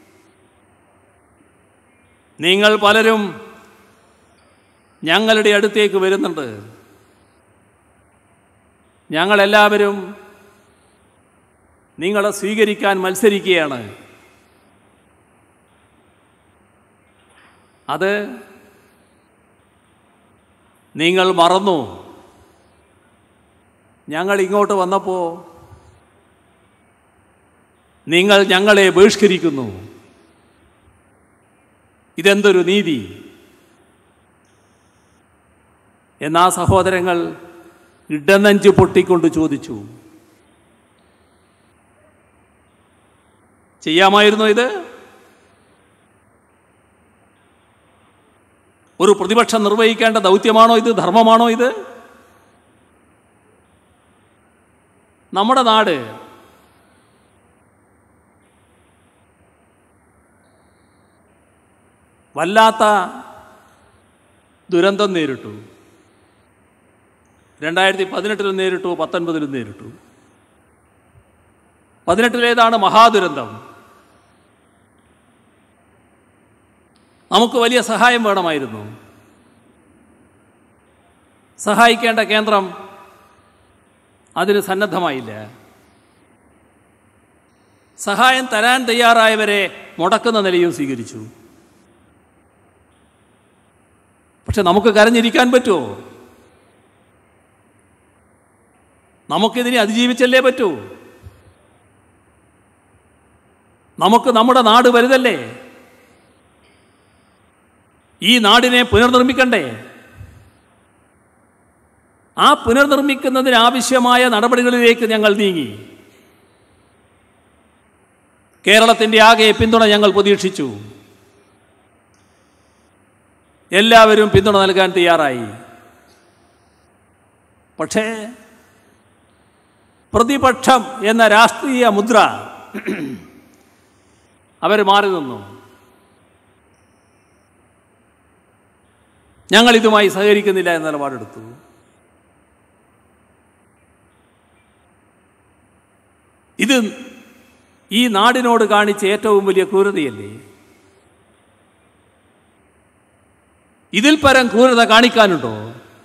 നിങ്ങൾ പലരും ഞങ്ങളുടെ അടുത്തേക്ക് വരുന്നുണ്ട് ഞങ്ങളെല്ലാവരും നിങ്ങളെ സ്വീകരിക്കാൻ മത്സരിക്കുകയാണ് അത് നിങ്ങൾ മറന്നു ഞങ്ങൾ ഇങ്ങോട്ട് വന്നപ്പോൾ നിങ്ങൾ ഞങ്ങളെ ബഹിഷ്കരിക്കുന്നു ഇതെന്തൊരു നീതി എന്നാ സഹോദരങ്ങൾ ഇടനെഞ്ച് പൊട്ടിക്കൊണ്ട് ചോദിച്ചു ചെയ്യാമായിരുന്നോ ഇത് ഒരു പ്രതിപക്ഷം നിർവഹിക്കേണ്ട ദൗത്യമാണോ ഇത് ധർമ്മമാണോ ഇത് നമ്മുടെ നാട് വല്ലാത്ത ദുരന്തം നേരിട്ടു രണ്ടായിരത്തി പതിനെട്ടിലും നേരിട്ടു പത്തൊൻപതിലും നേരിട്ടു പതിനെട്ടിലേതാണ് മഹാദുരന്തം നമുക്ക് വലിയ സഹായം വേണമായിരുന്നു സഹായിക്കേണ്ട കേന്ദ്രം അതിന് സന്നദ്ധമായില്ല സഹായം തരാൻ തയ്യാറായവരെ മുടക്കുന്ന നിലയും സ്വീകരിച്ചു പക്ഷെ നമുക്ക് കരഞ്ഞിരിക്കാൻ പറ്റുമോ നമുക്കിതിനെ അതിജീവിച്ചല്ലേ പറ്റൂ നമുക്ക് നമ്മുടെ നാട് വലുതല്ലേ ഈ നാടിനെ പുനർനിർമ്മിക്കണ്ടേ ആ പുനർനിർമ്മിക്കുന്നതിന് ആവശ്യമായ നടപടികളിലേക്ക് ഞങ്ങൾ നീങ്ങി കേരളത്തിൻ്റെ ആകെ പിന്തുണ ഞങ്ങൾ പ്രതീക്ഷിച്ചു എല്ലാവരും പിന്തുണ നൽകാൻ തയ്യാറായി പക്ഷേ പ്രതിപക്ഷം എന്ന രാഷ്ട്രീയ മുദ്ര അവർ മാറി നിന്നു ഞങ്ങൾ ഇതുമായി സഹകരിക്കുന്നില്ല എന്ന നിലപാടെടുത്തു ഇത് ഈ നാടിനോട് കാണിച്ച ഏറ്റവും വലിയ ക്രൂരതയല്ലേ ഇതിൽ പരം ക്രൂരത കാണിക്കാനുണ്ടോ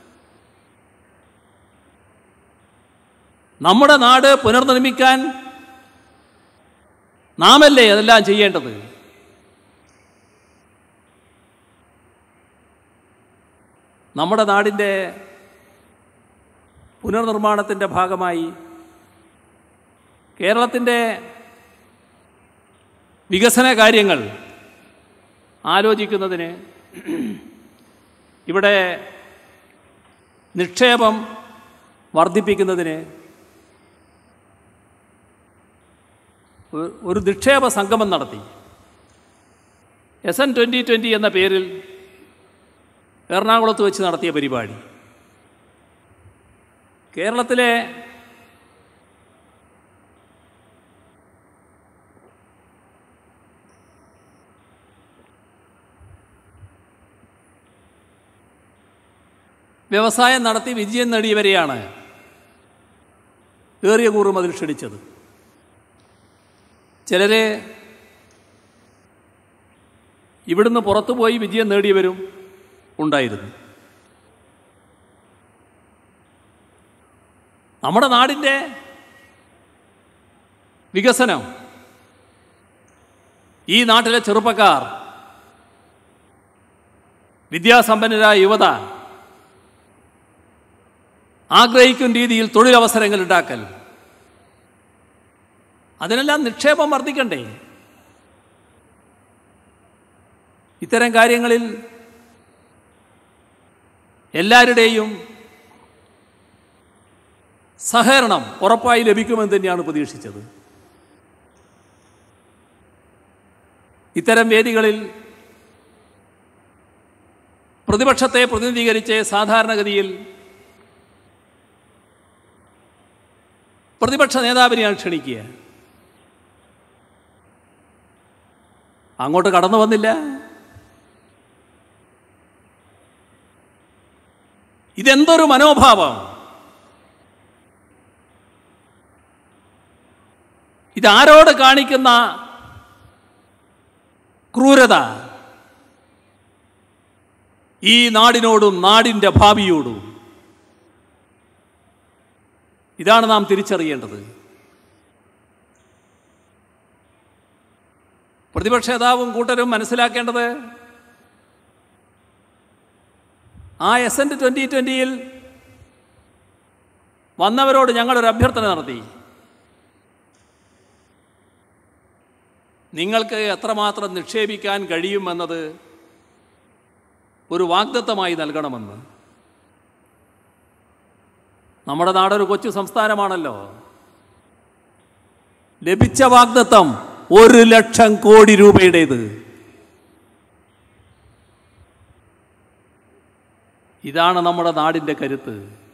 നമ്മുടെ നാട് പുനർനിർമ്മിക്കാൻ നാമല്ലേ അതെല്ലാം ചെയ്യേണ്ടത് നമ്മുടെ നാടിൻ്റെ പുനർനിർമ്മാണത്തിൻ്റെ ഭാഗമായി കേരളത്തിൻ്റെ വികസന കാര്യങ്ങൾ ആലോചിക്കുന്നതിന് ഇവിടെ നിക്ഷേപം വർദ്ധിപ്പിക്കുന്നതിന് ഒരു- ഒരു നിക്ഷേപ സംഗമം നടത്തി എസ് എൻ ട്വൻ്റി ട്വൻ്റി എന്ന പേരിൽ എറണാകുളത്ത് വെച്ച് നടത്തിയ പരിപാടി കേരളത്തിലെ വ്യവസായം നടത്തി വിജയം നേടിയവരെയാണ് ഏറിയ കൂറും അതിൽ ക്ഷണിച്ചത് ചിലരെ ഇവിടുന്ന് പുറത്തു പോയി വിജയം നേടിയവരും ഉണ്ടായിരുന്നു നമ്മുടെ നാടിൻ്റെ വികസനം ഈ നാട്ടിലെ ചെറുപ്പക്കാർ വിദ്യാസമ്പന്നരായ യുവത ആഗ്രഹിക്കും രീതിയിൽ തൊഴിലവസരങ്ങൾ ഉണ്ടാക്കൽ അതിനെല്ലാം നിക്ഷേപം വർദ്ധിക്കണ്ടേ ഇത്തരം കാര്യങ്ങളിൽ എല്ലാവരുടെയും സഹകരണം ഉറപ്പായി ലഭിക്കുമെന്ന് തന്നെയാണ് പ്രതീക്ഷിച്ചത് ഇത്തരം വേദികളിൽ പ്രതിപക്ഷത്തെ പ്രതിനിധീകരിച്ച് സാധാരണഗതിയിൽ പ്രതിപക്ഷ നേതാവിനെയാണ് ക്ഷണിക്കുക അങ്ങോട്ട് കടന്നു വന്നില്ല ഇതെന്തൊരു മനോഭാവം ഇതാരോട് കാണിക്കുന്ന ക്രൂരത ഈ നാടിനോടും നാടിൻ്റെ ഭാവിയോടും ഇതാണ് നാം തിരിച്ചറിയേണ്ടത് പ്രതിപക്ഷ നേതാവും കൂട്ടരും മനസ്സിലാക്കേണ്ടത് ആ എസ് എൻ ട്വൻ്റി ട്വൻ്റിയിൽ വന്നവരോട് ഞങ്ങളൊരു അഭ്യർത്ഥന നടത്തി നിങ്ങൾക്ക് എത്രമാത്രം നിക്ഷേപിക്കാൻ കഴിയുമെന്നത് ഒരു വാഗ്ദത്തമായി നൽകണമെന്ന് നമ്മുടെ നാടൊരു കൊച്ചു സംസ്ഥാനമാണല്ലോ ലഭിച്ച വാഗ്ദത്തം ഒരു ലക്ഷം കോടി രൂപയുടേത് ഇതാണ് നമ്മുടെ നാടിൻ്റെ കരുത്ത്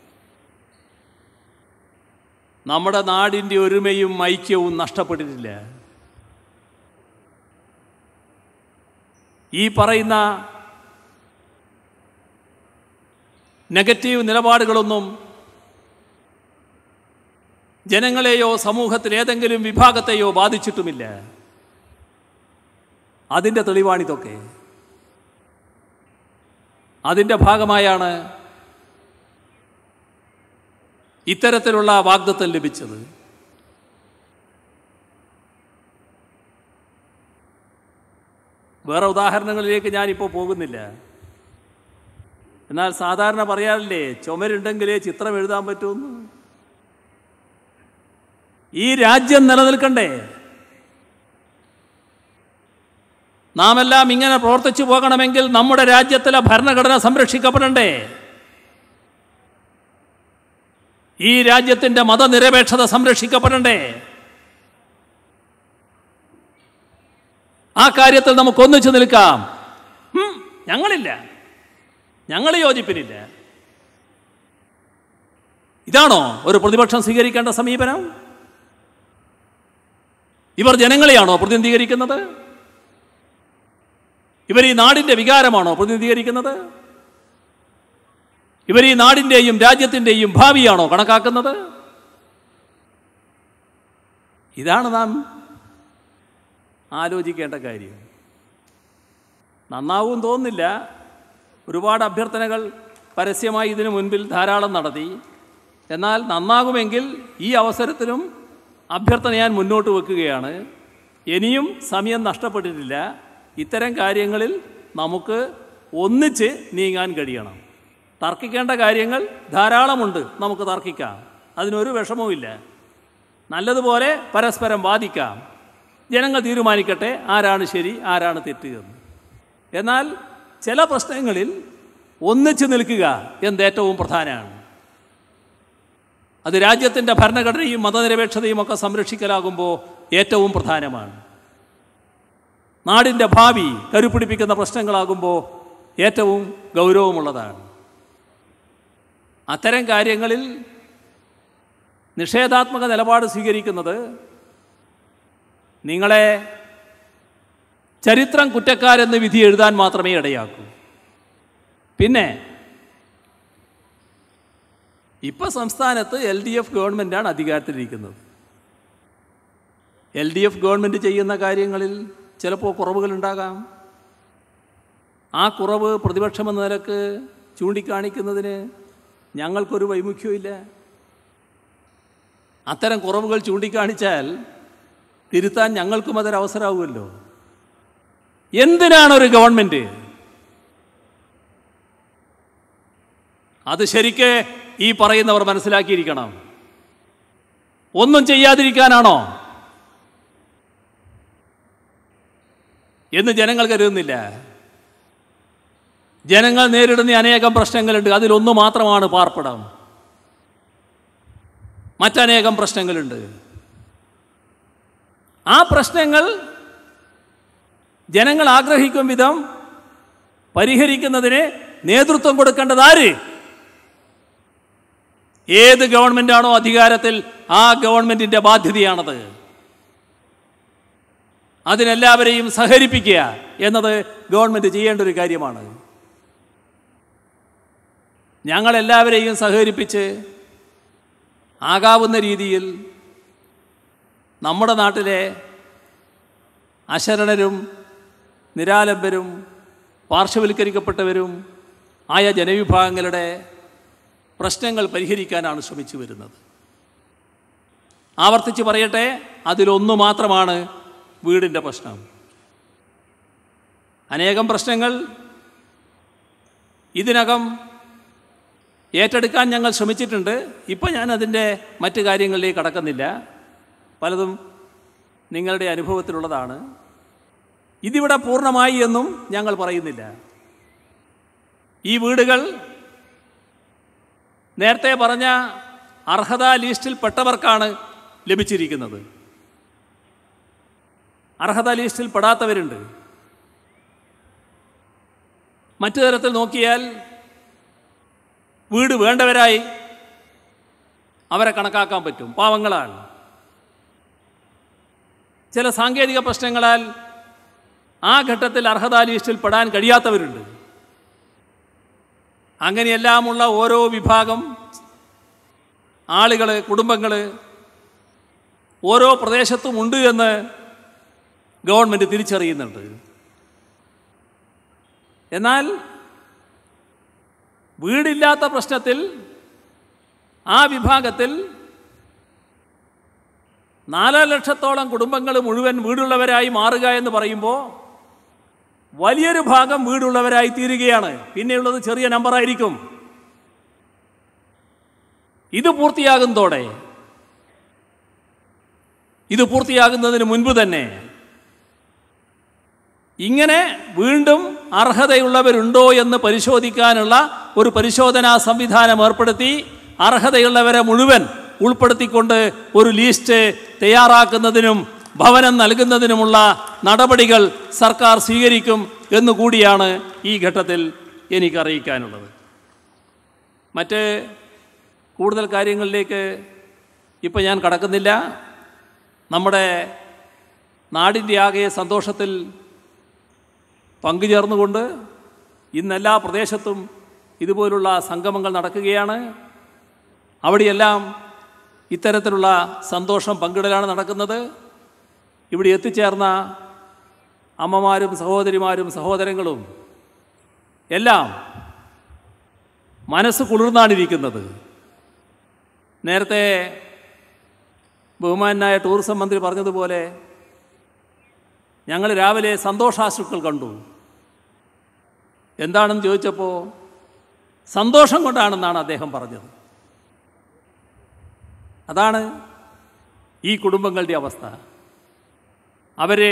നമ്മുടെ നാടിൻ്റെ ഒരുമയും ഐക്യവും നഷ്ടപ്പെട്ടിട്ടില്ല ഈ പറയുന്ന നെഗറ്റീവ് നിലപാടുകളൊന്നും ജനങ്ങളെയോ സമൂഹത്തിൽ ഏതെങ്കിലും വിഭാഗത്തെയോ ബാധിച്ചിട്ടുമില്ല അതിൻ്റെ തെളിവാണിതൊക്കെ അതിൻ്റെ ഭാഗമായാണ് ഇത്തരത്തിലുള്ള വാഗ്ദത്തം ലഭിച്ചത് വേറെ ഉദാഹരണങ്ങളിലേക്ക് ഞാനിപ്പോൾ പോകുന്നില്ല എന്നാൽ സാധാരണ പറയാറില്ലേ ചുമരുണ്ടെങ്കിലേ ചിത്രം എഴുതാൻ പറ്റുമെന്ന് ഈ രാജ്യം നിലനിൽക്കണ്ടേ നാം എല്ലാം ഇങ്ങനെ പ്രവർത്തിച്ചു പോകണമെങ്കിൽ നമ്മുടെ രാജ്യത്തിലെ ഭരണഘടന സംരക്ഷിക്കപ്പെടണ്ടേ ഈ രാജ്യത്തിൻ്റെ മതനിരപേക്ഷത സംരക്ഷിക്കപ്പെടണ്ടേ ആ കാര്യത്തിൽ നമുക്ക് ഒന്നിച്ചു നിൽക്കാം ഉം, ഞങ്ങളില്ല ഞങ്ങൾ യോജിപ്പിനില്ല ഇതാണോ ഒരു പ്രതിപക്ഷം സ്വീകരിക്കേണ്ട സമീപനം ഇവർ ജനങ്ങളെയാണോ പ്രതിനിധീകരിക്കുന്നത് ഇവർ ഈ നാടിൻ്റെ വികാരമാണോ പ്രതിനിധീകരിക്കുന്നത് ഇവർ ഈ നാടിൻ്റെയും രാജ്യത്തിൻ്റെയും ഭാവിയാണോ കണക്കാക്കുന്നത് ഇതാണ് നാം ആലോചിക്കേണ്ട കാര്യം നന്നാവും തോന്നുന്നില്ല ഒരുപാട് അഭ്യർത്ഥനകൾ പരസ്യമായി ഇതിനു മുൻപിൽ ധാരാളം നടത്തി എന്നാൽ നന്നാകുമെങ്കിൽ ഈ അവസരത്തിലും അഭ്യർത്ഥന ഞാൻ മുന്നോട്ട് വെക്കുകയാണ് ഇനിയും സമയം നഷ്ടപ്പെട്ടിട്ടില്ല ഇത്തരം കാര്യങ്ങളിൽ നമുക്ക് ഒന്നിച്ച് നീങ്ങാൻ കഴിയണം തർക്കിക്കേണ്ട കാര്യങ്ങൾ ധാരാളമുണ്ട് നമുക്ക് തർക്കിക്കാം അതിനൊരു വിഷമവുമില്ല നല്ലതുപോലെ പരസ്പരം വാദിക്കാം ജനങ്ങൾ തീരുമാനിക്കട്ടെ ആരാണ് ശരി ആരാണ് തെറ്റ് എന്ന് എന്നാൽ ചില പ്രശ്നങ്ങളിൽ ഒന്നിച്ചു നിൽക്കുക എന്ത് ഏറ്റവും പ്രധാനമാണ് അത് രാജ്യത്തിൻ്റെ ഭരണഘടനയും മതനിരപേക്ഷതയും ഒക്കെ സംരക്ഷിക്കലാകുമ്പോൾ ഏറ്റവും പ്രധാനമാണ് നാടിൻ്റെ ഭാവി കരുപിടിപ്പിക്കുന്ന പ്രശ്നങ്ങളാകുമ്പോൾ ഏറ്റവും ഗൗരവമുള്ളതാണ് അത്തരം കാര്യങ്ങളിൽ നിഷേധാത്മക നിലപാട് സ്വീകരിക്കുന്നത് നിങ്ങളെ ചരിത്രം കുറ്റക്കാരെന്ന് വിധി എഴുതാൻ മാത്രമേ ഇടയാക്കൂ പിന്നെ ഇപ്പം സംസ്ഥാനത്ത് എൽ ഡി എഫ് ഗവൺമെൻറ്റാണ് അധികാരത്തിലിരിക്കുന്നത് എൽ ഡി എഫ് ഗവൺമെൻറ് ചെയ്യുന്ന കാര്യങ്ങളിൽ ചിലപ്പോൾ കുറവുകളുണ്ടാകാം ആ കുറവ് പ്രതിപക്ഷമെന്ന നിലക്ക് ചൂണ്ടിക്കാണിക്കുന്നതിന് ഞങ്ങൾക്കൊരു വൈമുഖ്യമില്ല അത്തരം കുറവുകൾ ചൂണ്ടിക്കാണിച്ചാൽ തിരുത്താൻ ഞങ്ങൾക്കും അതൊരവസരമാവുമല്ലോ എന്തിനാണ് ഒരു ഗവൺമെൻറ് അത് ശരിക്ക് ഈ പറയുന്നവർ മനസ്സിലാക്കിയിരിക്കണം ഒന്നും ചെയ്യാതിരിക്കാനാണോ എന്ന് ജനങ്ങൾ കരുതുന്നില്ല ജനങ്ങൾ നേരിടുന്ന അനേകം പ്രശ്നങ്ങളുണ്ട് അതിലൊന്നു മാത്രമാണ് പാർപ്പിടം മറ്റനേകം പ്രശ്നങ്ങളുണ്ട് ആ പ്രശ്നങ്ങൾ ജനങ്ങൾ ആഗ്രഹിക്കും വിധം പരിഹരിക്കുന്നതിന് നേതൃത്വം കൊടുക്കേണ്ടത് ആര് ഏത് ഗവൺമെൻറ്റാണോ അധികാരത്തിൽ ആ ഗവൺമെൻറ്റിൻ്റെ ബാധ്യതയാണത് അതിനെല്ലാവരെയും സഹകരിപ്പിക്കുക എന്നത് ഗവൺമെൻറ് ചെയ്യേണ്ട ഒരു കാര്യമാണ് ഞങ്ങളെല്ലാവരെയും സഹകരിപ്പിച്ച് ആകാവുന്ന രീതിയിൽ നമ്മുടെ നാട്ടിലെ അശരണരും നിരാലംബരും പാർശ്വവൽക്കരിക്കപ്പെട്ടവരും ആയ ജനവിഭാഗങ്ങളുടെ പ്രശ്നങ്ങൾ പരിഹരിക്കാനാണ് ശ്രമിച്ചു വരുന്നത് ആവർത്തിച്ച് പറയട്ടെ അതിലൊന്നു മാത്രമാണ് വീടിൻ്റെ പ്രശ്നം അനേകം പ്രശ്നങ്ങൾ ഇതിനകം ഏറ്റെടുക്കാൻ ഞങ്ങൾ ശ്രമിച്ചിട്ടുണ്ട് ഇപ്പോൾ ഞാൻ അതിൻ്റെ മറ്റു കാര്യങ്ങളിലേക്ക് കടക്കുന്നില്ല പലതും നിങ്ങളുടെ അനുഭവത്തിലുള്ളതാണ് ഇതിവിടെ പൂർണ്ണമായി എന്നും ഞങ്ങൾ പറയുന്നില്ല ഈ വീടുകൾ നേരത്തെ പറഞ്ഞ അർഹതാ ലിസ്റ്റിൽ പെട്ടവർക്കാണ് ലഭിച്ചിരിക്കുന്നത് അർഹതാ ലിസ്റ്റിൽ പെടാത്തവരുണ്ട് മറ്റു തരത്തിൽ നോക്കിയാൽ വീട് വേണ്ടവരായി അവരെ കണക്കാക്കാൻ പറ്റും പാവങ്ങളാണ് ചില സാങ്കേതിക പ്രശ്നങ്ങളാൽ ആ ഘട്ടത്തിൽ അർഹതാ ലിസ്റ്റിൽ പെടാൻ കഴിയാത്തവരുണ്ട് അങ്ങനെയെല്ലാമുള്ള ഓരോ വിഭാഗം ആളുകൾ കുടുംബങ്ങൾ ഓരോ പ്രദേശത്തും ഉണ്ട് എന്ന് ഗവൺമെൻറ് തിരിച്ചറിയുന്നുണ്ട് എന്നാൽ വീടില്ലാത്ത പ്രശ്നത്തിൽ ആ വിഭാഗത്തിൽ നാലര ലക്ഷത്തോളം കുടുംബങ്ങൾ മുഴുവൻ വീടുള്ളവരായി മാറുക എന്ന് പറയുമ്പോൾ വലിയൊരു ഭാഗം വീടുള്ളവരായി തീരുകയാണ് പിന്നെയുള്ളത് ചെറിയ നമ്പറായിരിക്കും ഇത് പൂർത്തിയാകുന്നതോടെ ഇത് പൂർത്തിയാകുന്നതിന് മുൻപ് തന്നെ ഇങ്ങനെ വീണ്ടും അർഹതയുള്ളവരുണ്ടോ എന്ന് പരിശോധിക്കാനുള്ള ഒരു പരിശോധനാ സംവിധാനം ഏർപ്പെടുത്തി അർഹതയുള്ളവരെ മുഴുവൻ ഉൾപ്പെടുത്തിക്കൊണ്ട് ഒരു ലിസ്റ്റ് തയ്യാറാക്കുന്നതിനും ഭവനം നൽകുന്നതിനുമുള്ള നടപടികൾ സർക്കാർ സ്വീകരിക്കും എന്നുകൂടിയാണ് ഈ ഘട്ടത്തിൽ എനിക്ക് അറിയിക്കാനുള്ളത് മറ്റ് കൂടുതൽ കാര്യങ്ങളിലേക്ക് ഇപ്പം ഞാൻ കടക്കുന്നില്ല നമ്മുടെ നാടിൻ്റെ ആകെ സന്തോഷത്തിൽ പങ്കുചേർന്നുകൊണ്ട് ഇന്നെല്ലാ പ്രദേശത്തും ഇതുപോലുള്ള സംഗമങ്ങൾ നടക്കുകയാണ് അവിടെയെല്ലാം ഇത്തരത്തിലുള്ള സന്തോഷം പങ്കിടലാണ് നടക്കുന്നത് ഇവിടെ എത്തിച്ചേർന്ന അമ്മമാരും സഹോദരിമാരും സഹോദരങ്ങളും എല്ലാം മനസ്സ് കുളിർന്നാണിരിക്കുന്നത് നേരത്തെ ബഹുമാനായ ടൂറിസം മന്ത്രി പറഞ്ഞതുപോലെ ഞങ്ങൾ രാവിലെ സന്തോഷാശ്രുക്കൾ കണ്ടു എന്താണെന്ന് ചോദിച്ചപ്പോൾ സന്തോഷം കൊണ്ടാണെന്നാണ് അദ്ദേഹം പറഞ്ഞത് അതാണ് ഈ കുടുംബങ്ങളുടെ അവസ്ഥ അവരെ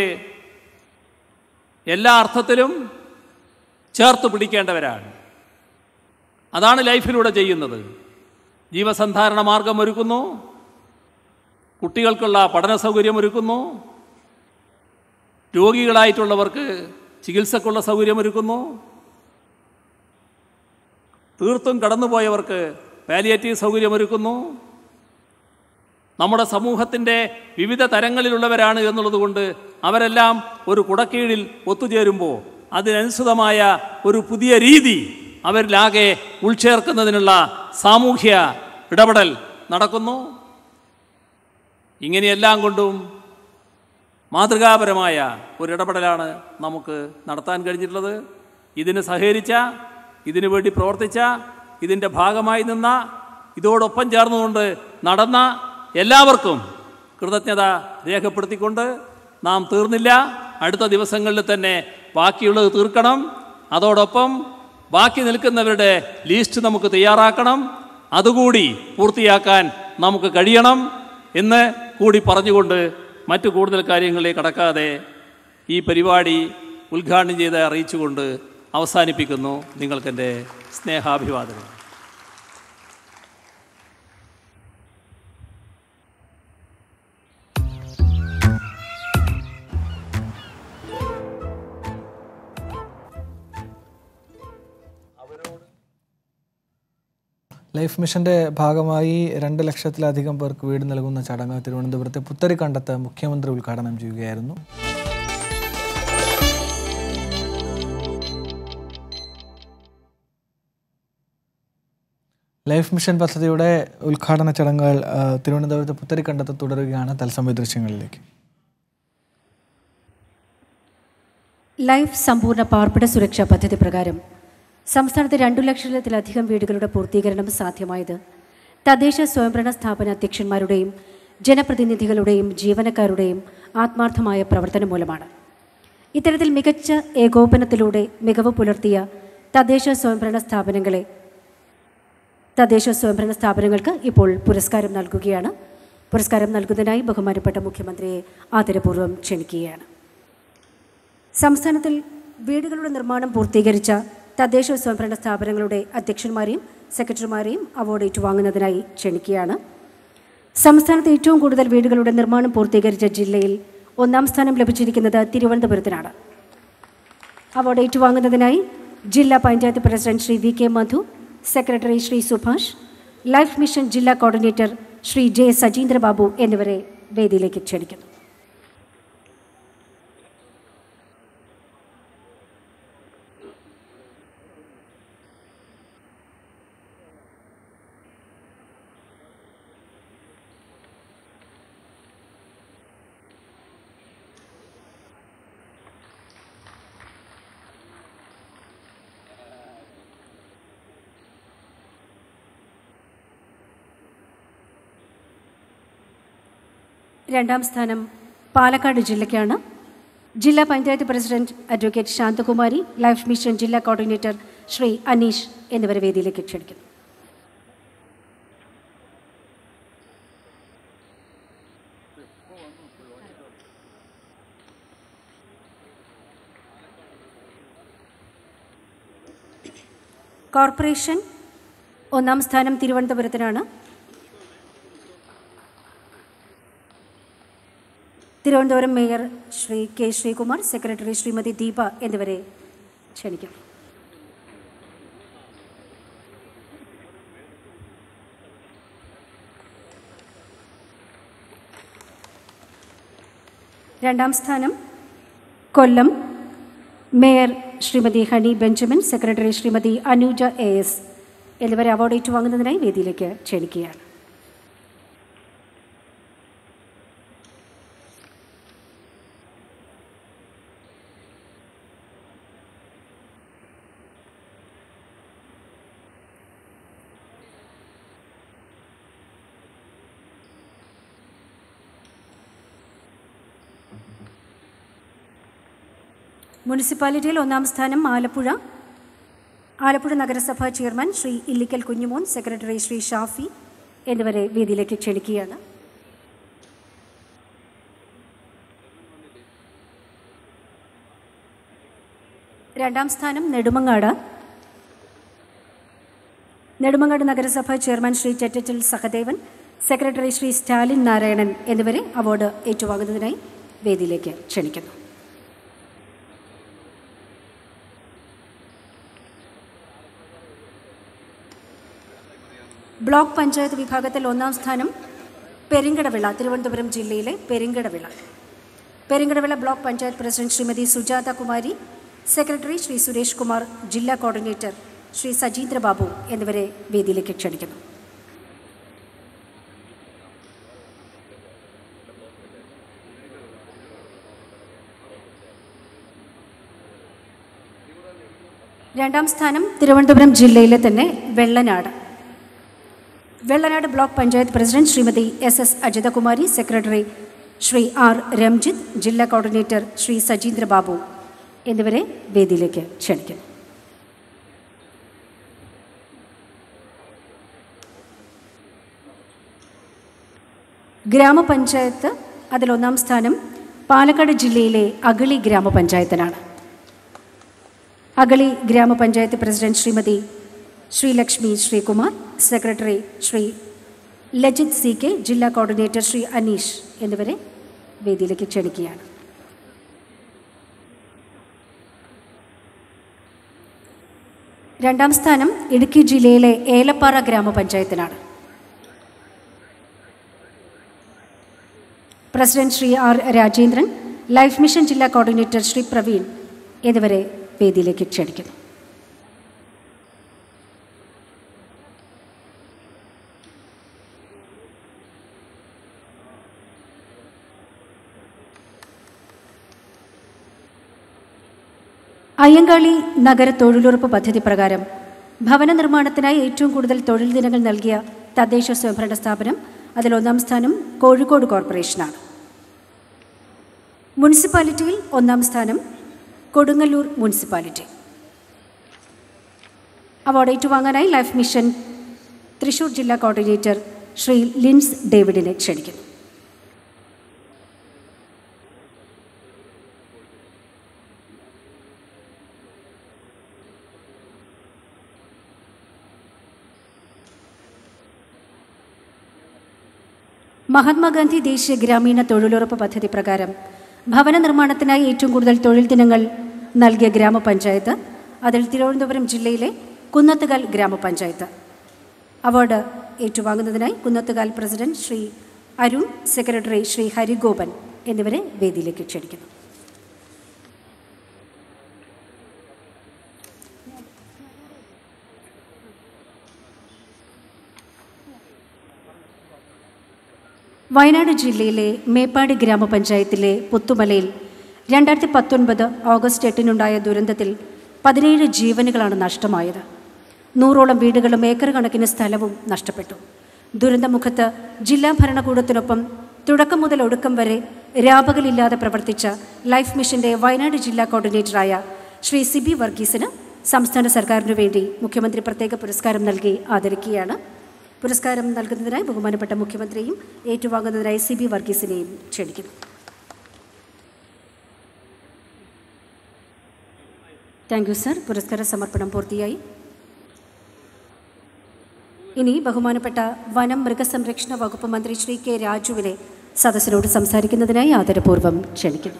എല്ലാ അർത്ഥത്തിലും ചേർത്ത് പിടിക്കേണ്ടവരാണ് അതാണ് ലൈഫിലൂടെ ചെയ്യുന്നത് ജീവസന്ധാരണ മാർഗം ഒരുക്കുന്നു കുട്ടികൾക്കുള്ള പഠന സൗകര്യം ഒരുക്കുന്നു രോഗികളായിട്ടുള്ളവർക്ക് ചികിത്സക്കുള്ള സൗകര്യം ഒരുക്കുന്നു തീർത്തും കടന്നുപോയവർക്ക് പാലിയേറ്റീവ് സൗകര്യമൊരുക്കുന്നു നമ്മുടെ സമൂഹത്തിൻ്റെ വിവിധ തരങ്ങളിലുള്ളവരാണ് എന്നുള്ളതുകൊണ്ട് അവരെല്ലാം ഒരു കുടക്കീഴിൽ ഒത്തുചേരുമ്പോൾ അതിനനുസൃതമായ ഒരു പുതിയ രീതി അവരിലാകെ ഉൾച്ചേർക്കുന്നതിനുള്ള സാമൂഹ്യ ഇടപെടൽ നടക്കുന്നു ഇങ്ങനെയെല്ലാം കൊണ്ടും മാതൃകാപരമായ ഒരിടപെടലാണ് നമുക്ക് നടത്താൻ കഴിഞ്ഞിട്ടുള്ളത് ഇതിന് സഹകരിച്ച ഇതിനു വേണ്ടി പ്രവർത്തിച്ച ഇതിൻ്റെ ഭാഗമായി നിന്ന ഇതോടൊപ്പം ചേർന്നുകൊണ്ട് നടന്ന എല്ലാവർക്കും കൃതജ്ഞത രേഖപ്പെടുത്തിക്കൊണ്ട് നാം തീർന്നില്ല അടുത്ത ദിവസങ്ങളിൽ തന്നെ ബാക്കിയുള്ളത് തീർക്കണം അതോടൊപ്പം ബാക്കി നിൽക്കുന്നവരുടെ ലിസ്റ്റ് നമുക്ക് തയ്യാറാക്കണം അതുകൂടി പൂർത്തിയാക്കാൻ നമുക്ക് കഴിയണം എന്ന് കൂടി പറഞ്ഞുകൊണ്ട് മറ്റു കൂടുതൽ കാര്യങ്ങളിലേക്ക് കടക്കാതെ ഈ പരിപാടി ഉദ്ഘാടനം ചെയ്ത് അറിയിച്ചുകൊണ്ട് അവസാനിപ്പിക്കുന്നു നിങ്ങൾക്കെൻ്റെ സ്നേഹാഭിവാദനം ലൈഫ് മിഷന്റെ ഭാഗമായി രണ്ട് ലക്ഷത്തിലധികം പേർക്ക് വീട് നൽകുന്ന ചടങ്ങ് തിരുവനന്തപുരത്തെ പുത്തരിക്കണ്ടത്ത് മുഖ്യമന്ത്രി ഉദ്ഘാടനം ചെയ്യുകയായിരുന്നു ലൈഫ് മിഷൻ പദ്ധതിയുടെ ഉദ്ഘാടന ചടങ്ങുകൾ ആ, തിരുവനന്തപുരത്ത് പുത്തരിക്കണ്ടത്ത് തുടരുകയാണ് തത്സമയ ദൃശ്യങ്ങളിലേക്ക് ലൈഫ് സമ്പൂർണ്ണ പാർപ്പിട സുരക്ഷാ പദ്ധതി പ്രകാരം സംസ്ഥാനത്ത് രണ്ടു ലക്ഷത്തിലധികം വീടുകളുടെ പൂർത്തീകരണം സാധ്യമായത് തദ്ദേശ സ്വയംഭരണ സ്ഥാപന അധ്യക്ഷന്മാരുടെയും ജനപ്രതിനിധികളുടെയും ജീവനക്കാരുടെയും ആത്മാർത്ഥമായ പ്രവർത്തനം മൂലമാണ് ഇത്തരത്തിൽ മികച്ച ഏകോപനത്തിലൂടെ മികവ് പുലർത്തിയ തദ്ദേശ സ്വയംഭരണ സ്ഥാപനങ്ങളെ തദ്ദേശ സ്വയംഭരണ സ്ഥാപനങ്ങൾക്ക് ഇപ്പോൾ പുരസ്കാരം നൽകുകയാണ് പുരസ്കാരം നൽകുന്നതിനായി ബഹുമാനപ്പെട്ട മുഖ്യമന്ത്രിയെ ആദരപൂർവ്വം ക്ഷണിക്കുകയാണ് സംസ്ഥാനത്തിൽ വീടുകളുടെ നിർമ്മാണം പൂർത്തീകരിച്ച തദ്ദേശ സ്വയംഭരണ സ്ഥാപനങ്ങളുടെ അധ്യക്ഷന്മാരെയും സെക്രട്ടറിമാരെയും അവാർഡ് ഏറ്റുവാങ്ങുന്നതിനായി ക്ഷണിക്കുകയാണ് സംസ്ഥാനത്ത് ഏറ്റവും കൂടുതൽ വീടുകളുടെ നിർമ്മാണം പൂർത്തീകരിച്ച ജില്ലയിൽ ഒന്നാം സ്ഥാനം ലഭിച്ചിരിക്കുന്നത് തിരുവനന്തപുരത്തിനാണ് അവാർഡ് ഏറ്റുവാങ്ങുന്നതിനായി ജില്ലാ panchayat president Shri V K Madhu secretary Shri Subhash life mission ജില്ലാ കോർഡിനേറ്റർ ശ്രീ ജെ സജീന്ദ്രബാബു എന്നിവരെ വേദിയിലേക്ക് ക്ഷണിക്കുന്നു രണ്ടാം സ്ഥാനം പാലക്കാട് ജില്ലയ്ക്കാണ് ജില്ലാ panchayat president advocate Shanthakumari life mission ജില്ലാ കോർഡിനേറ്റർ ശ്രീ അനീഷ് എന്നിവരെ വേദിയിലേക്ക് ക്ഷണിക്കുന്നു കോർപ്പറേഷൻ ഒന്നാം സ്ഥാനം തിരുവനന്തപുരത്തിനാണ് Thiruvananthapuram mayor Shri K Sreekumar secretary Shrimati Deepa എന്നിവരെ ക്ഷണിക്കുന്നു രണ്ടാം സ്ഥാനം Kollam mayor Shrimati Honey Benjamin secretary Shrimati Anuja A S എന്നിവരെ അവാർഡ് ഏറ്റുവാങ്ങുന്നതിനായി വേദിയിലേക്ക് ക്ഷണിക്കുകയാണ് മുനിസിപ്പാലിറ്റിയിൽ ഒന്നാം സ്ഥാനം ആലപ്പുഴ ആലപ്പുഴ നഗരസഭാ ചെയർമാൻ ശ്രീ ഇല്ലിക്കൽ കുഞ്ഞുമോൻ സെക്രട്ടറി ശ്രീ ഷാഫി എന്നിവരെ വേദിയിലേക്ക് ക്ഷണിക്കുകയാണ് രണ്ടാം സ്ഥാനം നെടുമങ്ങാട് നെടുമങ്ങാട് നഗരസഭാ ചെയർമാൻ ശ്രീ ചെറ്റച്ചൽ സഹദേവൻ സെക്രട്ടറി ശ്രീ സ്റ്റാലിൻ നാരായണൻ എന്നിവരെ അവാർഡ് ഏറ്റുവാങ്ങുന്നതിനായി വേദിയിലേക്ക് ക്ഷണിക്കുന്നു ബ്ലോക്ക് പഞ്ചായത്ത് വിഭാഗത്തിൽ ഒന്നാം സ്ഥാനം പെരിങ്കടവിള തിരുവനന്തപുരം ജില്ലയിലെ Peringadavila Peringadavila block panchayat president Shrimati Sujatha Kumari secretary Shri Suresh Kumar ജില്ലാ കോർഡിനേറ്റർ ശ്രീ സജീന്ദ്ര ബാബു എന്നിവരെ വേദിയിലേക്ക് ക്ഷണിക്കുന്നു രണ്ടാം സ്ഥാനം തിരുവനന്തപുരം ജില്ലയിലെ തന്നെ Vellanad Vellanad block panchayat president Shrimati S S Ajithakumari secretary Shri R Ramjith ജില്ലാ കോർഡിനേറ്റർ ശ്രീ സജീന്ദ്ര ബാബു എന്നിവരെ വേദിയിലേക്ക് ക്ഷണിക്കുന്നു ഗ്രാമപഞ്ചായത്ത് അതിലൊന്നാം സ്ഥാനം പാലക്കാട് ജില്ലയിലെ അഗളി ഗ്രാമപഞ്ചായത്തിനാണ് അഗളി ഗ്രാമപഞ്ചായത്ത് president Shrimati Sreelakshmi Sreekumar secretary Shri Lajith C K ജില്ലാ കോർഡിനേറ്റർ ശ്രീ അനീഷ് എന്നിവരെ വേദിയിലേക്ക് ക്ഷണിക്കുകയാണ് രണ്ടാം സ്ഥാനം ഇടുക്കി ജില്ലയിലെ ഏലപ്പാറ ഗ്രാമപഞ്ചായത്തിനാണ് president Shri R Rajendran life mission ജില്ലാ കോർഡിനേറ്റർ ശ്രീ പ്രവീൺ എന്നിവരെ വേദിയിലേക്ക് ക്ഷണിക്കുന്നു അയ്യങ്കാളി നഗര തൊഴിലുറപ്പ് പദ്ധതി പ്രകാരം ഭവന നിർമ്മാണത്തിനായി ഏറ്റവും കൂടുതൽ തൊഴിൽ ദിനങ്ങൾ നൽകിയ തദ്ദേശ സ്വയംഭരണ സ്ഥാപനം അതിൽ ഒന്നാം സ്ഥാനം കോഴിക്കോട് കോർപ്പറേഷനാണ് മുനിസിപ്പാലിറ്റിയിൽ ഒന്നാം സ്ഥാനം കൊടുങ്ങല്ലൂർ മുനിസിപ്പാലിറ്റി അവാർഡ് ഏറ്റുവാങ്ങാനായി ലൈഫ് മിഷൻ തൃശൂർ ജില്ലാ കോർഡിനേറ്റർ ശ്രീ ലിൻസ് ഡേവിഡിനെ ക്ഷണിക്കുന്നു മഹാത്മാഗാന്ധി ദേശീയ ഗ്രാമീണ തൊഴിലുറപ്പ് പദ്ധതി പ്രകാരം ഭവന നിർമ്മാണത്തിനായി ഏറ്റവും കൂടുതൽ തൊഴിൽ ദിനങ്ങൾ നൽകിയ ഗ്രാമപഞ്ചായത്ത് അതിൽ തിരുവനന്തപുരം ജില്ലയിലെ കുന്നത്തുകാൽ ഗ്രാമപഞ്ചായത്ത് അവാർഡ് ഏറ്റുവാങ്ങുന്നതിനായി കുന്നത്തുകാൽ പ്രസിഡന്റ് ശ്രീ അരുൺ സെക്രട്ടറി ശ്രീ ഹരിഗോപൻ എന്നിവരെ വേദിയിലേക്ക് ക്ഷണിക്കുന്നു വയനാട് ജില്ലയിലെ മേപ്പാടി ഗ്രാമപഞ്ചായത്തിലെ പുത്തുമലയിൽ രണ്ടായിരത്തി പത്തൊൻപത് ഓഗസ്റ്റ് എട്ടിനുണ്ടായ ദുരന്തത്തിൽ പതിനേഴ് ജീവനുകളാണ് നഷ്ടമായത് നൂറോളം വീടുകളും ഏക്കർ കണക്കിന് സ്ഥലവും നഷ്ടപ്പെട്ടു ദുരന്തമുഖത്ത് ജില്ലാ ഭരണകൂടത്തിനൊപ്പം തുടക്കം മുതൽ ഒടുക്കം വരെ രാപകലില്ലാതെ പ്രവർത്തിച്ച ലൈഫ് മിഷന്റെ വയനാട് ജില്ലാ കോർഡിനേറ്ററായ ശ്രീ സിബി വർഗീസിന് സംസ്ഥാന സർക്കാരിനു വേണ്ടി മുഖ്യമന്ത്രി പ്രത്യേക പുരസ്കാരം നൽകി ആദരിക്കുകയാണ് പുരസ്കാരം നൽകുന്നതിനായി ബഹുമാനപ്പെട്ട മുഖ്യമന്ത്രിയും ഏറ്റുവാങ്ങുന്നതിനായി സി ബി വർഗീസിനെയും ക്ഷണിക്കുന്നു താങ്ക് യു സർ പുരസ്കാര സമർപ്പണം പൂർത്തിയായി ഇനി ബഹുമാനപ്പെട്ട വനം മൃഗസംരക്ഷണ വകുപ്പ് മന്ത്രി ശ്രീ കെ രാജുവിനെ സദസ്സിനോട് സംസാരിക്കുന്നതിനായി ആദരപൂർവ്വം ക്ഷണിക്കുന്നു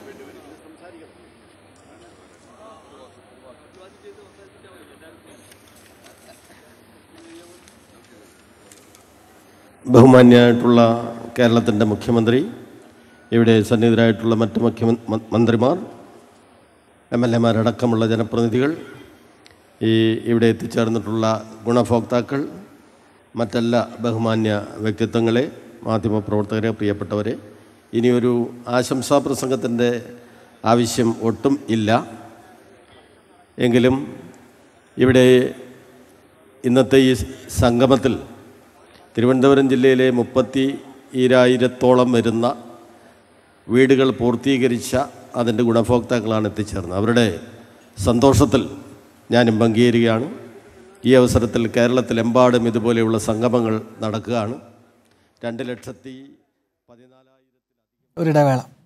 ബഹുമാന്യമായിട്ടുള്ള കേരളത്തിൻ്റെ മുഖ്യമന്ത്രി ഇവിടെ സന്നിഹിതരായിട്ടുള്ള മറ്റ് മുഖ്യ മന്ത്രിമാർ എം എൽ എമാരടക്കമുള്ള ജനപ്രതിനിധികൾ ഈ ഇവിടെ എത്തിച്ചേർന്നിട്ടുള്ള ഗുണഭോക്താക്കൾ മറ്റെല്ലാ ബഹുമാന്യ വ്യക്തിത്വങ്ങളെ മാധ്യമപ്രവർത്തകരെ പ്രിയപ്പെട്ടവരെ ഇനിയൊരു ആശംസാ പ്രസംഗത്തിൻ്റെ ആവശ്യം ഒട്ടും ഇല്ല എങ്കിലും ഇവിടെ ഇന്നത്തെ ഈ സംഗമത്തിൽ തിരുവനന്തപുരം ജില്ലയിലെ മുപ്പത്തി ഈരായിരത്തോളം വരുന്ന വീടുകൾ പൂർത്തീകരിച്ച അതിൻ്റെ ഗുണഭോക്താക്കളാണ് എത്തിച്ചേർന്നത് അവരുടെ സന്തോഷത്തിൽ ഞാനും പങ്കുചേരുകയാണ് ഈ അവസരത്തിൽ കേരളത്തിലെമ്പാടും ഇതുപോലെയുള്ള സംഗമങ്ങൾ നടക്കുകയാണ് രണ്ട് ലക്ഷത്തി ഒരിടവേള